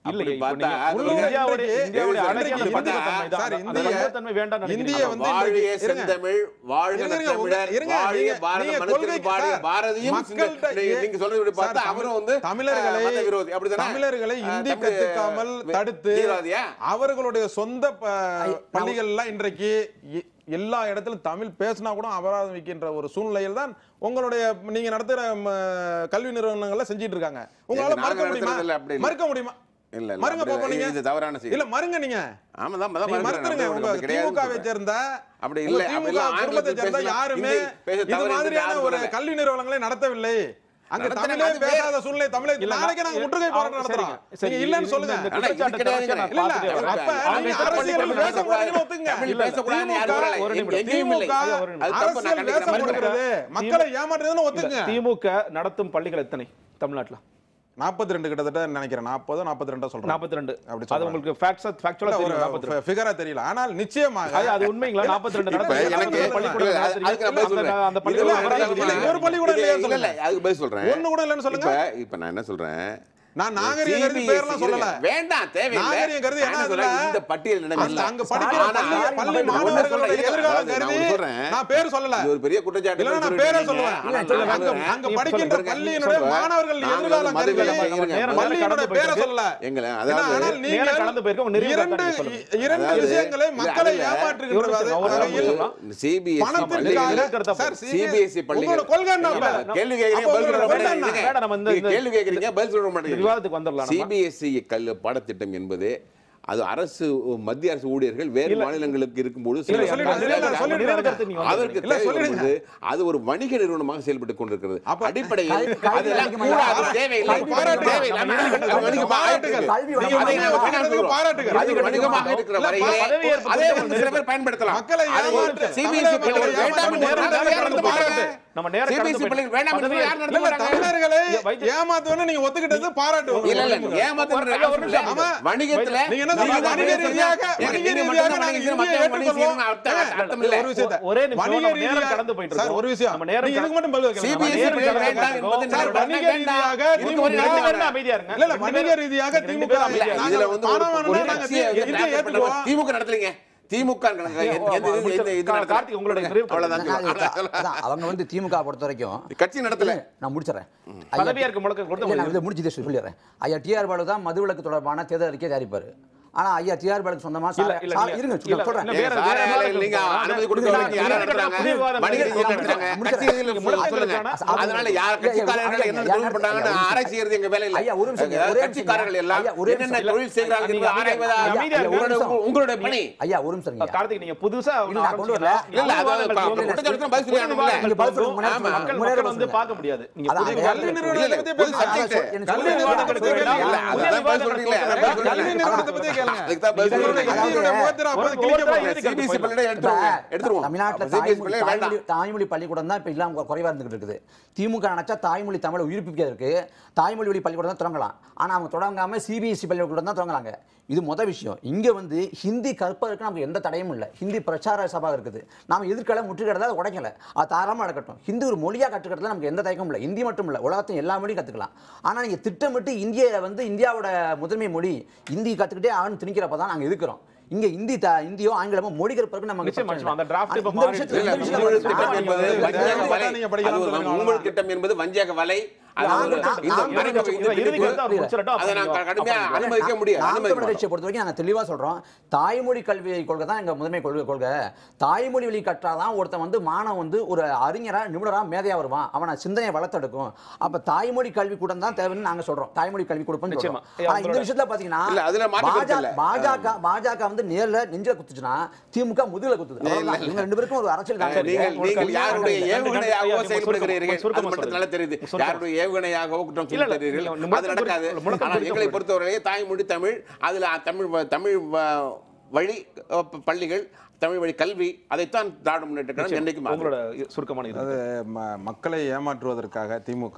Speaker 1: இல்லையே, இப்ப
Speaker 3: பார்த்தா
Speaker 1: நீங்க
Speaker 3: அது
Speaker 2: உள்ளூர்
Speaker 3: வந்து-
Speaker 1: இந்தியாவுடைய-
Speaker 2: இன்றைக்கு
Speaker 1: இந்தியாவுடைய
Speaker 2: இன்றைக்கு
Speaker 1: அழகிய அந்த
Speaker 2: இந்தியா-
Speaker 1: பன்முகத்தன்மை தான்.
Speaker 2: சார்,
Speaker 1: அந்த
Speaker 2: இந்திய-
Speaker 1: பன்முகத்தன்மை வேண்டாம்னு
Speaker 2: இந்திய
Speaker 1: நினைக்கிறீங்க.
Speaker 2: வந்து
Speaker 3: வாழிய
Speaker 2: இன்றைக்கு- இருங்க.
Speaker 3: செந்தமிழ் வாழ்க
Speaker 2: இருங்க, இருங்க,
Speaker 3: தமிழர்
Speaker 2: உங்க- இருங்க,
Speaker 3: வாழிய
Speaker 2: நீங்க-
Speaker 3: பாரத
Speaker 2: நீங்க
Speaker 3: மனத்திற்கு
Speaker 2: கொள்கைக்கு-
Speaker 3: பாடிய
Speaker 2: சார்,
Speaker 3: பாரதியும்
Speaker 2: மக்கள்கிட்ட
Speaker 3: நீங்க- நீங்க சொல்றது இப்படி பார்த்தா
Speaker 2: சார்,
Speaker 3: அவரும் வந்து
Speaker 2: தமிழர்களை
Speaker 3: மத விரோதி அப்படிதானே
Speaker 2: தமிழர்களை
Speaker 3: அஹ்,
Speaker 2: இந்தி
Speaker 3: தமிழ்
Speaker 2: கத்துக்காமல்
Speaker 3: வே-
Speaker 2: தடுத்து
Speaker 3: தீவிரவாதியா
Speaker 2: அவர்களுடைய சொந்த ப- பள்ளிகள்லாம் இன்றைக்கு எ- எல்லா இடத்திலும் தமிழ் பேசினா கூட அபராதம் வைக்கின்ற ஒரு சூழ்நிலையில் தான் உங்களுடைய நீங்க நடத்துற ம, கல்வி நிறுவனங்கள்ல செஞ்சிட்டு இருக்காங்க உங்களால
Speaker 3: நாங்க
Speaker 2: மறுக்க முடியுமா
Speaker 3: நடத்துறதில்ல, அப்படி இல்ல.
Speaker 2: மறுக்க முடியுமா
Speaker 3: இல்ல இல்ல
Speaker 2: மறுங்க
Speaker 3: அப்படி
Speaker 2: பாப்போம்
Speaker 3: இல்ல.
Speaker 2: நீங்க
Speaker 3: இது தவறான செய்தி
Speaker 2: இல்ல மறுங்க நீங்க
Speaker 3: ஆமா தான் மதம்
Speaker 2: நீங்க மறுத்துருங்க உங்க திமுகவை சேர்ந்த
Speaker 3: அப்படி
Speaker 2: உங்க
Speaker 3: இல்ல, அப்படி
Speaker 2: திமுக
Speaker 3: இல்ல,
Speaker 2: குடும்பத்தை
Speaker 3: ஆங்கிலத்தில்
Speaker 2: சேர்ந்த
Speaker 3: பேசலாம்.
Speaker 2: யாருமே
Speaker 3: ஹிந்தி பேச
Speaker 2: இது
Speaker 3: தவறு என்று
Speaker 2: மாதிரியான
Speaker 3: யாரும்
Speaker 2: ஒரு
Speaker 3: சொல்லல.
Speaker 2: கல்வி நிறுவனங்களை நடத்தவில்லை அங்க
Speaker 3: நடத்துறாங்க,
Speaker 2: தமிழே
Speaker 3: அது வேற.
Speaker 2: பேசாத சூழ்நிலை தமிழை
Speaker 1: இல்ல,
Speaker 2: நாளைக்கு நாங்க
Speaker 1: இல்ல,
Speaker 2: முற்றுகை
Speaker 1: ஆ,
Speaker 2: போராட்டம்
Speaker 1: சரிங்க.
Speaker 2: நடத்துறோம்
Speaker 1: சரி,
Speaker 2: நீங்க இல்லன்னு
Speaker 1: இந்த-
Speaker 2: சொல்லுங்க
Speaker 1: இந்த
Speaker 3: ஆனா இது
Speaker 1: குற்றச்சாட்டு
Speaker 3: கிடையாது.
Speaker 1: தொடர்ச்சியா நான்
Speaker 2: இல்ல இல்ல
Speaker 1: பார்த்துட்டே வரேன்.
Speaker 2: அப்ப
Speaker 1: அவங்க
Speaker 2: நீங்க
Speaker 1: தப்பு
Speaker 2: அரசியல்
Speaker 1: பண்ணிட்டு
Speaker 2: பேச கூடாதுன்னு ஒத்துங்க
Speaker 3: தமிழ்
Speaker 1: இல்ல,
Speaker 3: பேசக்கூடாதுன்னு யாரும்
Speaker 2: திமுக
Speaker 3: சொல்லல.
Speaker 1: ஒரு
Speaker 3: எங்க-
Speaker 1: நிமிடம்.
Speaker 3: எங்கேயும் இல்லை.
Speaker 2: திமுக
Speaker 1: ஐயா, ஒரு நிமிடம்.
Speaker 3: அது தப்பு, நான்
Speaker 2: அரசியல் பேச
Speaker 3: கண்டிக்கிறேன்.
Speaker 2: மாட்டேங்கிறது மக்களை ஏமாற்றுறதுன்னு
Speaker 1: இல்ல,
Speaker 2: ஒத்துங்க
Speaker 1: திமுக நடத்தும் பள்ளிகள் எத்தனை தமிழ்நாட்டுல
Speaker 2: நாற்பத்தி ரெண்டு கிட்டத்தட்ட நினைக்கிறேன் நாற்பதோ நாற்பத்தி ரெண்டோ சொல்றேன்
Speaker 1: 42
Speaker 2: அப்படி
Speaker 1: அது
Speaker 2: சொல்றாங்க.
Speaker 1: உங்களுக்கு ஃபேக்ட்ஸ் ஃபேக்சுவலா
Speaker 2: இல்ல,
Speaker 1: தெரியும் 42
Speaker 2: ஒரு ஃபிகரா தெரியல ஆனால் நிச்சயமாக
Speaker 1: அது அது உண்மைங்களா 42
Speaker 3: இப்ப
Speaker 1: நடத்தும்
Speaker 3: எனக்கு
Speaker 1: பள்ளிக்கூடம்
Speaker 3: இல்ல,
Speaker 1: நடத்துறீங்க.
Speaker 3: அதுக்கு நான் பதில்
Speaker 1: அந்த-
Speaker 3: சொல்றேன்.
Speaker 1: அந்த
Speaker 3: இது
Speaker 1: பள்ளிக்கூடம்
Speaker 3: ஒரு
Speaker 1: அபராதம்
Speaker 3: இடத்துல
Speaker 1: விதிக்கிறீங்க.
Speaker 2: ஒரு பள்ளிக்கூடம்
Speaker 3: இது-
Speaker 2: இல்லையா
Speaker 3: இல்ல, இல்ல,
Speaker 2: சொல்லுங்க.
Speaker 3: அதுக்கு பதில் சொல்றேன்
Speaker 2: ஒண்ணு கூட இல்லைன்னு சொல்லுங்க
Speaker 3: இப்ப இப்ப நான் என்ன சொல்றேன்
Speaker 2: நான் நாகரிகம் கருதி
Speaker 3: CBSE
Speaker 2: பேர்லாம் சொல்லல
Speaker 3: இருங்க. வேண்டாம் தேவையில்லை
Speaker 2: நாகரிகம் கருதி
Speaker 3: நான்
Speaker 2: ஏன்னா
Speaker 3: என்ன சொல்றேன்,
Speaker 2: அதுல
Speaker 3: இந்த பட்டியல்
Speaker 2: அந்த
Speaker 3: நடக்கல
Speaker 2: அங்க படிக்கிற
Speaker 3: ஆனா,
Speaker 2: பள்ளி பள்ளி
Speaker 3: நான் ஒண்ணு
Speaker 2: மாணவர்களுடைய
Speaker 3: சொல்றேன்,
Speaker 2: எதிர்காலம்
Speaker 3: அதாவது நான்
Speaker 2: கருதி
Speaker 3: ஒண்ணு சொல்றேன்.
Speaker 2: நான் பேர் சொல்லல
Speaker 3: இது ஒரு பெரிய குற்றச்சாட்டு
Speaker 2: இல்ல நான்
Speaker 3: சொல்றீங்க.
Speaker 2: பேரை சொல்லுவேன்
Speaker 3: ஆனா
Speaker 2: இல்ல,
Speaker 3: நான்
Speaker 2: அங்க
Speaker 3: சொல்றேன்.
Speaker 2: அங்க
Speaker 1: நீ
Speaker 2: படிக்கின்ற
Speaker 1: சொல்லுங்க.
Speaker 2: பள்ளியினுடைய
Speaker 3: சொல்றேன்.
Speaker 2: மாணவர்கள்
Speaker 3: நாங்க
Speaker 2: எதிர்காலம்
Speaker 3: வந்து
Speaker 2: கருதி
Speaker 3: மதுரை இருங்க.
Speaker 1: நேரம்
Speaker 2: பள்ளியினுடைய
Speaker 1: கடந்து
Speaker 2: பேரை
Speaker 1: போயிருக்கு.
Speaker 2: சொல்லல
Speaker 3: எங்களை
Speaker 2: ஏன்னா,
Speaker 3: அதாவது
Speaker 2: ஆனால்
Speaker 1: நேரம்
Speaker 2: நீங்கள்
Speaker 1: கடந்து போயிருக்கு. உங்க நிறைவு
Speaker 2: இரண்டு
Speaker 1: கருத்தை சொல்லுங்க.
Speaker 2: இரண்டு
Speaker 3: அதாவது,
Speaker 2: விஷயங்களை
Speaker 3: இல்ல,
Speaker 2: மக்களை
Speaker 3: அதுல
Speaker 2: ஏமாற்றுகின்ற
Speaker 1: ஒரு நிமிஷம், ஒரு
Speaker 2: வகையில்
Speaker 1: நிமிஷம் சொல்லலாம்.
Speaker 3: சிபிஎஸ்சி
Speaker 2: பணத்திற்காக
Speaker 1: இருக்கிறத
Speaker 2: சார்
Speaker 3: சிபிஎஸ்சி பள்ளிகள்
Speaker 2: உங்களோட கொள்கை என்ன
Speaker 1: இல்ல,
Speaker 2: அப்ப?
Speaker 3: கேள்வி கேட்கறீங்க
Speaker 2: அப்ப
Speaker 3: பதில் சொல்ல
Speaker 2: உங்களோட கொள்கை என்ன?
Speaker 3: மாட்டேங்கிறீங்க
Speaker 1: வேண்டாம், நம்ம இந்த-
Speaker 3: நீங்க கேள்வி கேட்கறீங்க பதில் சொல்ல மாட்டேங்கிறீங்க
Speaker 1: விவாதத்துக்கு வந்துடலாம் நம்ம.
Speaker 3: சிபிஎஸ்சி கல் பாடத்திட்டம் என்பது அது அரசு மத்திய அரசு ஊழியர்கள் வேறு
Speaker 1: இல்ல.
Speaker 3: மாநிலங்களுக்கு இருக்கும்போது
Speaker 1: இல்ல,
Speaker 3: சில
Speaker 2: சொல்லிடுங்க,
Speaker 3: காரணங்களுக்காக
Speaker 2: இல்ல,
Speaker 1: உங்க
Speaker 2: சொல்லிடுங்க.
Speaker 1: நிறைவு கருத்தை நீங்க
Speaker 3: அதற்கு
Speaker 1: வந்து
Speaker 2: இல்ல,
Speaker 3: தேவை
Speaker 2: சொல்லிடுங்க.
Speaker 3: வந்து அது ஒரு வணிக நிறுவனமாக செயல்பட்டு கொண்டிருக்கிறது
Speaker 2: அப்ப-
Speaker 3: அடிப்படையில்
Speaker 5: கல்வி- கல்வி
Speaker 3: அதெல்லாம்
Speaker 5: வணிகமா
Speaker 3: கூடாது,
Speaker 5: இல்ல.
Speaker 3: தேவையில்லை
Speaker 5: கல்வி வணிகமா
Speaker 3: தேவையில்லை.
Speaker 1: இல்ல.
Speaker 3: அது வணிகமா
Speaker 2: பாராட்டுகள்.
Speaker 3: இருக்கு.
Speaker 5: கல்வி
Speaker 2: நீங்க
Speaker 3: அதை
Speaker 5: வணிகமா
Speaker 3: நான்
Speaker 2: வணிகத்துக்கு
Speaker 3: ஒத்துக்கிறேன்.
Speaker 2: பாராட்டுகள்.
Speaker 3: அது வணிகமாக இருக்கிற
Speaker 2: இல்ல,
Speaker 3: வரையிலே
Speaker 1: பதவியேற்பு
Speaker 3: அதே
Speaker 1: திட்டம்
Speaker 3: வந்து சில பேர் பயன்படுத்தலாம்
Speaker 2: மக்களை
Speaker 3: அதை
Speaker 2: ஏமாற்று.
Speaker 3: வந்து சிபிஎஸ்சி
Speaker 2: தமிழக
Speaker 3: பள்ளிகள்
Speaker 2: மக்களை
Speaker 3: வேண்டாம்
Speaker 2: ஏமாற்று.
Speaker 3: என்று
Speaker 2: நேரம்
Speaker 3: யார்
Speaker 2: கடந்து
Speaker 3: நடத்த
Speaker 2: போயிருக்கு.
Speaker 3: மாட்டாங்க.
Speaker 1: நம்ம நேரம் கடந்து
Speaker 3: சிபிஎஸ்சி
Speaker 1: போயிருக்கு.
Speaker 3: பள்ளிகள் வேண்டாம் என்று யார் நடத்த
Speaker 2: இல்ல, இல்ல,
Speaker 3: மாட்டாங்க
Speaker 2: தமிழர்களை
Speaker 1: வைத்திய-
Speaker 2: ஏமாத்துவன்னு நீங்க ஒத்துக்கிட்டது பாராட்டு
Speaker 3: இல்ல இல்ல
Speaker 2: உங்களுக்கு.
Speaker 3: ஏமாத்துறது
Speaker 1: ஐயா, ஒரு நிமிஷம்.
Speaker 2: ஆமா.
Speaker 3: வணிகத்துல
Speaker 2: நீங்க என்ன
Speaker 3: நீங்க
Speaker 2: சொல்றீங்க?
Speaker 3: தான்
Speaker 2: வணிக
Speaker 3: பேசுறீங்க.
Speaker 2: ரீதியாக
Speaker 3: ஏங்க,
Speaker 2: வணிக
Speaker 3: நீங்க
Speaker 2: ரீதியாக
Speaker 3: மட்டும்
Speaker 2: நாங்க
Speaker 3: வணிக
Speaker 2: இந்தியை
Speaker 3: மத்திய வணிக
Speaker 2: ஏற்றுக்கொள்வோம்.
Speaker 3: அர்த்தம் அர்த்தம் இல்ல
Speaker 2: ஒரு விஷயத்தை.
Speaker 1: ஒரே நிமிஷம்,
Speaker 2: வணிக
Speaker 1: நம்ம நேரம்
Speaker 2: ரீதியாக-
Speaker 1: கடந்து போயிட்டு
Speaker 2: சார்,
Speaker 1: இருக்கோம்.
Speaker 2: ஒரு விஷயம்.
Speaker 1: நம்ம நேரம்
Speaker 2: நீங்க இதுக்கு
Speaker 1: கடந்து-
Speaker 2: மட்டும் பதில் வைக்கலாம்.
Speaker 3: CBSE
Speaker 2: நம்ம நேரம்
Speaker 3: பள்ளிகள்
Speaker 2: கடந்து
Speaker 3: வேண்டாம்
Speaker 2: போயிட்டு
Speaker 3: என்பது
Speaker 2: சார்,
Speaker 3: நிறுவனம்
Speaker 2: வணிக
Speaker 3: வேண்டாம்.
Speaker 2: ரீதியாக
Speaker 3: இதுக்கு ஒரு
Speaker 2: திமுக
Speaker 1: ரெண்டு பேரும் தான் அமைதியா இருங்க.
Speaker 2: இல்ல, இல்ல,
Speaker 1: ரெண்டு
Speaker 2: வணிக
Speaker 1: பேரும்
Speaker 2: ரீதியாக
Speaker 1: ரெண்டு
Speaker 2: திமுக
Speaker 1: பேரும் அமைதியா
Speaker 3: இல்ல,
Speaker 1: இருங்க.
Speaker 3: இதுல வந்து ஒரு-
Speaker 2: மாணவனா
Speaker 3: ஒரு
Speaker 2: நாங்க
Speaker 3: கட்சியை
Speaker 2: இந்தியை
Speaker 3: வந்து draft
Speaker 2: ஏற்றுக்குவோம்.
Speaker 3: பண்ண- திமுக நடத்தலைங்க திமுக கணக்கு எந்த- எந்த இது- எந்த இது
Speaker 1: கா-
Speaker 3: நடத்தல.
Speaker 1: கார்த்திக், உங்களுடைய நிறைவு
Speaker 3: அவ்வளவுதான்
Speaker 5: நான் அது-
Speaker 3: சொல்லுவேன்.
Speaker 5: அதான், அவங்க வந்து திமுக பொறுத்த வரைக்கும்
Speaker 3: கட்சி நடத்தல
Speaker 5: நான் முடிச்சிடறேன் ஐயா,
Speaker 1: பதவியேற்க முழக்கம் கொடுத்து
Speaker 5: இல்ல, நான் இதை முடிச்சு சொல்லிடுறேன் ஐயா டிஆர் பாலு தான் மதுவிலக்கு தொடர்பான தேர்தல் அறிக்கை தயாரிப்பாரு ஆனா ஐயா டிஆர் பாலுக்கு சொந்தமா
Speaker 1: இல்ல,
Speaker 5: சாலை-
Speaker 1: இல்ல,
Speaker 5: சாலை-
Speaker 1: இல்ல.
Speaker 5: இருங்க
Speaker 1: இல்ல,
Speaker 5: சொல்றேன்
Speaker 1: இல்ல,
Speaker 3: ஏங்க,
Speaker 1: வேற-
Speaker 3: சாலை
Speaker 1: வேற
Speaker 3: ஆலையில் நீங்க
Speaker 1: வேற
Speaker 3: அனுமதி
Speaker 1: வேற
Speaker 3: கொடுக்க
Speaker 1: வேற
Speaker 3: வரைக்கும் யாரை
Speaker 1: வேற
Speaker 3: நடத்துறாங்க?
Speaker 1: புதிய விவாதம்
Speaker 3: வணிக ரீதியில்
Speaker 1: நடத்துறாங்க.
Speaker 3: நடத்துறாங்க.
Speaker 5: முடிச்சிடறேன்.
Speaker 3: கட்சி ரீதியில்
Speaker 1: முழக்கம்
Speaker 3: சொல்லுங்க.
Speaker 1: இருக்கானா?
Speaker 3: அதனால யார்
Speaker 5: இல்ல,
Speaker 3: கட்சிக்காரர்கள்
Speaker 5: இல்ல,
Speaker 3: என்ன
Speaker 5: இல்ல,
Speaker 3: தொழில்
Speaker 5: இல்ல,
Speaker 3: பண்றாங்கன்னு
Speaker 5: இல்ல,
Speaker 3: ஆராய்ச்சி செய்யறது எங்க வேலை இல்ல
Speaker 5: ஐயா, ஒரு நிமிஷம்,
Speaker 3: அஹ்,
Speaker 5: ஒரே
Speaker 3: கட்சிக்காரர்கள்
Speaker 5: நிமிஷம்.
Speaker 3: எல்லாம்
Speaker 5: ஐயா, ஒரே
Speaker 3: என்னென்ன
Speaker 5: நிமிஷம்.
Speaker 3: தொழில் செய்கிறார்கள்
Speaker 1: நீங்க
Speaker 3: என்பதை ஆராய்வதா
Speaker 1: அமைதியா- அமைதியா இருங்க.
Speaker 3: உங்களோட உங்களுடைய பணி
Speaker 5: ஐயா ஒரு நிமிஷம் இருங்க.
Speaker 1: கார்த்திக் நீங்க புதுசா ஒண்ணு
Speaker 5: இல்ல, நான் கொண்டு வரல.
Speaker 1: ஆரம்பிச்சீங்கன்னா,
Speaker 3: இல்ல, அதாவது
Speaker 1: விவாதங்கள்
Speaker 3: பா-
Speaker 1: தோணும்.
Speaker 3: குற்றச்சாட்டுக்கு பதில் சொல்லி ஆகணும்ல.
Speaker 1: விவாதங்கள்
Speaker 5: நீங்க பதில் சொல்லுங்க,
Speaker 1: தோணும்.
Speaker 5: முன்னாடி
Speaker 1: ஆமா,
Speaker 5: சொல்லுங்க.
Speaker 1: மக்கள்
Speaker 5: முன்னாடி
Speaker 1: மக்கள் வந்து
Speaker 5: சொல்லுங்க.
Speaker 1: பார்க்க முடியாது நீங்க
Speaker 5: அதான்,
Speaker 1: புதிய
Speaker 5: அது
Speaker 1: விவாதங்கள்
Speaker 2: கல்வி
Speaker 1: தோணும்.
Speaker 2: நிறுவனத்தை பத்தி
Speaker 3: புது
Speaker 2: பேசுங்க.
Speaker 3: subject.
Speaker 5: எனக்கு
Speaker 2: கல்வி
Speaker 5: சொல்லுங்க.
Speaker 2: நிறுவனத்தை பத்தி
Speaker 5: இல்ல,
Speaker 2: கேளுங்க.
Speaker 3: இல்ல,
Speaker 2: புதிய
Speaker 3: அதுதான் பதில்
Speaker 2: விவாதங்கள்
Speaker 3: சொல்றீங்களே,
Speaker 2: கேளுங்க.
Speaker 3: அதான் பதில்
Speaker 2: கல்வி
Speaker 3: சொல்றீங்களே.
Speaker 2: நிறுவனத்தை பத்தி கேளுங்க.
Speaker 3: அதுக்கு தான் பதில்
Speaker 2: உங்களுடைய
Speaker 3: சொல்றீங்க.
Speaker 2: கட்சியினுடைய முகத்திரை அப்போது
Speaker 1: ஒரு-
Speaker 2: கிழிக்க
Speaker 1: ஒரு-
Speaker 2: போகுது.
Speaker 1: ஒரு-
Speaker 3: சிபிஎஸ்சி பள்ளியில
Speaker 5: இப்ப
Speaker 3: எடுத்துருவோம் எடுத்துருவோம்
Speaker 5: தமிழ்நாட்டுல
Speaker 3: சிபிஎஸ்சி
Speaker 5: தாய்மொழி
Speaker 3: பள்ளியில வேண்டாம்
Speaker 5: தாய்மொழி தாய்மொழி பள்ளிக்கூடம் தான் இப்ப இல்லாம குறைவா இருந்துகிட்டு இருக்குது திமுக நினைச்சா தாய்மொழி தமிழை உயிர்ப்பிக்கிறதுக்கு தாய்மொழி வழி பள்ளிக்கூடம் தான் தொடங்கலாம் ஆனா அவங்க தொடங்காம சிபிஎஸ்சி பள்ளிக்கூடம் தான் தொடங்குறாங்க இது முத விஷயம் இங்க வந்து ஹிந்தி கற்பதற்கு நமக்கு எந்த தடையும் இல்லை ஹிந்தி பிரச்சார சபா இருக்குது நாம எதிர்க்கல முற்றுகிறத அதை உடைக்கல அது தாராளமா நடக்கட்டும் ஹிந்தி ஒரு மொழியா கற்றுக்கிறதுல நமக்கு எந்த தயக்கமும் இல்லை ஹிந்தி மட்டும் இல்லை உலகத்தின் எல்லா மொழியும் கத்துக்கலாம் ஆனா நீங்க திட்டமிட்டு இந்திய வந்து இந்தியாவோட முதன்மை மொழி ஹிந்தி கத்துக்கிட்டே ஆகணும் திணிக்கிறப்ப தான் நாங்க எதிர்க்கிறோம் இங்க இந்தி த- இந்தியோ ஆங்கிலமோ மொழி கற்பதற்கு நமக்கு
Speaker 1: நிச்சயமா,
Speaker 5: பிரச்சனை இல்லை.
Speaker 1: அந்த draft இப்ப
Speaker 5: இந்த
Speaker 1: மாறிடுச்சு.
Speaker 5: விஷயத்துல-
Speaker 3: இல்ல,
Speaker 5: இந்த விஷயத்துல
Speaker 3: உங்கள்
Speaker 5: வந்து-
Speaker 3: திட்டம் என்பது
Speaker 2: நீங்க
Speaker 3: வஞ்சக வலை
Speaker 2: நீங்க படிக்கலாம்
Speaker 3: அது ஒரு
Speaker 2: சொல்லுங்க,
Speaker 3: உங்கள் திட்டம் என்பது வஞ்சக வலை அது
Speaker 5: நாங்க-
Speaker 3: ஒரு-
Speaker 5: நான்-
Speaker 3: இந்த
Speaker 5: நான்
Speaker 3: மறைக்க
Speaker 5: இறுதி
Speaker 3: இந்த
Speaker 1: இறுதி
Speaker 3: பிடிப்பு-
Speaker 1: கருத்தை அவர் முடிச்சிடட்டும்,
Speaker 3: அதை நான்
Speaker 1: அப்புறம்
Speaker 3: கடுமையா
Speaker 1: அப்புறம்
Speaker 3: அனுமதிக்க முடியாது
Speaker 5: நாம்
Speaker 3: அனுமதிக்க
Speaker 5: தமிழர்
Speaker 3: மாட்டோம்.
Speaker 5: கட்சியை பொறுத்த வரைக்கும் நாங்கள் தெளிவாக சொல்கிறோம் தாய்மொழி கல்வி கொள்கை தான் எங்கள் முதன்மை கொள்கை கொள்கை தாய்மொழி வழி கற்றாதான் ஒருத்தன் வந்து மாணவன் வந்து ஒரு அறிஞரா நிபுணரா மேதையா வருவான் அவனை சிந்தனையை வளர்த்தெடுக்கும் அப்ப தாய்மொழி கல்வி கூடம் தான் தேவைன்னு நாங்க சொல்றோம் தாய்மொழி கல்வி கொடுப்போம்
Speaker 1: நிச்சயமா.
Speaker 5: ஆனா இந்த
Speaker 1: உங்களோட-
Speaker 5: விஷயத்துல பாத்தீங்கன்னா
Speaker 3: இல்ல, அதுல மாற்று கருத்து இல்ல.
Speaker 5: பாஜக பாஜக வந்து நேர்ல நெஞ்சில குத்துச்சுன்னா திமுக முதுகுல குத்துது
Speaker 3: இல்ல,
Speaker 5: அவ்வளவுதான்.
Speaker 3: இல்ல.
Speaker 5: இவங்க ரெண்டு பேருக்கும் ஒரு அரசியல்
Speaker 3: அஹ்,
Speaker 5: கான்செப்ட்
Speaker 3: நீங்கள்
Speaker 5: இருக்கு.
Speaker 3: நீங்கள்
Speaker 1: கொஞ்சம்
Speaker 3: யாருடைய
Speaker 1: ரெண்டு- ரெண்டு
Speaker 3: ஏவுகணையாகவோ
Speaker 1: கருத்து
Speaker 3: செயல்படுகிறீர்கள்
Speaker 1: சுருக்கமா
Speaker 3: அது மட்டும்
Speaker 1: சொல்லுங்க.
Speaker 3: நல்லா தெரியுது
Speaker 1: சுருக்கமா.
Speaker 3: யாருடைய ஏவுகணையாகவோ குற்றம்
Speaker 1: இல்ல, இல்ல,
Speaker 3: சுமத்துகிறீர்கள்
Speaker 1: நீங்க
Speaker 3: அது
Speaker 1: முழக்கம்
Speaker 3: நடக்காது
Speaker 1: குறித்து- முழக்கம்
Speaker 3: ஆனால்
Speaker 1: குறித்து
Speaker 3: எங்களை
Speaker 1: ஒரு-
Speaker 3: பொறுத்தவரையே தாய்மொழி தமிழ் அதுல தமிழ் வ- தமிழ் வ- வழி அஹ், ப- பள்ளிகள் தமிழ் வழி கல்வி அதைத்தான் திராவிட முன்னேற்ற கழகம் என்னைக்கும்
Speaker 1: உங்களோட சுருக்கமான இது
Speaker 2: அது ம- மக்களை ஏமாற்றுவதற்காக திமுக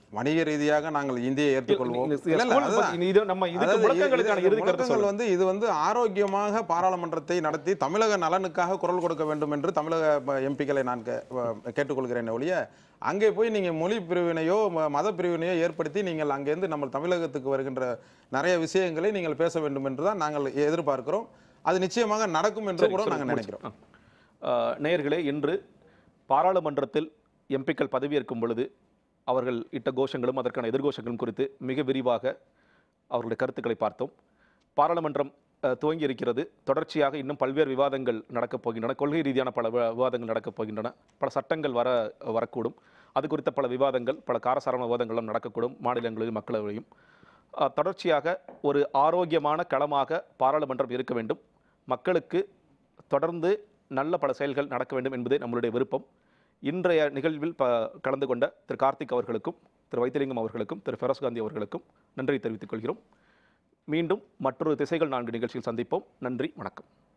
Speaker 2: வணிக ரீதியாக நாங்கள் இந்தியை ஏற்றுக்கொள்வோம்
Speaker 1: இல்ல,
Speaker 2: இல்ல, இல்ல,
Speaker 1: ஸ்கூல்
Speaker 2: அதுதான்.
Speaker 1: பத்தி- இது நம்ம இதுக்கு
Speaker 2: அதாவது
Speaker 1: முழக்கங்களுக்கான
Speaker 2: இது-
Speaker 1: இறுதி கருத்து
Speaker 2: முழக்கங்கள்
Speaker 1: சொல்லுங்க
Speaker 2: வந்து இது வந்து ஆரோக்கியமாக பாராளுமன்றத்தை நடத்தி தமிழக நலனுக்காக குரல் கொடுக்க வேண்டும் என்று தமிழக எம்பிக்களை நான் கே- வ- கேட்டுக்கொள்கிறேன் ஒழிய அங்கே போய் நீங்கள் மொழி பிரிவினையோ ம- மத பிரிவினையோ ஏற்படுத்தி நீங்கள் அங்கேருந்து நம்ம தமிழகத்துக்கு வருகின்ற நிறைய விஷயங்களை நீங்கள் பேச வேண்டும் என்று தான் நாங்கள் எதிர்பார்க்கிறோம் அது நிச்சயமாக நடக்கும் என்று
Speaker 1: சரி,
Speaker 2: கூட
Speaker 1: சரி,
Speaker 2: நாங்கள்
Speaker 1: முடிச்சு.
Speaker 2: நினைக்கிறோம்
Speaker 1: ஆ. ஆ, நேயர்களே இன்று பாராளுமன்றத்தில் எம்பிக்கள் பதவியேற்கும் பொழுது அவர்கள் இட்ட கோஷங்களும் அதற்கான எதிர்கோஷங்களும் குறித்து மிக விரிவாக அவர்களுடைய கருத்துக்களை பார்த்தோம் பாராளுமன்றம் அ, துவங்கி இருக்கிறது தொடர்ச்சியாக இன்னும் பல்வேறு விவாதங்கள் நடக்கப் போகின்றன கொள்கை ரீதியான பல விவா- விவாதங்கள் நடக்கப் போகின்றன பல சட்டங்கள் வர வரக்கூடும் அது குறித்த பல விவாதங்கள் பல காரசாரமான விவாதங்களும் நடக்கக்கூடும் மாநிலங்களிலும் மக்களவையும் அ, தொடர்ச்சியாக ஒரு ஆரோக்கியமான களமாக பாராளுமன்றம் இருக்க வேண்டும் மக்களுக்கு தொடர்ந்து நல்ல பல செயல்கள் நடக்க வேண்டும் என்பதே நம்மளுடைய விருப்பம் இன்றைய நிகழ்வில் ப கலந்து கொண்ட திரு கார்த்திக் அவர்களுக்கும் திரு வைத்திலிங்கம் அவர்களுக்கும் திரு ஃபெரோஸ் காந்தி அவர்களுக்கும் நன்றி தெரிவித்துக் கொள்கிறோம் மீண்டும் மற்றொரு திசைகள் நான்கு நிகழ்ச்சியில் சந்திப்போம் நன்றி வணக்கம்